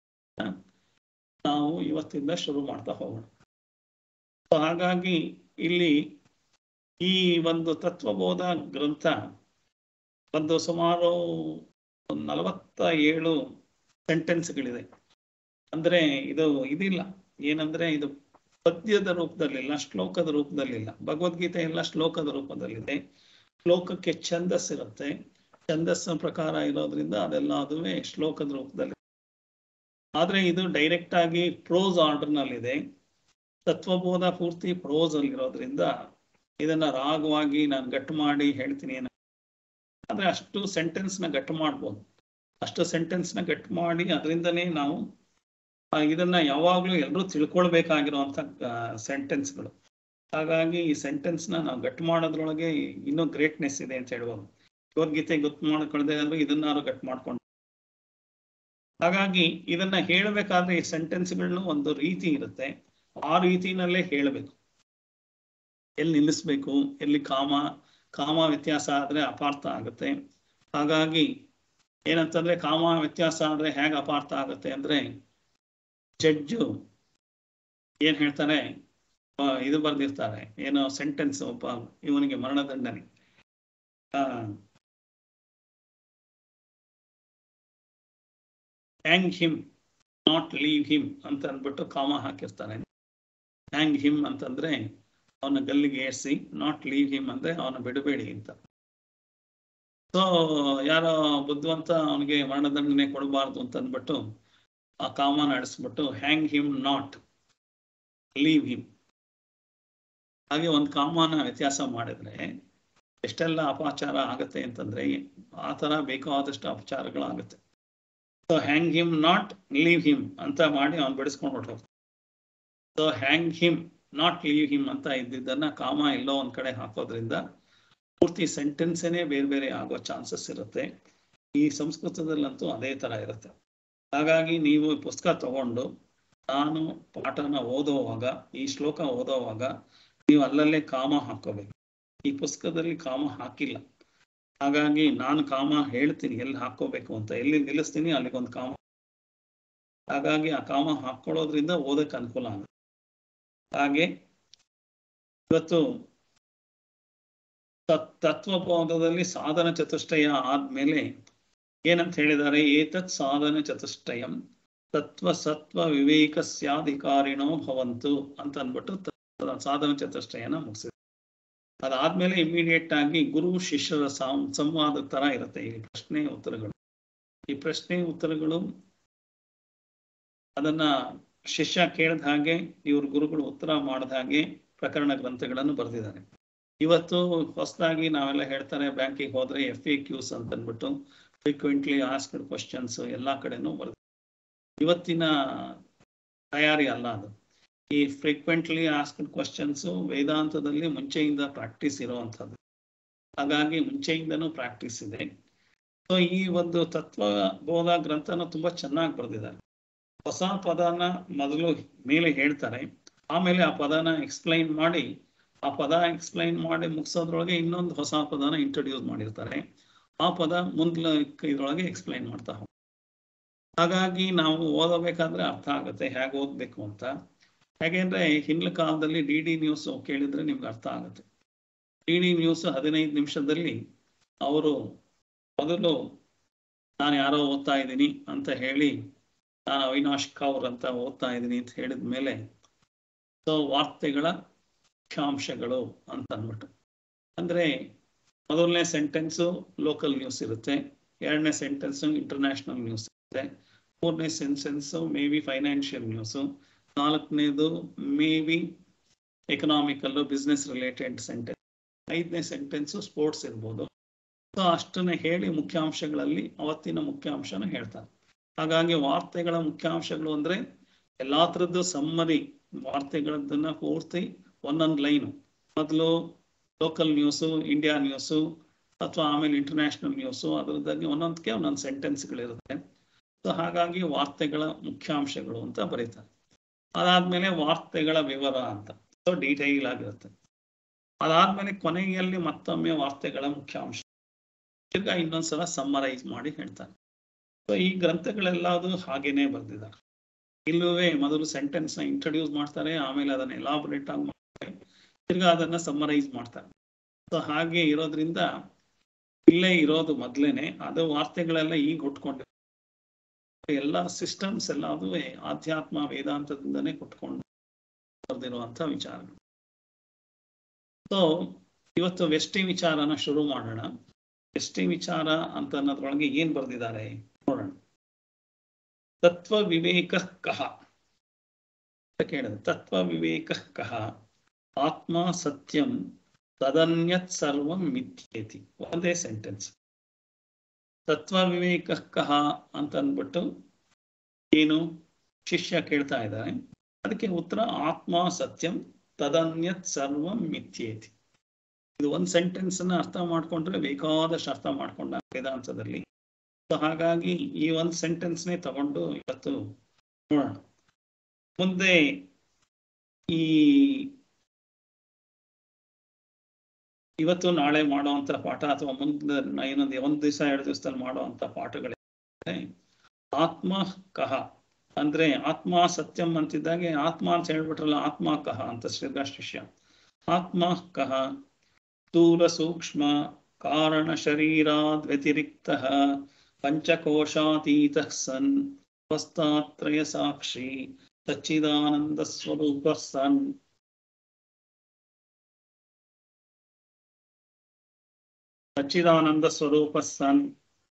ನಾವು ಇವತ್ತಿಂದ ಶುರು ಮಾಡ್ತಾ ಹೋಗೋಣ So ಹಾಗಾಗಿ ಇಲ್ಲಿ ಈ ಒಂದು ತತ್ವಬೋಧ ಗ್ರಂಥ ಒಂದು ಸುಮಾರು ಒಂದು ನಲವತ್ತ ಏಳು ಸೆಂಟೆನ್ಸ್ಗಳಿದೆ ಅಂದ್ರೆ ಇದು ಇದಿಲ್ಲ ಏನಂದ್ರೆ ಇದು ಪದ್ಯದ ರೂಪದಲ್ಲಿಲ್ಲ ಶ್ಲೋಕದ ರೂಪದಲ್ಲಿಲ್ಲ ಭಗವದ್ಗೀತೆ ಎಲ್ಲ ಶ್ಲೋಕದ ರೂಪದಲ್ಲಿದೆ ಶ್ಲೋಕಕ್ಕೆ ಛಂದಸ್ ಇರುತ್ತೆ ಛಂದಸ್ಸಿನ ಪ್ರಕಾರ ಇರೋದ್ರಿಂದ ಅದೆಲ್ಲ ಅದುವೇ ಶ್ಲೋಕದ ರೂಪದಲ್ಲಿ ಆದ್ರೆ ಇದು ಡೈರೆಕ್ಟ್ ಆಗಿ ಪ್ರೋಸ್ ಆರ್ಡರ್ ನಲ್ಲಿದೆ ತತ್ವಬೋಧ ಪೂರ್ತಿ ಪ್ರೋಸ್ ಅಲ್ಲಿರೋದ್ರಿಂದ ಇದನ್ನ ರಾಗವಾಗಿ ನಾನು ಗಟ್ಟು ಮಾಡಿ ಹೇಳ್ತೀನಿ ಏನ ಆದ್ರೆ ಅಷ್ಟು ಸೆಂಟೆನ್ಸ್ ನ ಗಟ್ಟು ಮಾಡ್ಬೋದು ಅಷ್ಟು ಸೆಂಟೆನ್ಸ್ ನ ಗಟ್ಟು ಮಾಡಿ ಅದರಿಂದನೇ ನಾವು ಆ, ಇದನ್ನ ಯಾವಾಗ್ಲೂ ಎಲ್ಲರೂ ತಿಳ್ಕೊಳ್ಬೇಕಾಗಿರುವಂತ ಸೆಂಟೆನ್ಸ್ಗಳು ಹಾಗಾಗಿ ಈ ಸೆಂಟೆನ್ಸ್ ನ ನಾವು ಗಟ್ಟು ಮಾಡೋದ್ರೊಳಗೆ ಇನ್ನೂ ಗ್ರೇಟ್ನೆಸ್ ಇದೆ ಅಂತ ಹೇಳ್ಬೋದು ಭಗವದ್ಗೀತೆ ಗೊತ್ತು ಮಾಡ್ಕೊಳ್ದೆ ಆದ್ರೂ ಇದನ್ನಾರು ಗಟ್ಟು ಮಾಡ್ಕೊಂಡು ಹಾಗಾಗಿ ಇದನ್ನ ಹೇಳಬೇಕಾದ್ರೆ ಈ ಸೆಂಟೆನ್ಸ್ಗಳನ್ನ ಒಂದು ರೀತಿ ಇರುತ್ತೆ ಆ ರೀತಿನಲ್ಲೇ ಹೇಳಬೇಕು ಎಲ್ಲಿ ನಿಲ್ಲಿಸ್ಬೇಕು ಎಲ್ಲಿ ಕಾಮ ಕಾಮ ವ್ಯತ್ಯಾಸ ಆದ್ರೆ ಅಪಾರ್ಥ ಆಗುತ್ತೆ ಹಾಗಾಗಿ ಏನಂತಂದ್ರೆ ಕಾಮ ವ್ಯತ್ಯಾಸ ಆದ್ರೆ ಹೇಗೆ ಅಪಾರ್ಥ ಆಗುತ್ತೆ ಅಂದ್ರೆ ಜಡ್ಜು ಏನ್ ಹೇಳ್ತಾರೆ ಆ, ಇದು ಬರ್ದಿರ್ತಾರೆ ಏನೋ ಸೆಂಟೆನ್ಸ್ ಒಬ್ಬ ಇವನಿಗೆ ಮರಣದಂಡನೆ ಆ hang him not leave him ಅಂತ ಅಂದ್ಬಿಟ್ಟು ಕಾಮ ಹಾಕಿರ್ತಾನೆ ಹ್ಯಾಂಗ್ ಹಿಮ್ ಅಂತಂದ್ರೆ ಅವನ ಗಲ್ಲಿಗೆ ಏರ್ಸಿ ನಾಟ್ ಲೀವ್ ಹಿಮ್ ಅಂದ್ರೆ ಅವನ ಬಿಡಬೇಡಿ ಅಂತ ಸೊ ಯಾರೋ ಬುದ್ಧಿವಂತ ಅವನಿಗೆ ಮರಣದಂಡನೆ ಕೊಡಬಾರ್ದು ಅಂತ ಅಂದ್ಬಿಟ್ಟು ಆ ಕಾಮ ನಡೆಸ್ಬಿಟ್ಟು hang him not leave him ಹಾಗೆ ಒಂದು ಕಾಮನ ವ್ಯತ್ಯಾಸ ಮಾಡಿದ್ರೆ ಎಷ್ಟೆಲ್ಲ ಅಪಚಾರ ಆಗತ್ತೆ ಅಂತಂದ್ರೆ ಆ ತರ ಬೇಕಾದಷ್ಟು ಅಪಚಾರಗಳಾಗುತ್ತೆ so hang him not leave him ಅಂತ ಮಾಡಿ ಅವ್ನು ಬಿಡಿಸ್ಕೊಂಡು ಹೊರಟೋಗ್ತಾನೆ so hang him not leave him ಅಂತ ಇದ್ದಿದ್ದನ್ನ ಕಾಮ ಎಲ್ಲೋ ಒಂದ್ ಕಡೆ ಹಾಕೋದ್ರಿಂದ ಪೂರ್ತಿ ಸೆಂಟೆನ್ಸೇನೆ ಬೇರೆ ಬೇರೆ ಆಗೋ ಚಾನ್ಸಸ್ ಇರುತ್ತೆ ಈ ಸಂಸ್ಕೃತದಲ್ಲಂತೂ ಅದೇ ತರ ಇರುತ್ತೆ ಹಾಗಾಗಿ ನೀವು ಈ ಪುಸ್ತಕ ತಗೊಂಡು ನಾನು ಪಾಠನ ಓದುವಾಗ ಈ ಶ್ಲೋಕ ಓದುವಾಗ ನೀವು ಅಲ್ಲಲ್ಲೇ ಕಾಮ ಹಾಕೋಬೇಕು ಈ ಪುಸ್ತಕದಲ್ಲಿ ಕಾಮ ಹಾಕಿಲ್ಲ ಹಾಗಾಗಿ ನಾನು ಕಾಮ ಹೇಳ್ತೀನಿ ಎಲ್ಲಿ ಹಾಕೋಬೇಕು ಅಂತ ಎಲ್ಲಿ ನಿಲ್ಲಿಸ್ತೀನಿ ಅಲ್ಲಿಗೊಂದು ಕಾಮ ಹಾಗಾಗಿ ಆ ಕಾಮ ಹಾಕೊಳ್ಳೋದ್ರಿಂದ ಓದಕ್ಕೆ ಅನುಕೂಲ ಆಗುತ್ತೆ ಹಾಗೆ ಇವತ್ತು ತತ್ ತತ್ವಬೋಧದಲ್ಲಿ ಸಾಧನ ಚತುಷ್ಟಯ ಆದ್ಮೇಲೆ ಏನಂತ ಹೇಳಿದ್ದಾರೆ ಏತತ್ ಸಾಧನ ಚತುಷ್ಟಯಂ ತತ್ವ ಸತ್ವ ವಿವೇಕ ಸ್ಯಾಧಿಕಾರಿಣೋ ಭವಂತು ಅಂತ ಅಂದ್ಬಿಟ್ಟು ತ- ಸಾಧನ ಚತುಷ್ಟಯನ ಮುಗಿಸಿದ್ರು ಅದಾದ್ಮೇಲೆ ಇಮಿಡಿಯೇಟ್ ಆಗಿ ಗುರು ಶಿಷ್ಯರ ಸಂ- ಸಂವಾದ ತರ ಇರುತ್ತೆ ಈ ಪ್ರಶ್ನೆ ಉತ್ತರಗಳು ಈ ಪ್ರಶ್ನೆ ಉತ್ತರಗಳು ಅದನ್ನ ಶಿಷ್ಯ ಕೇಳಿದ ಹಾಗೆ ಇವ್ರ ಗುರುಗಳು ಉತ್ತರ ಮಾಡಿದ ಹಾಗೆ ಪ್ರಕರಣ ಗ್ರಂಥಗಳನ್ನು ಬರೆದಿದ್ದಾರೆ ಇವತ್ತು ಹೊಸದಾಗಿ ನಾವೆಲ್ಲ ಹೇಳ್ತಾರೆ ಬ್ಯಾಂಕಿಗೆ ಹೋದ್ರೆ ಎಫ್ ಎ ಕ್ಯೂಸ್ ಅಂತ ಅಂದ್ಬಿಟ್ಟು ಫ್ರೀಕ್ವೆಂಟ್ಲಿ ಆಸ್ಕ್ಡ್ ಕ್ವಶನ್ಸ್ ಎಲ್ಲಾ ಕಡೆನೂ ಬರೆದ ಇವತ್ತಿನ ತಯಾರಿ ಅಲ್ಲ ಅದು ಈ ಫ್ರೀಕ್ವೆಂಟ್ಲಿ ಆಸ್ಕ್ಡ್ ಕ್ವಶನ್ಸ್ ವೇದಾಂತದಲ್ಲಿ ಮುಂಚೆಯಿಂದ ಪ್ರಾಕ್ಟೀಸ್ ಇರುವಂಥದ್ದು ಹಾಗಾಗಿ ಮುಂಚೆಯಿಂದನೂ ಪ್ರಾಕ್ಟೀಸ್ ಇದೆ ಸೊ ಈ ಒಂದು ತತ್ವ ಬೋಧ ಗ್ರಂಥನ ತುಂಬಾ ಚೆನ್ನಾಗಿ ಬರೆದಿದ್ದಾರೆ ಹೊಸ ಪದನ ಮೊದಲು ಮೇಲೆ ಹೇಳ್ತಾರೆ ಆಮೇಲೆ ಆ ಪದನ ಎಕ್ಸ್ಪ್ಲೈನ್ ಮಾಡಿ ಆ ಪದ ಎಕ್ಸ್ಪ್ಲೈನ್ ಮಾಡಿ ಮುಗಿಸೋದ್ರೊಳಗೆ ಇನ್ನೊಂದು ಹೊಸ ಪದನ ಇಂಟ್ರೊಡ್ಯೂಸ್ ಮಾಡಿರ್ತಾರೆ ಆ ಪದ ಮುಂದ್ಲ ಇದ್ರೊಳಗೆ ಎಕ್ಸ್ಪ್ಲೈನ್ ಮಾಡ್ತಾ ಹೋಗ್ತಾರೆ ಹಾಗಾಗಿ ನಾವು ಓದಬೇಕಾದ್ರೆ ಅರ್ಥ ಆಗುತ್ತೆ ಹೇಗೆ ಓದ್ಬೇಕು ಅಂತ ಹೇಗೆಂದ್ರೆ ಹಿಂದಿನ ಕಾಲದಲ್ಲಿ ಡಿ ಡಿ ನ್ಯೂಸ್ ಕೇಳಿದ್ರೆ ನಿಮ್ಗೆ ಅರ್ಥ ಆಗುತ್ತೆ ಡಿ ಡಿ ನ್ಯೂಸ್ ಹದಿನೈದು ನಿಮಿಷದಲ್ಲಿ ಅವರು ಮೊದಲು ನಾನು ಯಾರೋ ಓದ್ತಾ ಇದ್ದೀನಿ ಅಂತ ಹೇಳಿ ನಾನು ಅವಿನಾಶ್ ಕೌರ್ ಅಂತ ಓದ್ತಾ ಇದ್ದೀನಿ ಅಂತ ಹೇಳಿದ ಮೇಲೆ ಸೊ ವಾರ್ತೆಗಳ ಮುಖ್ಯಾಂಶಗಳು ಅಂತ ಅಂದ್ಬಿಟ್ಟು ಅಂದ್ರೆ ಮೊದಲನೇ ಸೆಂಟೆನ್ಸು ಲೋಕಲ್ ನ್ಯೂಸ್ ಇರುತ್ತೆ ಎರಡನೇ ಸೆಂಟೆನ್ಸು ಇಂಟರ್ನ್ಯಾಷನಲ್ ನ್ಯೂಸ್ ಇರುತ್ತೆ ಮೂರನೇ sentence maybe financial news ನಾಲ್ಕನೇದು maybe economical business related sentence ಐದನೇ ಸೆಂಟೆನ್ಸು ಸ್ಪೋರ್ಟ್ಸ್ ಇರ್ಬೋದು ಸೊ ಅಷ್ಟನ್ನ ಹೇಳಿ ಮುಖ್ಯಾಂಶಗಳಲ್ಲಿ ಅವತ್ತಿನ ಮುಖ್ಯಾಂಶನ ಹೇಳ್ತಾರೆ ಹಾಗಾಗಿ ವಾರ್ತೆಗಳ ಮುಖ್ಯಾಂಶಗಳು ಅಂದ್ರೆ ಎಲ್ಲಾ ಥರದ್ದು ಸಮ್ಮರಿ ವಾರ್ತೆಗಳದ್ದನ್ನ ಪೂರ್ತಿ ಒಂದೊಂದು ಲೈನು ಮೊದಲು ಲೋಕಲ್ ನ್ಯೂಸು ಇಂಡಿಯಾ ನ್ಯೂಸು ಅಥವಾ ಆಮೇಲೆ ಇಂಟರ್ನ್ಯಾಷನಲ್ ನ್ಯೂಸು ಅದರದ್ದಾಗಿ ಒಂದೊಂದಕ್ಕೆ ಒಂದೊಂದು ಸೆಂಟೆನ್ಸ್ಗಳಿರುತ್ತೆ ಸೊ ಹಾಗಾಗಿ ವಾರ್ತೆಗಳ ಮುಖ್ಯಾಂಶಗಳು ಅಂತ ಬರೀತಾರೆ ಅದಾದ್ಮೇಲೆ ವಾರ್ತೆಗಳ ವಿವರ ಅಂತ ಸೊ ಡೀಟೈಲ್ ಆಗಿರುತ್ತೆ ಅದಾದ್ಮೇಲೆ ಕೊನೆಯಲ್ಲಿ ಮತ್ತೊಮ್ಮೆ ವಾರ್ತೆಗಳ ಮುಖ್ಯಾಂಶ ತಿರ್ಗಾ ಇನ್ನೊಂದ್ಸಲ ಸಮ್ಮರೈಸ್ ಮಾಡಿ ಹೇಳ್ತಾರೆ ಸೊ ಈ ಗ್ರಂಥಗಳೆಲ್ಲದು ಹಾಗೇನೆ ಬರ್ದಿದ್ದಾರೆ ಇಲ್ಲವೇ ಮೊದಲು ಸೆಂಟೆನ್ಸ್ ನ ಇಂಟ್ರೊಡ್ಯೂಸ್ ಮಾಡ್ತಾರೆ ಆಮೇಲೆ ಅದನ್ನ ಎಲಾಬರೇಟ್ ಆಗಿ ಮಾಡ್ತಾರೆ ತಿರ್ಗಾ ಅದನ್ನ ಸಮ್ಮರೈಸ್ ಮಾಡ್ತಾರೆ ಸೊ ಹಾಗೆ ಇರೋದ್ರಿಂದ ಇಲ್ಲೇ ಇರೋದು ಮೊದ್ಲೇನೆ ಅದು ವಾರ್ತೆಗಳೆಲ್ಲ ಈಗ ಹುಟ್ಕೊಂಡಿದೆ ಎಲ್ಲ ಸಿಸ್ಟಮ್ಸ್ ಎಲ್ಲ ಅದುವೇ ಆಧ್ಯಾತ್ಮ ವೇದಾಂತದಿಂದನೇ ಕೊಟ್ಕೊಂಡು ಬರ್ದಿರುವಂತ ವಿಚಾರಗಳು ಸೊ ಇವತ್ತು ವ್ಯಷ್ಟಿ ವಿಚಾರನ ಶುರು ಮಾಡೋಣ ವ್ಯಷ್ಟಿ ವಿಚಾರ ಅಂತ ಅನ್ನೋದ್ರೊಳಗೆ ಏನ್ ಬರ್ದಿದ್ದಾರೆ ನೋಡೋಣ ತತ್ವ ವಿವೇಕ ಕಹ ಅಂತ ಕೇಳಿದೆ ತತ್ವ ವಿವೇಕ ಕಹ ಆತ್ಮ ಸತ್ಯಂ ತದನ್ಯತ್ ಸರ್ವಂ ಮಿಥ್ಯೇತಿ ಒಂದೇ ಸೆಂಟೆನ್ಸ್ ತತ್ವ ವಿವೇಕ ಕಹ ಅಂತ ಅಂದ್ಬಿಟ್ಟು ಏನು ಶಿಷ್ಯ ಕೇಳ್ತಾ ಇದ್ದಾರೆ ಅದಕ್ಕೆ ಉತ್ತರ ಆತ್ಮ ಸತ್ಯಂ ತದನ್ಯತ್ ಸರ್ವಂ ಮಿಥ್ಯೇತಿ ಇದು ಒಂದು ಸೆಂಟೆನ್ಸ್ ಅನ್ನ ಅರ್ಥ ಮಾಡ್ಕೊಂಡ್ರೆ ಬೇಕಾದಷ್ಟು ಅರ್ಥ ಮಾಡ್ಕೊಂಡ ವೇದಾಂತದಲ್ಲಿ ಸೊ ಹಾಗಾಗಿ ಈ ಒಂದು ಸೆಂಟೆನ್ಸ್ನೇ ತಗೊಂಡು ಇವತ್ತು ನೋಡೋಣ ಮುಂದೆ ಈ ಇವತ್ತು ನಾಳೆ ಮಾಡುವಂತ ಪಾಠ ಅಥವಾ ಮುಂದೆ ಇನ್ನೊಂದು ಒಂದ್ ದಿವಸ ಎರಡು ದಿವಸದಲ್ಲಿ ಮಾಡುವಂತ ಪಾಠಗಳಿದೆ ಆತ್ಮ ಕಹ ಅಂದ್ರೆ ಆತ್ಮ ಸತ್ಯಂ ಅಂತಿದ್ದಾಗೆ ಆತ್ಮ ಅಂತ ಹೇಳ್ಬಿಟ್ರಲ್ಲ ಆತ್ಮ ಕಹ ಅಂತ ಶ್ರೀಧಾ ಶಿಷ್ಯ ಆತ್ಮ ಕಹ ಸ್ಥೂಲ ಸೂಕ್ಷ್ಮ ಕಾರಣ ಶರೀರಾದ್ ವ್ಯತಿರಿಕ್ತ ಪಂಚಕೋಶಾತೀತ ಸನ್ ಅವಸ್ಥಾತ್ರಯ ಸಾಕ್ಷಿ ಸಚ್ಚಿದಾನಂದ ಸ್ವರೂಪ ಸನ್ ಸಚ್ಚಿದಾನಂದ ಸ್ವರೂಪ ಸನ್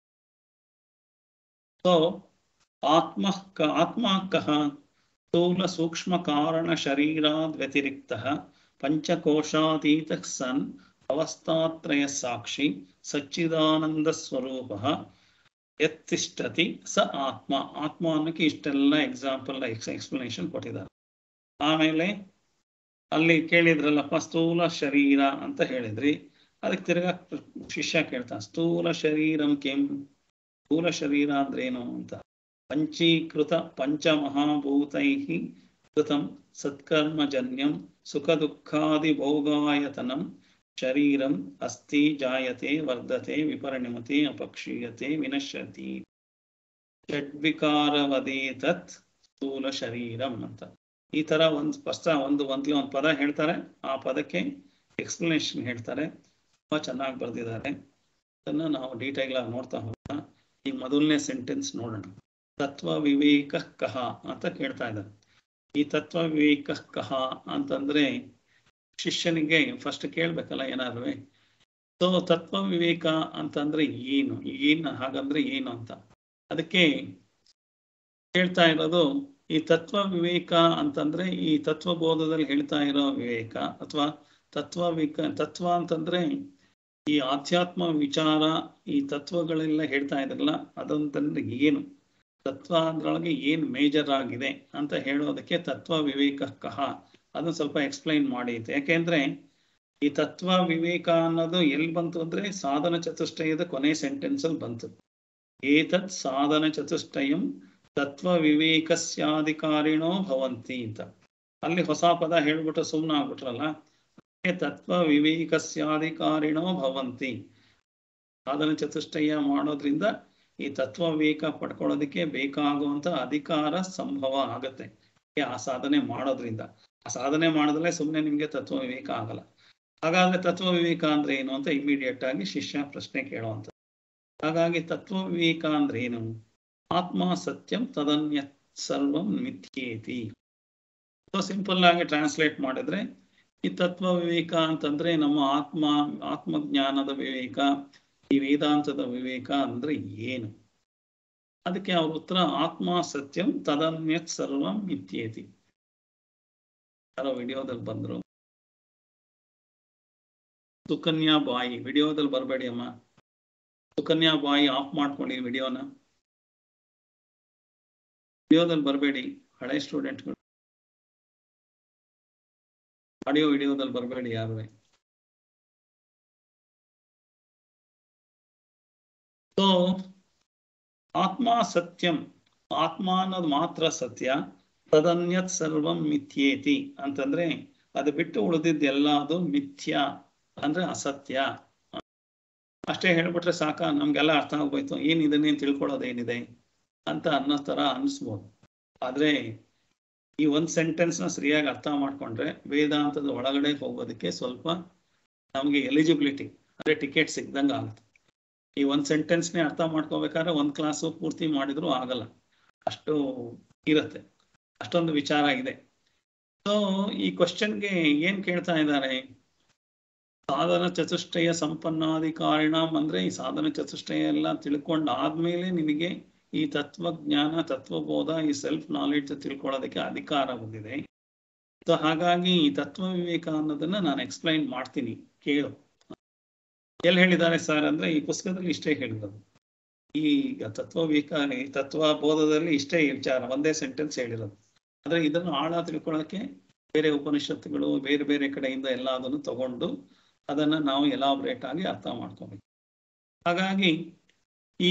ಸೊ ಆತ್ಮ ಆತ್ಮ ಕಹ ಸ್ಥೂಲ ಸೂಕ್ಷ್ಮ ಕಾರಣ ಶರೀರಾದ್ ವ್ಯತಿರಿಕ್ತ ಪಂಚಕೋಶಾತೀತ ಸನ್ ಅವಸ್ಥಾತ್ರಯ ಸಾಕ್ಷಿ ಸಚ್ಚಿದಾನಂದ ಸ್ವರೂಪ ಎತ್ತಿಷ್ಟತಿ ಸ ಆತ್ಮ ಆತ್ಮ ಅನ್ನೋಕ್ಕೆ ಇಷ್ಟೆಲ್ಲ ಎಕ್ಸಾಂಪಲ್ ಎಕ್ಸ್ಪ್ಲನೇಷನ್ ಕೊಟ್ಟಿದ್ದಾರೆ ಆಮೇಲೆ ಅಲ್ಲಿ ಕೇಳಿದ್ರಲ್ಲಪ್ಪ ಸ್ಥೂಲ ಶರೀರ ಅಂತ ಹೇಳಿದ್ರಿ ಅದಕ್ಕೆ ತಿರ್ಗಾ ಶಿಷ್ಯ ಕೇಳ್ತಾನೆ ಸ್ಥೂಲ ಶರೀರಂ ಕೆಂ ಸ್ಥೂಲ ಶರೀರ ಅಂದ್ರೆ ಏನು ಅಂತ ಪಂಚೀಕೃತ ಪಂಚಮಹಾಭೂತೈ ಕೃತಂ ಸತ್ಕರ್ಮಜನ್ಯಂ ಸುಖ ದುಃಖಾದಿ ಭೋಗಾಯತನಂ ಶರೀರಂ ಅಸ್ತಿ ಜಾಯತೆ ವರ್ಧತೆ ವಿಪರಿಣಮತೆ ಅಪಕ್ಷೀಯತೆ ವಿನಶ್ಯತಿ ಷಡ್ವಿಕಾರವದೇ ತತ್ ಸ್ಥೂಲ ಶರೀರಂ ಅಂತ ಈ ತರ ಒಂದು ಸ್ಪಷ್ಟ ಒಂದು ಒಂದ್ಲಿ ಒಂದು ಪದ ಹೇಳ್ತಾರೆ ಆ ಪದಕ್ಕೆ ಎಕ್ಸ್ಪ್ಲನೇಷನ್ ಹೇಳ್ತಾರೆ ತುಂಬಾ ಚೆನ್ನಾಗಿ ಬರೆದಿದ್ದಾರೆ ಅದನ್ನ ನಾವು ಡೀಟೈಲ್ ಆಗಿ ನೋಡ್ತಾ ಹೋಗೋಣ ಈ ಮೊದಲನೇ ಸೆಂಟೆನ್ಸ್ ನೋಡೋಣ ತತ್ವ ವಿವೇಕ ಕಹ ಅಂತ ಕೇಳ್ತಾ ಇದ್ದಾರೆ ಈ ತತ್ವ ವಿವೇಕ ಕಹ ಅಂತಂದ್ರೆ ಶಿಷ್ಯನಿಗೆ ಫಸ್ಟ್ ಕೇಳ್ಬೇಕಲ್ಲ ಏನಾದ್ರು ಸೊ ತತ್ವ ವಿವೇಕ ಅಂತಂದ್ರೆ ಏನು ಏನು ಹಾಗಂದ್ರೆ ಏನು ಅಂತ ಅದಕ್ಕೆ ಹೇಳ್ತಾ ಇರೋದು ಈ ತತ್ವ ವಿವೇಕ ಅಂತಂದ್ರೆ ಈ ತತ್ವಬೋಧದಲ್ಲಿ ಹೇಳ್ತಾ ಇರೋ ವಿವೇಕ ಅಥವಾ ತತ್ವ ವಿಕ ತತ್ವ ಅಂತಂದ್ರೆ ಈ ಆಧ್ಯಾತ್ಮ ವಿಚಾರ ಈ ತತ್ವಗಳೆಲ್ಲ ಹೇಳ್ತಾ ಇದ್ರಲ್ಲ ಅದಂತಂದ್ರೆ ಏನು ತತ್ವ ಅದ್ರೊಳಗೆ ಏನ್ ಮೇಜರ್ ಆಗಿದೆ ಅಂತ ಹೇಳೋದಕ್ಕೆ ತತ್ವ ವಿವೇಕ ಕಹ ಅದನ್ನ ಸ್ವಲ್ಪ ಎಕ್ಸ್ಪ್ಲೈನ್ ಮಾಡಿ ಅಂತ ಯಾಕೆಂದ್ರೆ ಈ ತತ್ವ ವಿವೇಕ ಅನ್ನೋದು ಎಲ್ಲಿ ಬಂತು ಅಂದ್ರೆ ಸಾಧನ ಚತುಷ್ಟಯದ ಕೊನೆ ಸೆಂಟೆನ್ಸ್ ಅಲ್ಲಿ ಬಂತು ಏತತ್ ಸಾಧನ ಚತುಷ್ಟಯಂ ತತ್ವ ವಿವೇಕಸ್ಯಾಧಿಕಾರಿಣೋ ಭವಂತಿ ಅಂತ ಅಲ್ಲಿ ಹೊಸ ಪದ ಹೇಳ್ಬಿಟ್ಟು ಸುಮ್ಮನೆ ಆಗ್ಬಿಟ್ರಲ್ಲ ತತ್ವ ವಿವೇಕಸ್ಯಾಧಿಕಾರಿಣೋ ಭವಂತಿ ಸಾಧನ ಚತುಷ್ಟಯ ಮಾಡೋದ್ರಿಂದ ಈ ತತ್ವ ವಿವೇಕ ಪಡ್ಕೊಳ್ಳೋದಕ್ಕೆ ಬೇಕಾಗುವಂತ ಅಧಿಕಾರ ಸಂಭವ ಆಗತ್ತೆ ಆ ಸಾಧನೆ ಮಾಡೋದ್ರಿಂದ ಆ ಸಾಧನೆ ಮಾಡಿದ್ರೆ ಸುಮ್ಮನೆ ನಿಮ್ಗೆ ತತ್ವ ವಿವೇಕ ಆಗಲ್ಲ ಹಾಗಾದ್ರೆ ತತ್ವ ವಿವೇಕ ಅಂದ್ರೆ ಏನು ಅಂತ ಇಮಿಡಿಯೇಟ್ ಆಗಿ ಶಿಷ್ಯ ಪ್ರಶ್ನೆ ಕೇಳುವಂತ ಹಾಗಾಗಿ ತತ್ವ ವಿವೇಕ ಅಂದ್ರೆ ಏನು ಆತ್ಮ ಸತ್ಯಂ ತದನ್ಯ ಸರ್ವಂ ಮಿಥ್ಯೇತಿ ಸೊ ಸಿಂಪಲ್ ಆಗಿ ಟ್ರಾನ್ಸ್ಲೇಟ್ ಮಾಡಿದ್ರೆ ಈ ತತ್ವ ವಿವೇಕ ಅಂತಂದ್ರೆ ನಮ್ಮ ಆತ್ಮ ಆತ್ಮಜ್ಞಾನದ ವಿವೇಕ ಈ ವೇದಾಂತದ ವಿವೇಕ ಅಂದ್ರೆ ಏನು ಅದಕ್ಕೆ ಅವ್ರ ಉತ್ತರ ಆತ್ಮ ಸತ್ಯಂ ತದನ್ಯತ್ ಸರ್ವಂ ಮಿಥ್ಯೇತಿ ಯಾರೋ ವಿಡಿಯೋದಲ್ಲಿ ಬಂದ್ರು ಸುಕನ್ಯಾ ಬಾಯಿ ವಿಡಿಯೋದಲ್ಲಿ ಬರಬೇಡಿ ಅಮ್ಮ ಸುಕನ್ಯಾ ಬಾಯಿ ಆಫ್ ಮಾಡ್ಕೊಳ್ಳಿ ವಿಡಿಯೋನ ವಿಡಿಯೋದಲ್ಲಿ ಬರಬೇಡಿ ಹಳೆ ಸ್ಟೂಡೆಂಟ್ಗಳು ಆಡಿಯೋ ವಿಡಿಯೋದಲ್ಲಿ ಬರಬೇಡಿ ಯಾರುವೆ ಸೊ ಆತ್ಮ ಸತ್ಯಂ ಆತ್ಮ ಅನ್ನೋದು ಮಾತ್ರ ಸತ್ಯ ತದನ್ಯತ್ ಸರ್ವಂ ಮಿಥ್ಯೇತಿ ಅಂತಂದ್ರೆ ಅದು ಬಿಟ್ಟು ಉಳಿದಿದ್ದೆಲ್ಲ ಅದು ಮಿಥ್ಯ ಅಂದ್ರೆ ಅಸತ್ಯ ಅಷ್ಟೇ ಹೇಳ್ಬಿಟ್ರೆ ಸಾಕ ನಮ್ಗೆಲ್ಲ ಅರ್ಥ ಆಗ್ಬೋಯ್ತು ಏನ್ ಇದನ್ನೇನ್ ತಿಳ್ಕೊಳ್ಳೋದೇನಿದೆ ಅಂತ ಅನ್ನೋ ತರ ಅನ್ಸ್ಬೋದು ಆದ್ರೆ ಈ ಒಂದ್ ಸೆಂಟೆನ್ಸ್ ನ ಸರಿಯಾಗಿ ಅರ್ಥ ಮಾಡ್ಕೊಂಡ್ರೆ ವೇದಾಂತದ ಒಳಗಡೆ ಹೋಗೋದಕ್ಕೆ ಸ್ವಲ್ಪ ನಮ್ಗೆ ಎಲಿಜಿಬಿಲಿಟಿ ಅಂದ್ರೆ ಟಿಕೆಟ್ ಸಿಗ್ದಂಗ ಆಗುತ್ತೆ ಈ ಒಂದ್ ಸೆಂಟೆನ್ಸ್ನೇ ಅರ್ಥ ಮಾಡ್ಕೋಬೇಕಾದ್ರೆ ಒಂದ್ ಕ್ಲಾಸು ಪೂರ್ತಿ ಮಾಡಿದ್ರು ಆಗಲ್ಲ ಅಷ್ಟು ಇರತ್ತೆ ಅಷ್ಟೊಂದು ವಿಚಾರ ಇದೆ ಸೊ ಈ ಕ್ವಶನ್ಗೆ ಏನ್ ಕೇಳ್ತಾ ಇದ್ದಾರೆ ಸಾಧನ ಚತುಷ್ಟಯ ಸಂಪನ್ನಾಧಿಕಾರಿಣಂ ಅಂದ್ರೆ ಈ ಸಾಧನ ಚತುಷ್ಟಯ ಎಲ್ಲ ತಿಳ್ಕೊಂಡ್ ಆದ್ಮೇಲೆ ನಿನಗೆ ಈ ತತ್ವಜ್ಞಾನ ತತ್ವಬೋಧ ಈ ಸೆಲ್ಫ್ ನಾಲೆಡ್ಜ್ ತಿಳ್ಕೊಳ್ಳೋದಕ್ಕೆ ಅಧಿಕಾರ ಬಂದಿದೆ ಸೊ ಹಾಗಾಗಿ ಈ ತತ್ವ ವಿವೇಕ ಅನ್ನೋದನ್ನ ನಾನು ಎಕ್ಸ್ಪ್ಲೈನ್ ಮಾಡ್ತೀನಿ ಕೇಳು ಎಲ್ಲಿ ಹೇಳಿದ್ದಾರೆ ಸರ್ ಅಂದ್ರೆ ಈ ಪುಸ್ತಕದಲ್ಲಿ ಇಷ್ಟೇ ಹೇಳಿರೋದು ಈಗ ತತ್ವ ವಿವೇಕ ಈ ತತ್ವ ಬೋಧದಲ್ಲಿ ಇಷ್ಟೇ ವಿಚಾರ ಒಂದೇ ಸೆಂಟೆನ್ಸ್ ಹೇಳಿರೋದು ಆದ್ರೆ ಇದನ್ನು ಆಳ ತಿಳ್ಕೊಳ್ಳೋಕೆ ಬೇರೆ ಉಪನಿಷತ್ತುಗಳು ಬೇರೆ ಬೇರೆ ಕಡೆಯಿಂದ ಎಲ್ಲ ಅದನ್ನು ತಗೊಂಡು ಅದನ್ನ ನಾವು ಎಲಾಬ್ರೇಟ್ ಆಗಿ ಅರ್ಥ ಮಾಡ್ಕೋಬೇಕು ಹಾಗಾಗಿ ಈ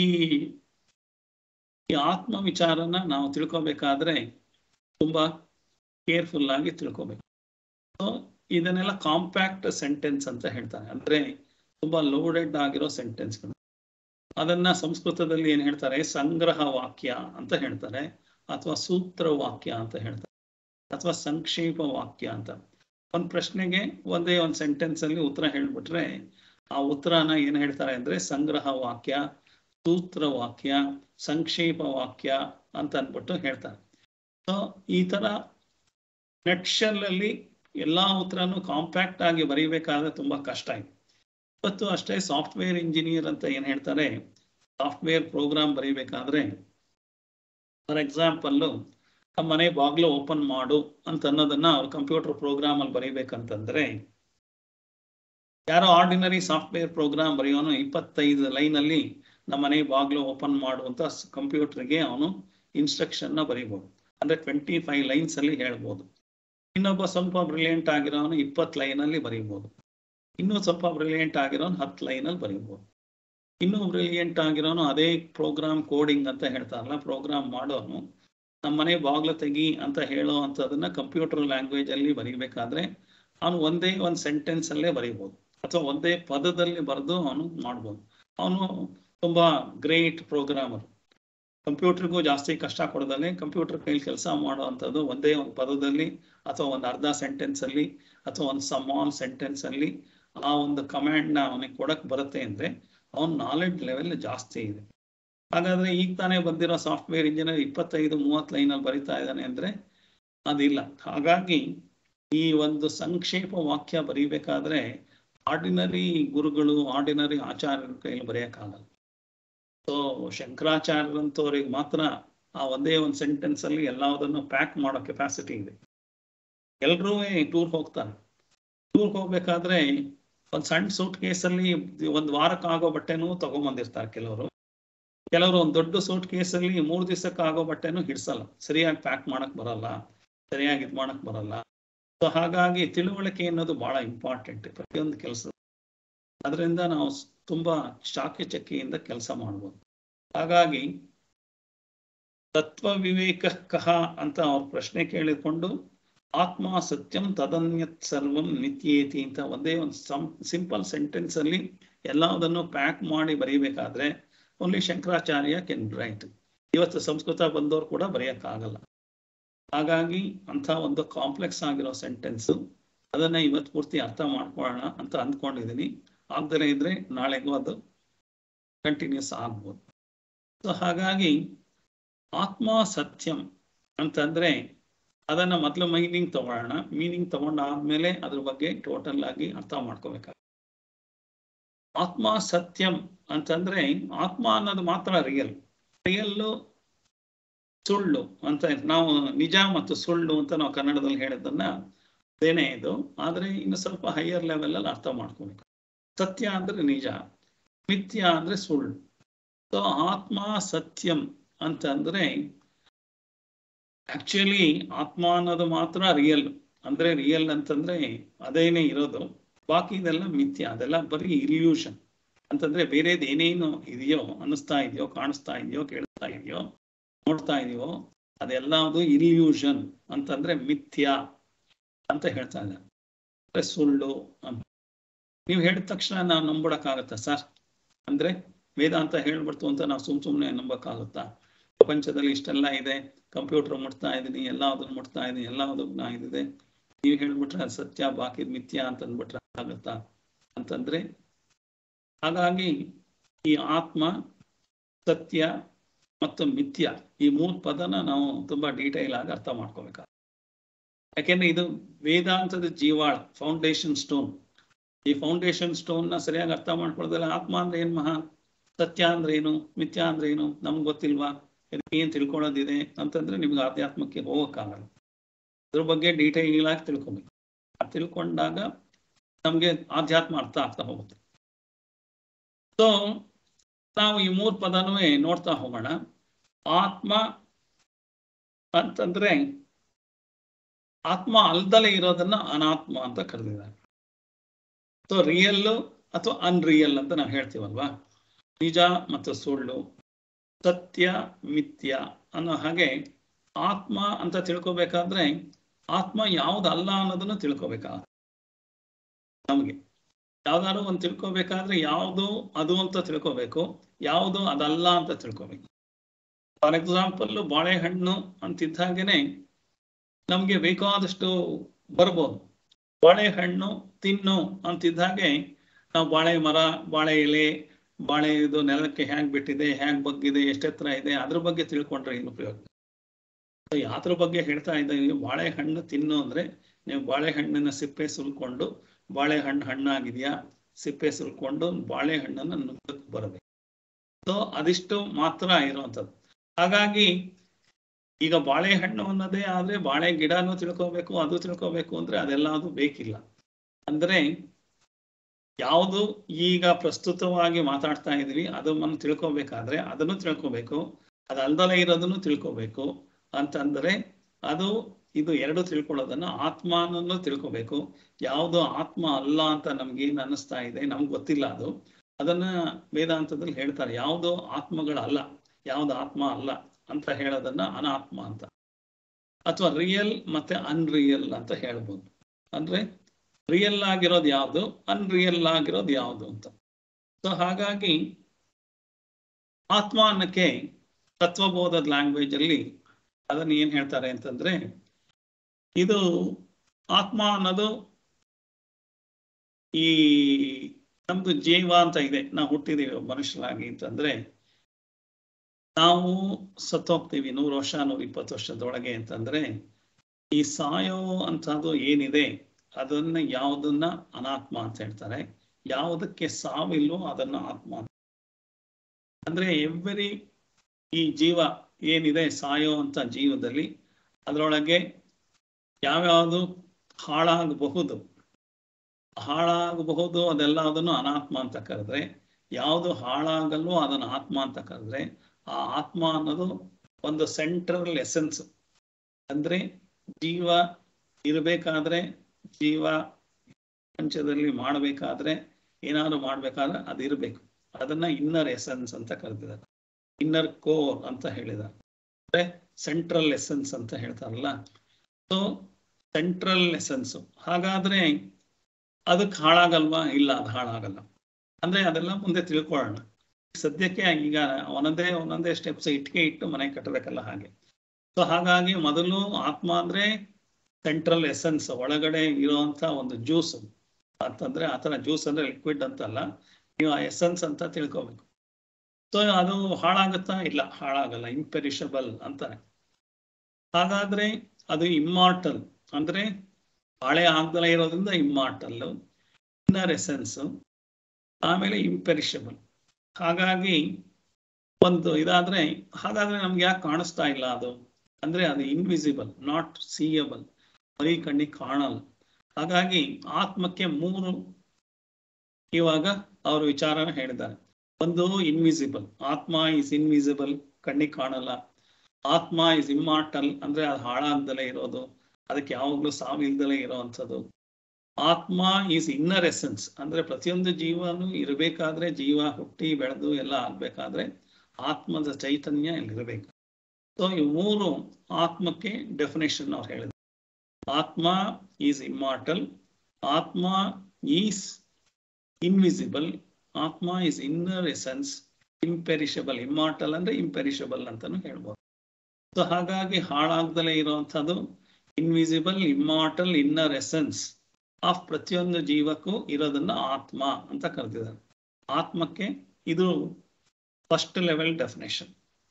ಈ ಆತ್ಮ ವಿಚಾರನ ನಾವು ತಿಳ್ಕೊಬೇಕಾದ್ರೆ ತುಂಬಾ ಕೇರ್ಫುಲ್ ಆಗಿ ತಿಳ್ಕೊಬೇಕು ಸೊ ಇದನ್ನೆಲ್ಲ ಕಾಂಪ್ಯಾಕ್ಟ್ ಸೆಂಟೆನ್ಸ್ ಅಂತ ಹೇಳ್ತಾರೆ ಅಂದ್ರೆ ತುಂಬಾ ಲೋಡೆಡ್ ಆಗಿರೋ ಸೆಂಟೆನ್ಸ್ಗಳು ಅದನ್ನ ಸಂಸ್ಕೃತದಲ್ಲಿ ಏನ್ ಹೇಳ್ತಾರೆ ಸಂಗ್ರಹ ವಾಕ್ಯ ಅಂತ ಹೇಳ್ತಾರೆ ಅಥವಾ ಸೂತ್ರ ವಾಕ್ಯ ಅಂತ ಹೇಳ್ತಾರೆ ಅಥವಾ ಸಂಕ್ಷೇಪ ವಾಕ್ಯ ಅಂತ ಒಂದ್ ಪ್ರಶ್ನೆಗೆ ಒಂದೇ ಒಂದ್ ಸೆಂಟೆನ್ಸ್ ಅಲ್ಲಿ ಉತ್ತರ ಹೇಳ್ಬಿಟ್ರೆ ಆ ಉತ್ತರನ ಏನ್ ಹೇಳ್ತಾರೆ ಅಂದ್ರೆ ಸಂಗ್ರಹ ವಾಕ್ಯ ಸೂತ್ರ ವಾಕ್ಯ ಸಂಕ್ಷೇಪ ವಾಕ್ಯ ಅಂತ ಅನ್ಬಿಟ್ಟು ಹೇಳ್ತಾರೆ ಸೊ ಈ ತರ ನಟ್ಶಲ್ ಅಲ್ಲಿ ಎಲ್ಲಾ ಉತ್ತರನು ಕಾಂಪ್ಯಾಕ್ಟ್ ಆಗಿ ಬರೀಬೇಕಾದ್ರೆ ತುಂಬಾ ಕಷ್ಟ ಇದೆ ಇವತ್ತು ಅಷ್ಟೇ ಸಾಫ್ಟ್ವೇರ್ ಇಂಜಿನಿಯರ್ ಅಂತ ಏನ್ ಹೇಳ್ತಾರೆ ಸಾಫ್ಟ್ವೇರ್ ಪ್ರೋಗ್ರಾಮ್ ಬರೀಬೇಕಾದ್ರೆ ಫಾರ್ ಎಕ್ಸಾಂಪಲ್ ನಮ್ಮ ಮನೆ ಬಾಗ್ಲು ಓಪನ್ ಮಾಡು ಅಂತ ಅನ್ನೋದನ್ನ ಅವ್ರು ಕಂಪ್ಯೂಟರ್ ಪ್ರೋಗ್ರಾಮ್ ಅಲ್ಲಿ ಬರೀಬೇಕಂತಂದ್ರೆ ಯಾರೋ ಆರ್ಡಿನರಿ ಸಾಫ್ಟ್ವೇರ್ ಪ್ರೋಗ್ರಾಮ್ ಬರೆಯೋನು ಇಪ್ಪತ್ತೈದು ಲೈನ್ ಅಲ್ಲಿ ನಮ್ಮ ಮನೆ ಬಾಗ್ಲು ಓಪನ್ ಮಾಡು ಅಂತ ಕಂಪ್ಯೂಟರ್ಗೆ ಅವನು ಇನ್ಸ್ಟ್ರಕ್ಷನ್ ನ ಬರೀಬಹುದು ಅಂದ್ರೆ ಟ್ವೆಂಟಿ ಫೈವ್ ಲೈನ್ಸ್ ಅಲ್ಲಿ ಹೇಳ್ಬೋದು ಇನ್ನೊಬ್ಬ ಸ್ವಲ್ಪ ಬ್ರಿಲಿಯಂಟ್ ಆಗಿರೋನು ಇಪ್ಪತ್ತು ಲೈನ್ ಅಲ್ಲಿ ಬರೀಬಹುದು ಇನ್ನೂ ಸ್ವಲ್ಪ ಬ್ರಿಲಿಯಂಟ್ ಆಗಿರೋನು ಹತ್ತು ಲೈನ್ ಅಲ್ಲಿ ಬರೀಬಹುದು ಇನ್ನೂ ಬ್ರಿಲಿಯಂಟ್ ಆಗಿರೋನು ಅದೇ ಪ್ರೋಗ್ರಾಮ್ ಕೋಡಿಂಗ್ ಅಂತ ಹೇಳ್ತಾರಲ್ಲ ಪ್ರೋಗ್ರಾಮ್ ಮಾಡೋನು ನಮ್ಮ ಮನೆ ಬಾಗ್ಲು ತೆಗಿ ಅಂತ ಹೇಳೋ ಅಂತದನ್ನ ಕಂಪ್ಯೂಟರ್ ಲ್ಯಾಂಗ್ವೇಜ್ ಅಲ್ಲಿ ಬರೀಬೇಕಾದ್ರೆ ಅವನು ಒಂದೇ ಒಂದು ಸೆಂಟೆನ್ಸ್ ಅಲ್ಲೇ ಬರೀಬಹುದು ಅಥವಾ ಒಂದೇ ಪದದಲ್ಲಿ ಬರೆದು ಅವನು ಮಾಡ್ಬೋದು ಅವನು ತುಂಬಾ ಗ್ರೇಟ್ ಪ್ರೋಗ್ರಾಮರ್ ಕಂಪ್ಯೂಟರ್ಗೂ ಜಾಸ್ತಿ ಕಷ್ಟ ಕೊಡದಲ್ಲೇ ಕಂಪ್ಯೂಟರ್ ಕೈಲಿ ಕೆಲಸ ಮಾಡುವಂಥದ್ದು ಒಂದೇ ಒಂದು ಪದದಲ್ಲಿ ಅಥವಾ ಒಂದು ಅರ್ಧ ಸೆಂಟೆನ್ಸ್ ಅಲ್ಲಿ ಅಥವಾ ಒಂದು ಸ್ಮಾಲ್ ಸೆಂಟೆನ್ಸ್ ಅಲ್ಲಿ ಆ ಒಂದು ಕಮಾಂಡ್ ನ ಅವನಿಗೆ ಕೊಡಕ್ ಬರುತ್ತೆ ಅಂದ್ರೆ ಅವನ ನಾಲೆಡ್ಜ್ ಲೆವೆಲ್ ಜಾಸ್ತಿ ಇದೆ ಹಾಗಾದ್ರೆ ಈಗ ತಾನೇ ಬಂದಿರೋ ಸಾಫ್ಟ್ವೇರ್ ಇಂಜಿನಿಯರ್ ಇಪ್ಪತ್ತೈದು ಮೂವತ್ತು ಲೈನ್ ಅಲ್ಲಿ ಬರಿತಾ ಇದ್ದಾನೆ ಅಂದ್ರೆ ಅದಿಲ್ಲ ಹಾಗಾಗಿ ಈ ಒಂದು ಸಂಕ್ಷೇಪ ವಾಕ್ಯ ಬರೀಬೇಕಾದ್ರೆ ಆರ್ಡಿನರಿ ಗುರುಗಳು ಆರ್ಡಿನರಿ ಆಚಾರ್ಯರ ಕೈಲಿ ಬರೆಯಕ್ಕಾಗಲ್ಲ ಸೊ ಶಂಕರಾಚಾರ್ಯರಂತವ್ರಿಗೆ ಮಾತ್ರ ಆ ಒಂದೇ ಒಂದು ಸೆಂಟೆನ್ಸ್ ಅಲ್ಲಿ ಎಲ್ಲದನ್ನು ಪ್ಯಾಕ್ ಮಾಡೋ ಕೆಪಾಸಿಟಿ ಇದೆ ಎಲ್ರೂ ಟೂರ್ ಹೋಗ್ತಾರೆ ಟೂರ್ ಹೋಗ್ಬೇಕಾದ್ರೆ ಒಂದ್ ಸಣ್ಣ ಸೂಟ್ ಕೇಸಲ್ಲಿ ಒಂದ್ ವಾರಕ್ಕೆ ಆಗೋ ಬಟ್ಟೆನೂ ತಗೊಂಬಂದಿರ್ತಾರೆ ಕೆಲವರು ಕೆಲವರು ಒಂದ್ ದೊಡ್ಡ ಸೂಟ್ ಕೇಸಲ್ಲಿ ಮೂರ್ ದಿವಸಕ್ಕೆ ಆಗೋ ಬಟ್ಟೆನೂ ಹಿಡ್ಸಲ್ಲ ಸರಿಯಾಗಿ ಪ್ಯಾಕ್ ಮಾಡಕ್ ಬರಲ್ಲ ಸರಿಯಾಗಿ ಇದ್ ಮಾಡಕ್ ಬರಲ್ಲ ಸೊ ಹಾಗಾಗಿ ತಿಳುವಳಿಕೆ ಅನ್ನೋದು ಬಹಳ ಇಂಪಾರ್ಟೆಂಟ್ ಪ್ರತಿಯೊಂದು ಕೆಲಸ ಅದರಿಂದ ನಾವು ತುಂಬಾ ಶಾಖೆ ಚಕ್ಕೆಯಿಂದ ಕೆಲಸ ಮಾಡ್ಬೋದು ಹಾಗಾಗಿ ತತ್ವ ವಿವೇಕ ಕಹ ಅಂತ ಅವ್ರ ಪ್ರಶ್ನೆ ಕೇಳಿಕೊಂಡು ಆತ್ಮ ಸತ್ಯಂ ತದನ್ಯತ್ ಸರ್ವಂ ನಿತ್ಯೇತಿ ಅಂತ ಒಂದೇ ಒಂದು ಸಿಂಪಲ್ ಸೆಂಟೆನ್ಸ್ ಅಲ್ಲಿ ಎಲ್ಲದನ್ನು ಪ್ಯಾಕ್ ಮಾಡಿ ಬರೀಬೇಕಾದ್ರೆ ಓನ್ಲಿ ಶಂಕರಾಚಾರ್ಯ ಕೆನ್ ರೈಟ್ ಇವತ್ತು ಸಂಸ್ಕೃತ ಬಂದವರು ಕೂಡ ಬರೆಯಕ್ಕಾಗಲ್ಲ ಹಾಗಾಗಿ ಅಂತ ಒಂದು ಕಾಂಪ್ಲೆಕ್ಸ್ ಆಗಿರೋ ಸೆಂಟೆನ್ಸ್ ಅದನ್ನ ಇವತ್ತು ಪೂರ್ತಿ ಅರ್ಥ ಮಾಡ್ಕೊಳ್ಳೋಣ ಅಂತ ಅಂದ್ಕೊಂಡಿದ್ದೀನಿ ಆಗ್ದಲೇ ಇದ್ರೆ ನಾಳೆಗೂ ಅದು ಕಂಟಿನ್ಯೂಸ್ ಆಗ್ಬೋದು ಸೊ ಹಾಗಾಗಿ ಆತ್ಮ ಸತ್ಯಂ ಅಂತಂದ್ರೆ ಅದನ್ನ ಮೊದಲು ಮೀನಿಂಗ್ ತಗೊಳ್ಳೋಣ ಮೀನಿಂಗ್ ತಗೊಂಡಾದ್ಮೇಲೆ ಅದ್ರ ಬಗ್ಗೆ ಟೋಟಲ್ ಆಗಿ ಅರ್ಥ ಮಾಡ್ಕೋಬೇಕಾಗ ಆತ್ಮ ಸತ್ಯಂ ಅಂತಂದ್ರೆ ಆತ್ಮ ಅನ್ನೋದು ಮಾತ್ರ ರಿಯಲ್ ರಿಯಲ್ಲು ಸುಳ್ಳು ಅಂತ ನಾವು ನಿಜ ಮತ್ತು ಸುಳ್ಳು ಅಂತ ನಾವು ಕನ್ನಡದಲ್ಲಿ ಹೇಳಿದ್ದನ್ನ ಅದೇನೇ ಇದು ಆದ್ರೆ ಇನ್ನು ಸ್ವಲ್ಪ ಹೈಯರ್ ಲೆವೆಲ್ ಅಲ್ಲಿ ಅರ್ಥ ಮಾಡ್ಕೋಬೇಕು ಸತ್ಯ ಅಂದ್ರೆ ನಿಜ ಮಿಥ್ಯ ಅಂದ್ರೆ ಸುಳ್ಳು ಸೊ ಆತ್ಮ ಸತ್ಯಂ ಅಂತಂದ್ರೆ ಆಕ್ಚುಲಿ ಆತ್ಮ ಅನ್ನೋದು ಮಾತ್ರ ರಿಯಲ್ ಅಂದ್ರೆ ರಿಯಲ್ ಅಂತಂದ್ರೆ ಅದೇನೇ ಇರೋದು ಬಾಕಿ ಇದೆಲ್ಲ ಮಿಥ್ಯ ಅದೆಲ್ಲ ಬರೀ ಇಲ್ಯೂಷನ್ ಅಂತಂದ್ರೆ ಬೇರೆದು ಏನೇನು ಇದೆಯೋ ಅನ್ನಿಸ್ತಾ ಇದೆಯೋ ಕಾಣಿಸ್ತಾ ಇದೆಯೋ ಕೇಳಿಸ್ತಾ ಇದೆಯೋ ನೋಡ್ತಾ ಇದೀವೋ ಅದೆಲ್ಲದು ಇಲ್ಯೂಷನ್ ಅಂತಂದ್ರೆ ಮಿಥ್ಯ ಅಂತ ಹೇಳ್ತಾ ಇದ್ದಾರೆ ಅಂದ್ರೆ ಸುಳ್ಳು ಅಂತ ನೀವು ಹೇಳಿದ ತಕ್ಷಣ ನಾವು ನಂಬಿಡಕ್ಕಾಗತ್ತಾ ಸರ್ ಅಂದ್ರೆ ವೇದಾಂತ ಹೇಳ್ಬಿಡ್ತು ಅಂತ ನಾವು ಸುಮ್ ಸುಮ್ಮನೆ ನಂಬಕ್ಕಾಗುತ್ತಾ ಪ್ರಪಂಚದಲ್ಲಿ ಇಷ್ಟೆಲ್ಲ ಇದೆ ಕಂಪ್ಯೂಟರ್ ಮುಟ್ತಾ ಇದ್ದೀನಿ ಎಲ್ಲ ಅದನ್ನ ಮುಟ್ತಾ ಇದ್ದೀನಿ ಎಲ್ಲ ಅದನ್ನ ಇದಿದೆ ನೀವು ಹೇಳ್ಬಿಟ್ರೆ ಅದು ಸತ್ಯ ಬಾಕಿ ಮಿಥ್ಯ ಅಂತ ಅಂದ್ಬಿಟ್ರೆ ಆಗುತ್ತಾ ಅಂತಂದ್ರೆ ಹಾಗಾಗಿ ಈ ಆತ್ಮ ಸತ್ಯ ಮತ್ತು ಮಿಥ್ಯ ಈ ಮೂರು ಪದನ ನಾವು ತುಂಬಾ ಡೀಟೈಲ್ ಆಗಿ ಅರ್ಥ ಮಾಡ್ಕೋಬೇಕಾಗುತ್ತೆ ಯಾಕೆಂದ್ರೆ ಇದು ವೇದಾಂತದ ಜೀವಾಳ ಫೌಂಡೇಶನ್ ಸ್ಟೋನ್ ಈ ಫೌಂಡೇಶನ್ ಸ್ಟೋನ್ ನ ಸರಿಯಾಗಿ ಅರ್ಥ ಮಾಡ್ಕೊಳ್ಳೋದಲ್ಲ ಆತ್ಮ ಅಂದ್ರೆ ಏನ್ ಮಹಾ ಸತ್ಯ ಅಂದ್ರೆ ಏನು ಮಿಥ್ಯ ಅಂದ್ರೆ ಏನು ನಮ್ಗೆ ಗೊತ್ತಿಲ್ವಾ ಇದಕ್ಕೆ ಏನ್ ತಿಳ್ಕೊಳ್ಳೋದಿದೆ ಅಂತಂದ್ರೆ ನಿಮ್ಗೆ ಆಧ್ಯಾತ್ಮಕ್ಕೆ ಹೋಗಕ್ಕಾಗಲ್ಲ ಅದ್ರ ಬಗ್ಗೆ ಡೀಟೈಲ್ ಆಗಿ ತಿಳ್ಕೊಬೇಕು ಆ ತಿಳ್ಕೊಂಡಾಗ ನಮ್ಗೆ ಆಧ್ಯಾತ್ಮ ಅರ್ಥ ಆಗ್ತಾ ಹೋಗುತ್ತೆ ಸೊ ನಾವು ಈ ಮೂರ್ ಪದನೂ ನೋಡ್ತಾ ಹೋಗೋಣ ಆತ್ಮ ಅಂತಂದ್ರೆ ಆತ್ಮ ಅಲ್ದಲೇ ಇರೋದನ್ನ ಅನಾತ್ಮ ಅಂತ ಕರೆದಿದ್ದಾರೆ ಸೊ ರಿಯಲ್ ಅಥವಾ ಅನ್ರಿಯಲ್ ಅಂತ ನಾವು ಹೇಳ್ತೀವಲ್ವಾ ನಿಜ ಮತ್ತು ಸುಳ್ಳು ಸತ್ಯ ಮಿಥ್ಯ ಅನ್ನೋ ಹಾಗೆ ಆತ್ಮ ಅಂತ ತಿಳ್ಕೊಬೇಕಾದ್ರೆ ಆತ್ಮ ಯಾವ್ದಲ್ಲ ಅನ್ನೋದನ್ನು ತಿಳ್ಕೊಬೇಕಾ ನಮಗೆ ಯಾವ್ದಾದ್ರು ಒಂದು ತಿಳ್ಕೊಬೇಕಾದ್ರೆ ಯಾವುದು ಅದು ಅಂತ ತಿಳ್ಕೊಬೇಕು ಯಾವುದು ಅದಲ್ಲ ಅಂತ ತಿಳ್ಕೊಬೇಕು ಫಾರ್ ಎಕ್ಸಾಂಪಲ್ ಬಾಳೆಹಣ್ಣು ಅಂತಿದ್ದ ಹಾಗೇನೆ ನಮ್ಗೆ ಬೇಕಾದಷ್ಟು ಬರ್ಬೋದು ಬಾಳೆಹಣ್ಣು ತಿನ್ನು ಅಂತಿದ್ದ ಹಾಗೆ ನಾವು ಬಾಳೆ ಮರ ಬಾಳೆ ಎಲೆ ಬಾಳೆ ಇದು ನೆಲಕ್ಕೆ ಹ್ಯಾಂಗ್ ಬಿಟ್ಟಿದೆ ಹ್ಯಾಂಗ್ ಬಗ್ಗಿದೆ ಎಷ್ಟೆತ್ರ ಇದೆ ಅದ್ರ ಬಗ್ಗೆ ತಿಳ್ಕೊಂಡ್ರೆ ಏನು ಉಪಯೋಗ ಯಾವ್ದ್ರ ಬಗ್ಗೆ ಹೇಳ್ತಾ ಇದ್ದೀವಿ ಬಾಳೆಹಣ್ಣು ತಿನ್ನು ಅಂದ್ರೆ ನೀವು ಬಾಳೆಹಣ್ಣಿನ ಸಿಪ್ಪೆ ಸುಲ್ಕೊಂಡು ಬಾಳೆಹಣ್ಣು ಹಣ್ಣಾಗಿದೆಯಾ ಸಿಪ್ಪೆ ಸುಲ್ಕೊಂಡು ಬಾಳೆಹಣ್ಣನ್ನ ನುಂಗಕ್ಕೆ ಬರಬೇಕು ಸೊ ಅದಿಷ್ಟು ಮಾತ್ರ ಇರುವಂಥದ್ದು ಹಾಗಾಗಿ ಈಗ ಬಾಳೆಹಣ್ಣು ಅನ್ನೋದೇ ಆದ್ರೆ ಬಾಳೆ ಗಿಡನೂ ತಿಳ್ಕೊಬೇಕು ಅದು ತಿಳ್ಕೊಬೇಕು ಅಂದ್ರೆ ಅದೆಲ್ಲ ಅದು ಬೇಕಿಲ್ಲ ಅಂದ್ರೆ ಯಾವುದು ಈಗ ಪ್ರಸ್ತುತವಾಗಿ ಮಾತಾಡ್ತಾ ಇದೀವಿ ಅದನ್ನು ತಿಳ್ಕೊಬೇಕಾದ್ರೆ ಅದನ್ನು ತಿಳ್ಕೊಬೇಕು ಅದಲ್ದಲೇ ಇರೋದನ್ನು ತಿಳ್ಕೊಬೇಕು ಅಂತಂದ್ರೆ ಅದು ಇದು ಎರಡು ತಿಳ್ಕೊಳ್ಳೋದನ್ನ ಆತ್ಮನನ್ನು ತಿಳ್ಕೊಬೇಕು ಯಾವುದು ಆತ್ಮ ಅಲ್ಲ ಅಂತ ನಮ್ಗೆ ಏನ್ ಅನ್ನಿಸ್ತಾ ಇದೆ ನಮ್ಗೆ ಗೊತ್ತಿಲ್ಲ ಅದು ಅದನ್ನ ವೇದಾಂತದಲ್ಲಿ ಹೇಳ್ತಾರೆ ಯಾವುದು ಆತ್ಮಗಳಲ್ಲ ಯಾವ್ದು ಆತ್ಮ ಅಲ್ಲ ಅಂತ ಹೇಳೋದನ್ನ ಅನಾತ್ಮ ಅಂತ ಅಥವಾ ರಿಯಲ್ ಮತ್ತೆ ಅನ್ರಿಯಲ್ ಅಂತ ಹೇಳ್ಬೋದು ಅಂದ್ರೆ ರಿಯಲ್ ಆಗಿರೋದು ಯಾವುದು ಅನ್ರಿಯಲ್ ಆಗಿರೋದು ಯಾವುದು ಅಂತ ಸೊ ಹಾಗಾಗಿ ಆತ್ಮ ಅನ್ನಕ್ಕೆ ತತ್ವಬೋಧದ ಲ್ಯಾಂಗ್ವೇಜ್ ಅಲ್ಲಿ ಅದನ್ನ ಏನ್ ಹೇಳ್ತಾರೆ ಅಂತಂದ್ರೆ ಇದು ಆತ್ಮ ಅನ್ನೋದು ಈ ನಮ್ದು ಜೀವ ಅಂತ ಇದೆ ನಾವು ಹುಟ್ಟಿದೀವಿ ಮನುಷ್ಯರಾಗಿ ಅಂತಂದ್ರೆ ನಾವು ಸತ್ತೋಗ್ತೀವಿ ನೂರು ವರ್ಷ ನೂರ ಇಪ್ಪತ್ತು ವರ್ಷದೊಳಗೆ ಅಂತಂದ್ರೆ ಈ ಸಾಯೋ ಅಂತದ್ದು ಏನಿದೆ ಅದನ್ನ ಯಾವುದನ್ನ ಅನಾತ್ಮ ಅಂತ ಹೇಳ್ತಾರೆ ಯಾವುದಕ್ಕೆ ಸಾವಿಲ್ವೋ ಅದನ್ನ ಆತ್ಮ ಅಂತ ಅಂದ್ರೆ ಎವ್ರಿ ಈ ಜೀವ ಏನಿದೆ ಸಾಯೋ ಅಂತ ಜೀವದಲ್ಲಿ ಅದರೊಳಗೆ ಯಾವ್ಯಾವುದು ಹಾಳಾಗಬಹುದು ಹಾಳಾಗಬಹುದು ಅದೆಲ್ಲ ಅದನ್ನು ಅನಾತ್ಮ ಅಂತ ಕರೆದ್ರೆ ಯಾವುದು ಹಾಳಾಗಲ್ವೋ ಅದನ್ನು ಆತ್ಮ ಅಂತ ಕರೆದ್ರೆ ಆ ಆತ್ಮ ಅನ್ನೋದು ಒಂದು ಸೆಂಟ್ರಲ್ ಎಸೆನ್ಸ್ ಅಂದ್ರೆ ಜೀವ ಇರಬೇಕಾದ್ರೆ ಜೀವ ಪ್ರಪಂಚದಲ್ಲಿ ಮಾಡಬೇಕಾದ್ರೆ ಏನಾದ್ರು ಮಾಡ್ಬೇಕಾದ್ರೆ ಅದು ಇರಬೇಕು ಅದನ್ನ ಇನ್ನರ್ ಎಸೆನ್ಸ್ ಅಂತ ಕರೆದಿದ್ದಾರೆ ಇನ್ನರ್ ಕೋರ್ ಅಂತ ಹೇಳಿದ್ದಾರೆ ಅಂದ್ರೆ ಸೆಂಟ್ರಲ್ ಎಸೆನ್ಸ್ ಅಂತ ಹೇಳ್ತಾರಲ್ಲ ಸೊ ಸೆಂಟ್ರಲ್ ಎಸೆನ್ಸ್ ಹಾಗಾದ್ರೆ ಅದಕ್ಕೆ ಹಾಳಾಗಲ್ವಾ ಇಲ್ಲ ಅದು ಹಾಳಾಗಲ್ಲ ಅಂದ್ರೆ ಅದೆಲ್ಲ ಮುಂದೆ ತಿಳ್ಕೊಳ್ಳೋಣ ಸದ್ಯಕ್ಕೆ ಈಗ ಒಂದೊಂದೇ ಒಂದೊಂದೇ ಸ್ಟೆಪ್ಸ್ ಇಟ್ಕೆ ಇಟ್ಟು ಮನೆ ಕಟ್ಟಬೇಕಲ್ಲ ಹಾಗೆ ಸೊ ಹಾಗಾಗಿ ಮೊದಲು ಆತ್ಮ ಅಂದ್ರೆ ಸೆಂಟ್ರಲ್ ಎಸೆನ್ಸ್ ಒಳಗಡೆ ಇರುವಂತ ಒಂದು ಜ್ಯೂಸ್ ಅಂತಂದ್ರೆ ಆತರ ಜ್ಯೂಸ್ ಅಂದ್ರೆ ಲಿಕ್ವಿಡ್ ಅಂತಲ್ಲ ನೀವು ಆ ಎಸೆನ್ಸ್ ಅಂತ ತಿಳ್ಕೊಬೇಕು ಸೊ ಅದು ಹಾಳಾಗುತ್ತಾ ಇಲ್ಲ ಹಾಳಾಗಲ್ಲ ಇಂಪೆರಿಷಬಲ್ ಅಂತಾನೆ ಹಾಗಾದ್ರೆ ಅದು ಇಮ್ಮಾರ್ಟಲ್ ಅಂದ್ರೆ ಹಾಳೆ ಆಗ್ದಲೇ ಇರೋದ್ರಿಂದ ಇಮ್ಮಾರ್ಟಲ್ ಇನ್ನರ್ ಎಸೆನ್ಸ್ ಆಮೇಲೆ ಇಂಪೆರಿಷಬಲ್ ಹಾಗಾಗಿ ಒಂದು ಇದಾದ್ರೆ ಹಾಗಾದ್ರೆ ನಮ್ಗೆ ಯಾಕೆ ಕಾಣಿಸ್ತಾ ಇಲ್ಲ ಅದು ಅಂದ್ರೆ ಅದು ಇನ್ವಿಸಿಬಲ್ ನಾಟ್ ಸೀಯಬಲ್ ಬರೀ ಕಣ್ಣಿಗೆ ಕಾಣಲ್ಲ ಹಾಗಾಗಿ ಆತ್ಮಕ್ಕೆ ಮೂರು ಇವಾಗ ಅವರು ವಿಚಾರನ ಹೇಳಿದ್ದಾರೆ ಒಂದು ಇನ್ವಿಸಿಬಲ್ ಆತ್ಮ ಇಸ್ ಇನ್ವಿಸಿಬಲ್ ಕಣ್ಣಿಗೆ ಕಾಣಲ್ಲ ಆತ್ಮ ಇಸ್ ಇಮ್ಮಾರ್ಟಲ್ ಅಂದ್ರೆ ಅದು ಹಾಳಾಗ್ದಲೇ ಇರೋದು ಅದಕ್ಕೆ ಯಾವಾಗ್ಲೂ ಸಾವಿಲ್ದಲೇ ಇರೋವಂಥದ್ದು ಆತ್ಮ ಈಸ್ ಇನ್ನರ್ ಎಸೆನ್ಸ್ ಅಂದ್ರೆ ಪ್ರತಿಯೊಂದು ಜೀವನು ಇರಬೇಕಾದ್ರೆ ಜೀವ ಹುಟ್ಟಿ ಬೆಳೆದು ಎಲ್ಲ ಆಗ್ಬೇಕಾದ್ರೆ ಆತ್ಮದ ಚೈತನ್ಯ ಇಲ್ಲಿರಬೇಕು ಸೊ ಈ ಮೂರು ಆತ್ಮಕ್ಕೆ ಡೆಫಿನೇಷನ್ ಅವ್ರು ಹೇಳಿದ್ರು atma is immortal atma is invisible atma is inner essence imperishable immortal ಅಂದ್ರೆ ಇಂಪೆರಿಷಬಲ್ ಅಂತಾನು ಹೇಳ್ಬೋದು ಸೊ ಹಾಗಾಗಿ ಹಾಳಾಗ್ದಲೇ ಇರುವಂತದ್ದು invisible immortal inner essence of ಪ್ರತಿಯೊಂದು ಜೀವಕ್ಕೂ ಇರೋದನ್ನ ಆತ್ಮ ಅಂತ ಕರೆದಿದ್ದಾರೆ ಆತ್ಮಕ್ಕೆ ಇದು ಫಸ್ಟ್ ಲೆವೆಲ್ ಡೆಫಿನೇಷನ್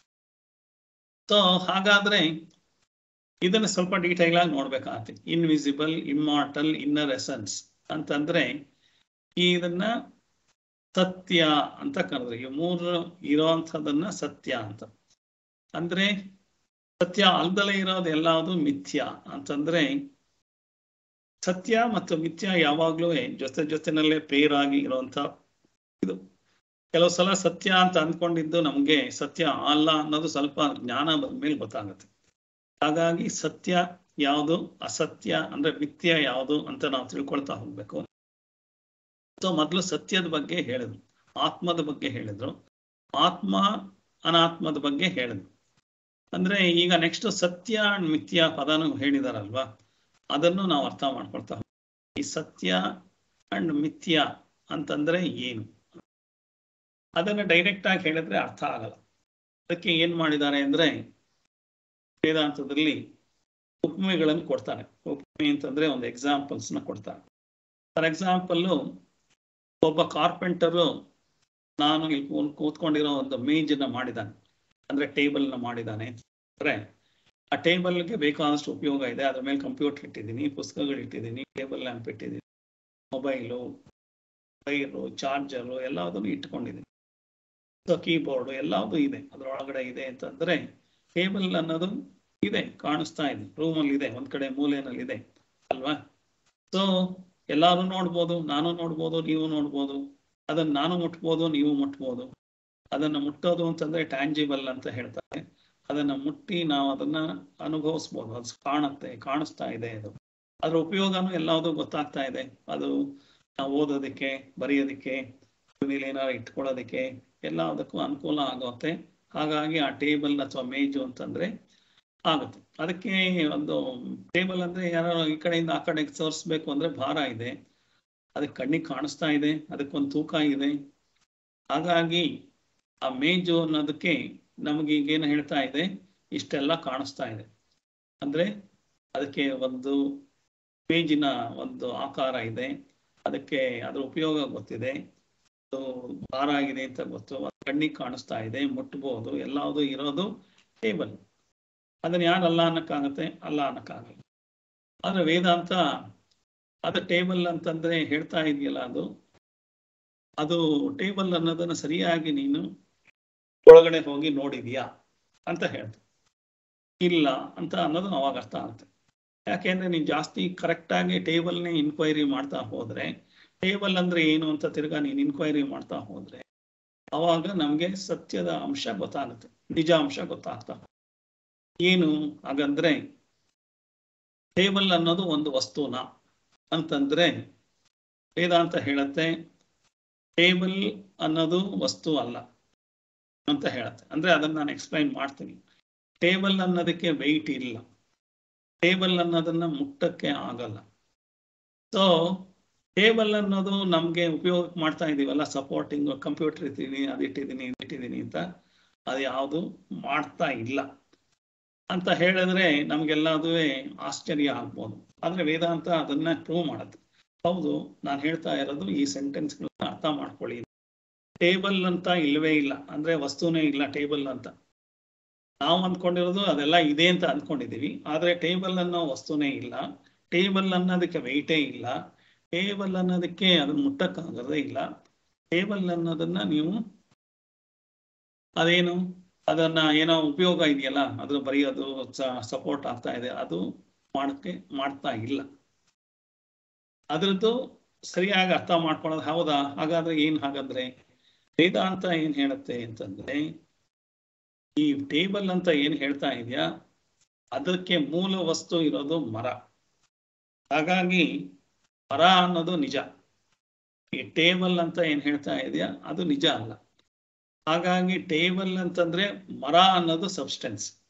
ಸೊ ಹಾಗಾದ್ರೆ ಇದನ್ನ ಸ್ವಲ್ಪ ಡೀಟೈಲ್ ಆಗಿ ನೋಡ್ಬೇಕಾಗತ್ತೆ ಇನ್ವಿಸಿಬಲ್ ಇಮ್ಮಾರ್ಟಲ್ ಇನ್ನರ್ ಎಸೆನ್ಸ್ ಅಂತಂದ್ರೆ ಇದನ್ನ ಸತ್ಯ ಅಂತ ಕರೆದ್ರೆ ಈ ಮೂರು ಇರೋಂಥದನ್ನ ಸತ್ಯ ಅಂತ ಅಂದ್ರೆ ಸತ್ಯ ಅಲ್ದಲೇ ಇರೋದು ಎಲ್ಲಾವುದು ಮಿಥ್ಯ ಅಂತಂದ್ರೆ ಸತ್ಯ ಮತ್ತು ಮಿಥ್ಯ ಯಾವಾಗ್ಲೂ ಜೊತೆ ಜೊತೆನಲ್ಲೇ ಪೇರಾಗಿ ಇರುವಂತ ಇದು ಕೆಲವು ಸಲ ಸತ್ಯ ಅಂತ ಅಂದ್ಕೊಂಡಿದ್ದು ನಮ್ಗೆ ಸತ್ಯ ಅಲ್ಲ ಅನ್ನೋದು ಸ್ವಲ್ಪ ಜ್ಞಾನ ಬಂದ್ಮೇಲೆ ಗೊತ್ತಾಗುತ್ತೆ ಹಾಗಾಗಿ ಸತ್ಯ ಯಾವುದು ಅಸತ್ಯ ಅಂದ್ರೆ ಮಿಥ್ಯ ಯಾವುದು ಅಂತ ನಾವು ತಿಳ್ಕೊಳ್ತಾ ಹೋಗ್ಬೇಕು ಸೊ ಮೊದಲು ಸತ್ಯದ ಬಗ್ಗೆ ಹೇಳಿದ್ರು ಆತ್ಮದ ಬಗ್ಗೆ ಹೇಳಿದ್ರು ಆತ್ಮ ಅನಾತ್ಮದ ಬಗ್ಗೆ ಹೇಳಿದ್ರು ಅಂದ್ರೆ ಈಗ ನೆಕ್ಸ್ಟ್ ಸತ್ಯ ಅಂಡ್ ಮಿಥ್ಯ ಪದನು ಹೇಳಿದಾರಲ್ವಾ ಅದನ್ನು ನಾವು ಅರ್ಥ ಮಾಡ್ಕೊಳ್ತಾ ಹೋಗ್ತೀವಿ. ಈ ಸತ್ಯ ಅಂಡ್ ಮಿಥ್ಯ ಅಂತಂದ್ರೆ ಏನು ಅದನ್ನ ಡೈರೆಕ್ಟ್ ಆಗಿ ಹೇಳಿದ್ರೆ ಅರ್ಥ ಆಗಲ್ಲ ಅದಕ್ಕೆ ಏನ್ ಮಾಡಿದ್ದಾರೆ ಅಂದ್ರೆ ವೇದಾಂತದಲ್ಲಿ ಉಪಮೆಗಳನ್ನು ಕೊಡ್ತಾರೆ ಉಪಮೆ ಅಂತಂದ್ರೆ ಒಂದು ಎಕ್ಸಾಂಪಲ್ಸ್ ನ ಕೊಡ್ತಾರೆ ಫಾರ್ ಎಕ್ಸಾಂಪಲ್ ಒಬ್ಬ ಕಾರ್ಪೆಂಟರು ನಾನು ಇಲ್ಲಿ ಕೂತ್- ಕೂತ್ಕೊಂಡಿರೋ ಒಂದು ಮೇಜನ್ನ ಮಾಡಿದ್ದಾನೆ ಅಂದ್ರೆ ಟೇಬಲ್ ನ ಮಾಡಿದ್ದಾನೆ ಅಂದ್ರೆ ಆ ಟೇಬಲ್ಗೆ ಬೇಕಾದಷ್ಟು ಉಪಯೋಗ ಇದೆ ಅದ್ರ ಮೇಲೆ ಕಂಪ್ಯೂಟರ್ ಇಟ್ಟಿದ್ದೀನಿ ಪುಸ್ತಕಗಳು ಇಟ್ಟಿದ್ದೀನಿ ಟೇಬಲ್ ಲ್ಯಾಂಪ್ ಇಟ್ಟಿದ್ದೀನಿ ಮೊಬೈಲು ವೈರು ಚಾರ್ಜರು ಎಲ್ಲದನ್ನು ಇಟ್ಕೊಂಡಿದ್ದೀನಿ ಸೊ ಕೀಬೋರ್ಡು ಎಲ್ಲದೂ ಇದೆ ಅದ್ರೊಳಗಡೆ ಇದೆ ಅಂತಂದ್ರೆ ಟೇಬಲ್ ಅನ್ನೋದು ಇದೆ ಕಾಣಿಸ್ತಾ ಇದೆ ರೂಮಲ್ಲಿ ಇದೆ ಒಂದ್ ಕಡೆ ಮೂಲೆಯಲ್ಲಿ ಇದೆ ಅಲ್ವಾ ಸೊ ಎಲ್ಲಾರು ನೋಡ್ಬೋದು ನಾನು ನೋಡ್ಬೋದು ನೀವು ನೋಡ್ಬೋದು ಅದನ್ನ ನಾನು ಮುಟ್ಬೋದು ನೀವು ಮುಟ್ಬೋದು ಅದನ್ನ ಮುಟ್ಟೋದು ಅಂತಂದ್ರೆ ಟ್ಯಾಂಜಿಬಲ್ ಅಂತ ಹೇಳ್ತಾರೆ ಅದನ್ನ ಮುಟ್ಟಿ ನಾವು ಅದನ್ನ ಅನುಭವಿಸ್ಬೋದು ಅದು ಕಾಣುತ್ತೆ ಕಾಣಿಸ್ತಾ ಇದೆ ಅದು ಅದ್ರ ಉಪಯೋಗನೂ ಎಲ್ಲಾವುದು ಗೊತ್ತಾಗ್ತಾ ಇದೆ ಅದು ನಾವು ಓದೋದಕ್ಕೆ ಬರೆಯೋದಕ್ಕೆ ಮೇಲೆ ಏನಾರು ಇಟ್ಕೊಳ್ಳೋದಕ್ಕೆ ಎಲ್ಲದಕ್ಕೂ ಅನುಕೂಲ ಆಗುತ್ತೆ ಹಾಗಾಗಿ ಆ ಟೇಬಲ್ ಅಥವಾ ಮೇಜು ಅಂತಂದ್ರೆ ಆಗುತ್ತೆ ಅದಕ್ಕೆ ಒಂದು ಟೇಬಲ್ ಅಂದ್ರೆ ಯಾರು ಈ ಕಡೆಯಿಂದ ಆ ಕಡೆಗೆ ತೋರಿಸ್ಬೇಕು ಅಂದ್ರೆ ಭಾರ ಇದೆ ಅದಕ್ಕೆ ಕಣ್ಣಿಗೆ ಕಾಣಿಸ್ತಾ ಇದೆ ಅದಕ್ಕೊಂದು ತೂಕ ಇದೆ ಹಾಗಾಗಿ ಆ ಮೇಜು ಅನ್ನೋದಕ್ಕೆ ನಮಗೆ ಈಗೇನು ಹೇಳ್ತಾ ಇದೆ ಇಷ್ಟೆಲ್ಲ ಕಾಣಿಸ್ತಾ ಇದೆ ಅಂದ್ರೆ ಅದಕ್ಕೆ ಒಂದು ಮೇಜಿನ ಒಂದು ಆಕಾರ ಇದೆ ಅದಕ್ಕೆ ಅದ್ರ ಉಪಯೋಗ ಗೊತ್ತಿದೆ ಅದು ಭಾರ ಆಗಿದೆ ಅಂತ ಗೊತ್ತು ಅದು ಕಣ್ಣಿಗೆ ಕಾಣಿಸ್ತಾ ಇದೆ ಮುಟ್ಬೋದು ಎಲ್ಲವುದು ಇರೋದು ಟೇಬಲ್ ಅದನ್ನ ಯಾರು ಅಲ್ಲ ಅನ್ನಕ್ಕಾಗತ್ತೆ ಅಲ್ಲ ಅನ್ನಕ್ಕಾಗಲ್ಲ ಆದ್ರೆ ವೇದಾಂತ ಅದು ಟೇಬಲ್ ಅಂತಂದ್ರೆ ಹೇಳ್ತಾ ಇದೆಯಲ್ಲ ಅದು ಅದು ಟೇಬಲ್ ಅನ್ನೋದನ್ನ ಸರಿಯಾಗಿ ನೀನು ಒಳಗಡೆ ಹೋಗಿ ನೋಡಿದ್ಯಾ ಅಂತ ಹೇಳ್ತು ಇಲ್ಲ ಅಂತ ಅನ್ನೋದು ಅವಾಗ ಅರ್ಥ ಆಗುತ್ತೆ ಯಾಕೆಂದ್ರೆ ನೀನ್ ಜಾಸ್ತಿ ಕರೆಕ್ಟ್ ಆಗಿ ಟೇಬಲ್ನೇ ಇನ್ಕ್ವೈರಿ ಮಾಡ್ತಾ ಹೋದ್ರೆ ಟೇಬಲ್ ಅಂದ್ರೆ ಏನು ಅಂತ ತಿರ್ಗಾ ನೀನ್ ಇನ್ಕ್ವೈರಿ ಮಾಡ್ತಾ ಹೋದ್ರೆ ಅವಾಗ ನಮ್ಗೆ ಸತ್ಯದ ಅಂಶ ಗೊತ್ತಾಗುತ್ತೆ ನಿಜ ಅಂಶ ಗೊತ್ತಾಗ್ತಾ ಏನು ಹಾಗಂದ್ರೆ ಟೇಬಲ್ ಅನ್ನೋದು ಒಂದು ವಸ್ತುನ ಅಂತಂದ್ರೆ ವೇದಾಂತ ಹೇಳತ್ತೆ ಟೇಬಲ್ ಅನ್ನೋದು ವಸ್ತು ಅಲ್ಲ ಅಂತ ಹೇಳತ್ತೆ ಅಂದ್ರೆ ಅದನ್ನ ನಾನು ಎಕ್ಸ್ಪ್ಲೈನ್ ಮಾಡ್ತೀನಿ ಟೇಬಲ್ ಅನ್ನೋದಕ್ಕೆ ವೆಯ್ಟ್ ಇಲ್ಲ ಟೇಬಲ್ ಅನ್ನೋದನ್ನ ಮುಟ್ಟಕ್ಕೆ ಆಗಲ್ಲ ಸೊ ಟೇಬಲ್ ಅನ್ನೋದು ನಮ್ಗೆ ಉಪಯೋಗ ಮಾಡ್ತಾ ಇದೀವಲ್ಲ ಸಪೋರ್ಟಿಂಗ್ ಕಂಪ್ಯೂಟರ್ ಇಟ್ಟಿದ್ದೀನಿ ಅದಿಟ್ಟಿದ್ದೀನಿ ಇಟ್ಟಿದ್ದೀನಿ ಅಂತ ಅದು ಯಾವುದು ಮಾಡ್ತಾ ಇಲ್ಲ ಅಂತ ಹೇಳಿದ್ರೆ ನಮ್ಗೆಲ್ಲದೂ ಆಶ್ಚರ್ಯ ಆಗ್ಬೋದು ಆದ್ರೆ ವೇದಾಂತ ಅದನ್ನ ಪ್ರೂವ್ ಮಾಡುತ್ತೆ ಹೌದು ನಾನು ಹೇಳ್ತಾ ಇರೋದು ಈ ಸೆಂಟೆನ್ಸ್ಗಳನ್ನ ಅರ್ಥ ಮಾಡ್ಕೊಳ್ಳಿ ಟೇಬಲ್ ಅಂತ ಇಲ್ವೇ ಇಲ್ಲ ಅಂದ್ರೆ ವಸ್ತುನೇ ಇಲ್ಲ ಟೇಬಲ್ ಅಂತ ನಾವು ಅಂದ್ಕೊಂಡಿರೋದು ಅದೆಲ್ಲ ಇದೆ ಅಂತ ಅಂದ್ಕೊಂಡಿದೀವಿ ಆದ್ರೆ ಟೇಬಲ್ ಅನ್ನೋ ವಸ್ತುನೇ ಇಲ್ಲ ಟೇಬಲ್ ಅನ್ನೋದಕ್ಕೆ ವೆಯ್ಟೇ ಇಲ್ಲ ಟೇಬಲ್ ಅನ್ನೋದಕ್ಕೆ ಅದನ್ನ ಮುಟ್ಟಕ್ಕಾಗದೇ ಇಲ್ಲ ಟೇಬಲ್ ಅನ್ನೋದನ್ನ ನೀವು ಅದೇನು ಅದನ್ನ ಏನೋ ಉಪಯೋಗ ಇದೆಯಲ್ಲ ಅದ್ರ ಬರೆಯೋದು ಸಪೋರ್ಟ್ ಆಗ್ತಾ ಇದೆ ಅದು ಮಾಡಕ್ಕೆ ಮಾಡ್ತಾ ಇಲ್ಲ ಅದ್ರದ್ದು ಸರಿಯಾಗಿ ಅರ್ಥ ಮಾಡ್ಕೊಳ್ಳೋದು ಹೌದಾ ಹಾಗಾದ್ರೆ ಏನ್ ಹಾಗಾದ್ರೆ ವೇದಾಂತ ಏನ್ ಹೇಳುತ್ತೆ ಅಂತಂದ್ರೆ ಈ ಟೇಬಲ್ ಅಂತ ಏನ್ ಹೇಳ್ತಾ ಇದೆಯಾ ಅದಕ್ಕೆ ಮೂಲ ವಸ್ತು ಇರೋದು ಮರ ಹಾಗಾಗಿ ಮರ ಅನ್ನೋದು ನಿಜ ಈ ಟೇಬಲ್ ಅಂತ ಏನ್ ಹೇಳ್ತಾ ಇದೆಯಾ ಅದು ನಿಜ ಅಲ್ಲ ಹಾಗಾಗಿ ಟೇಬಲ್ ಅಂತಂದ್ರೆ ಮರ ಅನ್ನೋದು ಸಬ್ಸ್ಟೆನ್ಸ್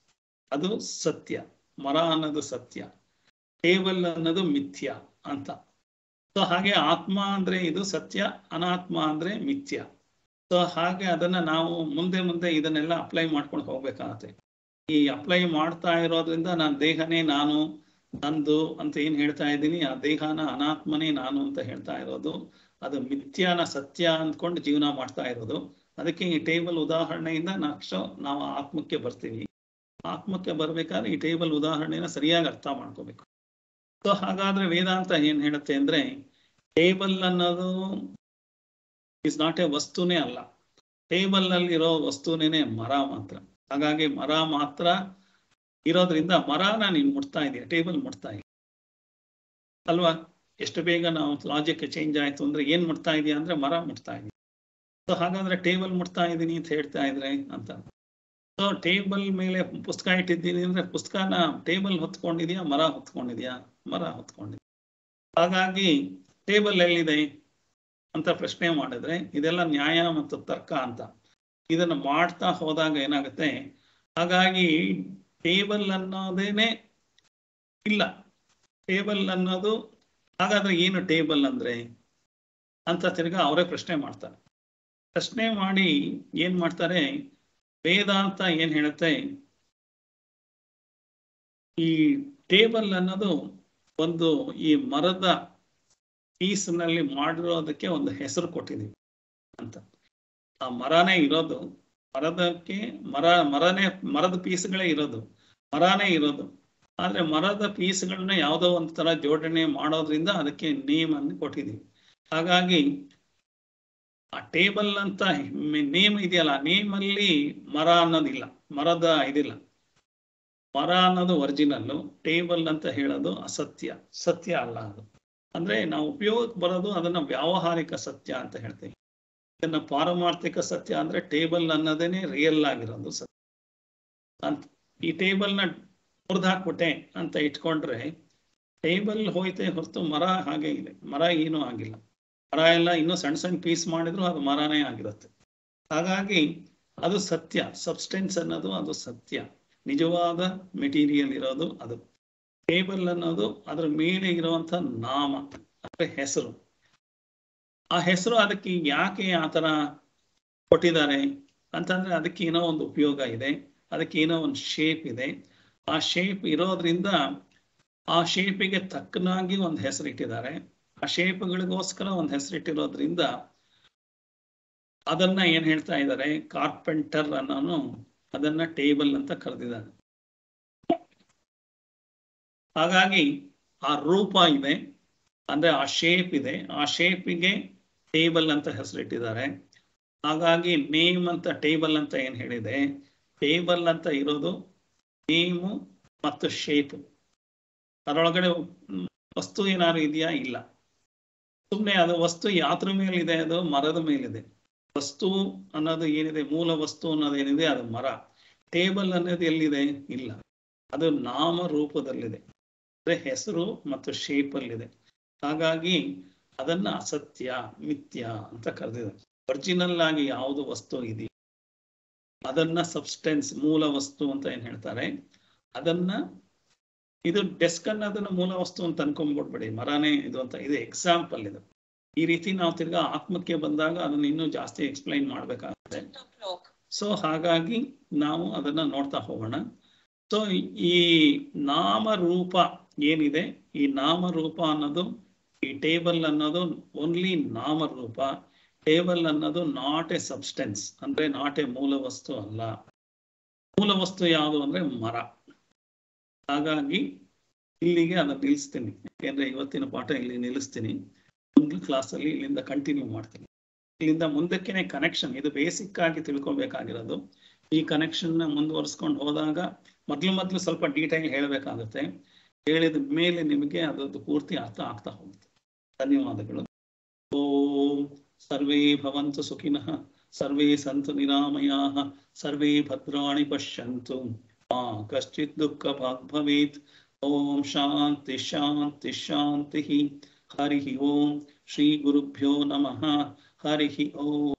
ಅದು ಸತ್ಯ ಮರ ಅನ್ನೋದು ಸತ್ಯ ಟೇಬಲ್ ಅನ್ನೋದು ಮಿಥ್ಯ ಅಂತ ಸೊ ಹಾಗೆ ಆತ್ಮ ಅಂದ್ರೆ ಇದು ಸತ್ಯ ಅನಾತ್ಮ ಅಂದ್ರೆ ಮಿಥ್ಯ ಸೊ ಹಾಗೆ ಅದನ್ನ ನಾವು ಮುಂದೆ ಮುಂದೆ ಇದನ್ನೆಲ್ಲ ಅಪ್ಲೈ ಮಾಡ್ಕೊಂಡು ಹೋಗ್ಬೇಕಾಗತ್ತೆ ಈ ಅಪ್ಲೈ ಮಾಡ್ತಾ ಇರೋದ್ರಿಂದ ನಾನು ದೇಹನೇ ನಾನು ನಂದು ಅಂತ ಏನ್ ಹೇಳ್ತಾ ಇದ್ದೀನಿ ಆ ದೇಹನ ಅನಾತ್ಮನೇ ನಾನು ಅಂತ ಹೇಳ್ತಾ ಇರೋದು ಅದು ಮಿಥ್ಯಾನ ಸತ್ಯ ಅಂದ್ಕೊಂಡು ಜೀವನ ಮಾಡ್ತಾ ಇರೋದು ಅದಕ್ಕೆ ಈ ಟೇಬಲ್ ಉದಾಹರಣೆಯಿಂದ ನಾಕ್ಷ ನಾವು ಆತ್ಮಕ್ಕೆ ಬರ್ತೀವಿ ಆತ್ಮಕ್ಕೆ ಬರ್ಬೇಕಾದ್ರೆ ಈ ಟೇಬಲ್ ಉದಾಹರಣೆನ ಸರಿಯಾಗಿ ಅರ್ಥ ಮಾಡ್ಕೋಬೇಕು ಸೊ ಹಾಗಾದ್ರೆ ವೇದಾಂತ ಏನ್ ಹೇಳುತ್ತೆ ಅಂದ್ರೆ ಟೇಬಲ್ ಅನ್ನೋದು ಇಸ್ ನಾಟ್ ಎ ವಸ್ತುನೇ ಅಲ್ಲ ಟೇಬಲ್ ನಲ್ಲಿ ಇರೋ ವಸ್ತುನೇನೆ ಮರ ಮಾತ್ರ ಹಾಗಾಗಿ ಮರ ಮಾತ್ರ ಇರೋದ್ರಿಂದ ಮರನ ನೀನ್ ಮುಟ್ತಾ ಇದೀಯ ಟೇಬಲ್ ಮುಟ್ತಾ ಇಲ್ಲ ಅಲ್ವಾ ಎಷ್ಟು ಬೇಗ ನಾವು ಲಾಜಿಕ್ ಚೇಂಜ್ ಆಯ್ತು ಅಂದ್ರೆ ಏನ್ ಮುಟ್ತಾ ಇದೀಯ ಅಂದ್ರೆ ಮರ ಮುಟ್ತಾ ಇದೀಯ ಸೊ ಹಾಗಾದ್ರೆ ಟೇಬಲ್ ಮುಟ್ತಾ ಇದೀನಿ ಅಂತ ಹೇಳ್ತಾ ಇದ್ರೆ ಅಂತ ಸೊ ಟೇಬಲ್ ಮೇಲೆ ಪುಸ್ತಕ ಇಟ್ಟಿದ್ದೀನಿ ಅಂದ್ರೆ ಪುಸ್ತಕನ ಟೇಬಲ್ ಹೊತ್ಕೊಂಡಿದ್ಯಾ ಮರ ಹೊತ್ಕೊಂಡಿದ್ಯಾ ಮರ ಹೊತ್ಕೊಂಡಿದ್ಯಾ ಹಾಗಾಗಿ ಟೇಬಲ್ ಎಲ್ಲಿದೆ ಅಂತ ಪ್ರಶ್ನೆ ಮಾಡಿದ್ರೆ ಇದೆಲ್ಲ ನ್ಯಾಯ ಮತ್ತು ತರ್ಕ ಅಂತ ಇದನ್ನ ಮಾಡ್ತಾ ಹೋದಾಗ ಏನಾಗುತ್ತೆ ಹಾಗಾಗಿ ಟೇಬಲ್ ಅನ್ನೋದೇನೆ ಇಲ್ಲ ಟೇಬಲ್ ಅನ್ನೋದು ಹಾಗಾದ್ರೆ ಏನು ಟೇಬಲ್ ಅಂದ್ರೆ ಅಂತ ತಿರ್ಗಾ ಅವರೇ ಪ್ರಶ್ನೆ ಮಾಡ್ತಾರೆ ಪ್ರಶ್ನೆ ಮಾಡಿ ಏನ್ ಮಾಡ್ತಾರೆ ವೇದಾಂತ ಏನ್ ಹೇಳುತ್ತೆ ಈ ಟೇಬಲ್ ಅನ್ನೋದು ಒಂದು ಈ ಮರದ ಪೀಸ್ನಲ್ಲಿ ಮಾಡಿರೋದಕ್ಕೆ ಒಂದು ಹೆಸರು ಕೊಟ್ಟಿದ್ದೀವಿ ಅಂತ ಆ ಮರನೇ ಇರೋದು ಮರದಕ್ಕೆ ಮರ ಮರನೇ ಮರದ ಪೀಸ್ಗಳೇ ಇರೋದು ಮರನೇ ಇರೋದು ಆದ್ರೆ ಮರದ ಪೀಸ್ಗಳನ್ನ ಯಾವುದೋ ಒಂದು ತರ ಜೋಡಣೆ ಮಾಡೋದ್ರಿಂದ ಅದಕ್ಕೆ ನೇಮ್ ಅನ್ನು ಕೊಟ್ಟಿದ್ದೀವಿ ಹಾಗಾಗಿ ಆ ಟೇಬಲ್ ಅಂತ ನೇಮ್ ಇದೆಯಲ್ಲ ನೇಮ್ ಅಲ್ಲಿ ಮರ ಅನ್ನೋದಿಲ್ಲ ಮರದ ಇದಿಲ್ಲ ಮರ ಅನ್ನೋದು ಒರಿಜಿನಲ್ಲು ಟೇಬಲ್ ಅಂತ ಹೇಳೋದು ಅಸತ್ಯ ಸತ್ಯ ಅಲ್ಲ ಅದು ಅಂದ್ರೆ ನಾವು ಉಪಯೋಗಕ್ಕೆ ಬರೋದು ಅದನ್ನ ವ್ಯಾವಹಾರಿಕ ಸತ್ಯ ಅಂತ ಹೇಳ್ತೀವಿ ಇದನ್ನ ಪಾರಮಾರ್ಥಿಕ ಸತ್ಯ ಅಂದ್ರೆ ಟೇಬಲ್ ಅನ್ನೋದೇನೆ ರಿಯಲ್ ಆಗಿರೋದು ಸತ್ಯ ಅಂತ ಈ ಟೇಬಲ್ನ ಮುರಿದಾಕ್ಬಿಟ್ಟೆ ಅಂತ ಇಟ್ಕೊಂಡ್ರೆ ಟೇಬಲ್ ಹೋಯ್ತೆ ಹೊರತು ಮರ ಹಾಗೆ ಇದೆ ಮರ ಏನೂ ಆಗಿಲ್ಲ ಮರ ಎಲ್ಲ ಇನ್ನೂ ಸಣ್ಣ ಸಣ್ಣ ಪೀಸ್ ಮಾಡಿದ್ರು ಅದು ಮರನೇ ಆಗಿರುತ್ತೆ ಹಾಗಾಗಿ ಅದು ಸತ್ಯ ಸಬ್ಸ್ಟೆನ್ಸ್ ಅನ್ನೋದು ಅದು ಸತ್ಯ ನಿಜವಾದ ಮೆಟೀರಿಯಲ್ ಇರೋದು ಅದು ಟೇಬಲ್ ಅನ್ನೋದು ಅದ್ರ ಮೇಲೆ ಇರುವಂತ ನಾಮ ಅಂದ್ರೆ ಹೆಸರು ಆ ಹೆಸರು ಅದಕ್ಕೆ ಯಾಕೆ ಆ ತರ ಕೊಟ್ಟಿದ್ದಾರೆ ಅಂತಂದ್ರೆ ಅದಕ್ಕೆ ಏನೋ ಒಂದು ಉಪಯೋಗ ಇದೆ ಅದಕ್ಕೆ ಏನೋ ಒಂದು ಶೇಪ್ ಇದೆ ಆ ಶೇಪ್ ಇರೋದ್ರಿಂದ ಆ ಶೇಪಿಗೆ ತಕ್ಕನಾಗಿ ಒಂದು ಹೆಸರು ಇಟ್ಟಿದ್ದಾರೆ ಆ ಶೇಪ್ಗಳಿಗೋಸ್ಕರ ಒಂದು ಹೆಸರಿಟ್ಟಿರೋದ್ರಿಂದ ಅದನ್ನ ಏನ್ ಹೇಳ್ತಾ ಇದ್ದಾರೆ ಕಾರ್ಪೆಂಟರ್ ಅನ್ನೋನು ಅದನ್ನ ಟೇಬಲ್ ಅಂತ ಕರೆದಿದ್ದಾನೆ ಹಾಗಾಗಿ ಆ ರೂಪ ಇದೆ ಅಂದ್ರೆ ಆ ಶೇಪ್ ಇದೆ ಆ ಶೇಪಿಗೆ ಟೇಬಲ್ ಅಂತ ಹೆಸರಿಟ್ಟಿದ್ದಾರೆ ಹಾಗಾಗಿ ನೇಮ್ ಅಂತ ಟೇಬಲ್ ಅಂತ ಏನ್ ಹೇಳಿದೆ ಟೇಬಲ್ ಅಂತ ಇರೋದು ನೇಮು ಮತ್ತು ಶೇಪ್ ಅದರೊಳಗಡೆ ವಸ್ತು ಏನಾದ್ರು ಇದೆಯಾ ಇಲ್ಲ ಸುಮ್ಮನೆ ಅದು ವಸ್ತು ಯಾತ್ರ ಮೇಲಿದೆ ಅದು ಮರದ ಮೇಲಿದೆ ವಸ್ತು ಅನ್ನೋದು ಏನಿದೆ ಮೂಲ ವಸ್ತು ಅನ್ನೋದು ಏನಿದೆ ಅದು ಮರ ಟೇಬಲ್ ಅನ್ನೋದು ಎಲ್ಲಿದೆ ಇಲ್ಲ ಅದು ನಾಮ ರೂಪದಲ್ಲಿದೆ ಅಂದ್ರೆ ಹೆಸರು ಮತ್ತು ಶೇಪ್ ಅಲ್ಲಿದೆ ಹಾಗಾಗಿ ಅದನ್ನ ಅಸತ್ಯ ಮಿಥ್ಯ ಅಂತ ಕರೆದಿದ್ದಾರೆ ಒರಿಜಿನಲ್ ಆಗಿ ಯಾವುದು ವಸ್ತು ಇದೆಯೋ ಅದನ್ನ ಸಬ್ಸ್ಟೆನ್ಸ್ ಮೂಲ ವಸ್ತು ಅಂತ ಏನ್ ಹೇಳ್ತಾರೆ ಅದನ್ನ ಇದು ಡೆಸ್ಕ್ ಅನ್ನೋದನ್ನ ಮೂಲ ವಸ್ತು ಅಂತ ಅನ್ಕೊಂಡ್ಬಿಡ್ಬೇಡಿ ಮರನೇ ಇದು ಅಂತ ಇದು ಎಕ್ಸಾಂಪಲ್ ಇದು ಈ ರೀತಿ ನಾವು ತಿರ್ಗಾ ಆತ್ಮಕ್ಕೆ ಬಂದಾಗ ಅದನ್ನ ಇನ್ನೂ ಜಾಸ್ತಿ ಎಕ್ಸ್ಪ್ಲೈನ್ ಮಾಡ್ಬೇಕಾಗುತ್ತೆ ಸೊ ಹಾಗಾಗಿ ನಾವು ಅದನ್ನ ನೋಡ್ತಾ ಹೋಗೋಣ ಸೊ ಈ ನಾಮರೂಪ ಏನಿದೆ ಈ ನಾಮರೂಪ ಅನ್ನೋದು ಈ ಟೇಬಲ್ ಅನ್ನೋದು ಓನ್ಲಿ ನಾಮರೂಪ ಟೇಬಲ್ ಅನ್ನೋದು ನಾಟ್ ಎ ಸಬ್ಸ್ಟೆನ್ಸ್ ಅಂದ್ರೆ ನಾಟ್ ಎ ಮೂಲ ವಸ್ತು ಅಲ್ಲ ಮೂಲ ವಸ್ತು ಯಾವುದು ಅಂದ್ರೆ ಮರ ಹಾಗಾಗಿ ಇಲ್ಲಿಗೆ ಅದನ್ನ ನಿಲ್ಲಿಸ್ತೀನಿ ಯಾಕೆಂದ್ರೆ ಇವತ್ತಿನ ಪಾಠ ಇಲ್ಲಿ ನಿಲ್ಲಿಸ್ತೀನಿ ಮುಂದಿನ ಕ್ಲಾಸಲ್ಲಿ ಇಲ್ಲಿಂದ ಕಂಟಿನ್ಯೂ ಮಾಡ್ತೀನಿ ಇಲ್ಲಿಂದ ಮುಂದಕ್ಕೆನೆ ಕನೆಕ್ಷನ್ ಇದು ಬೇಸಿಕ್ ಆಗಿ ತಿಳ್ಕೊಬೇಕಾಗಿರೋದು ಈ ಕನೆಕ್ಷನ್ ನ ಮುಂದುವರಿಸ್ಕೊಂಡು ಹೋದಾಗ ಮೊದ್ಲು ಮೊದ್ಲು ಸ್ವಲ್ಪ ಡೀಟೇಲ್ ಹೇಳಬೇಕಾಗುತ್ತೆ ಹೇಳಿದ ಮೇಲೆ ನಿಮಗೆ ಅದರದ್ದು ಪೂರ್ತಿ ಅರ್ಥ ಆಗ್ತಾ ಹೋಗುತ್ತೆ ಧನ್ಯವಾದಗಳು ಓಂ ಸರ್ವೇ ಭವಂತು ಸುಖಿನಃ ಸರ್ವೇ ಸಂತು ನಿರಾಮಯಾಃ ಸರ್ವೇ ಭದ್ರಾಣಿ ಪಶ್ಯಂತು ಮಾ ಕಶ್ಚಿತ್ ದುಃಖ ಭಾಗ್ ಭವೇತ್ ಓಂ ಶಾಂತಿ ಶಾಂತಿ ಶಾಂತಿ ಹರಿ ಓಂ ಶ್ರೀ ಗುರುಭ್ಯೋ ನಮಃ ಹರಿ ಓಂ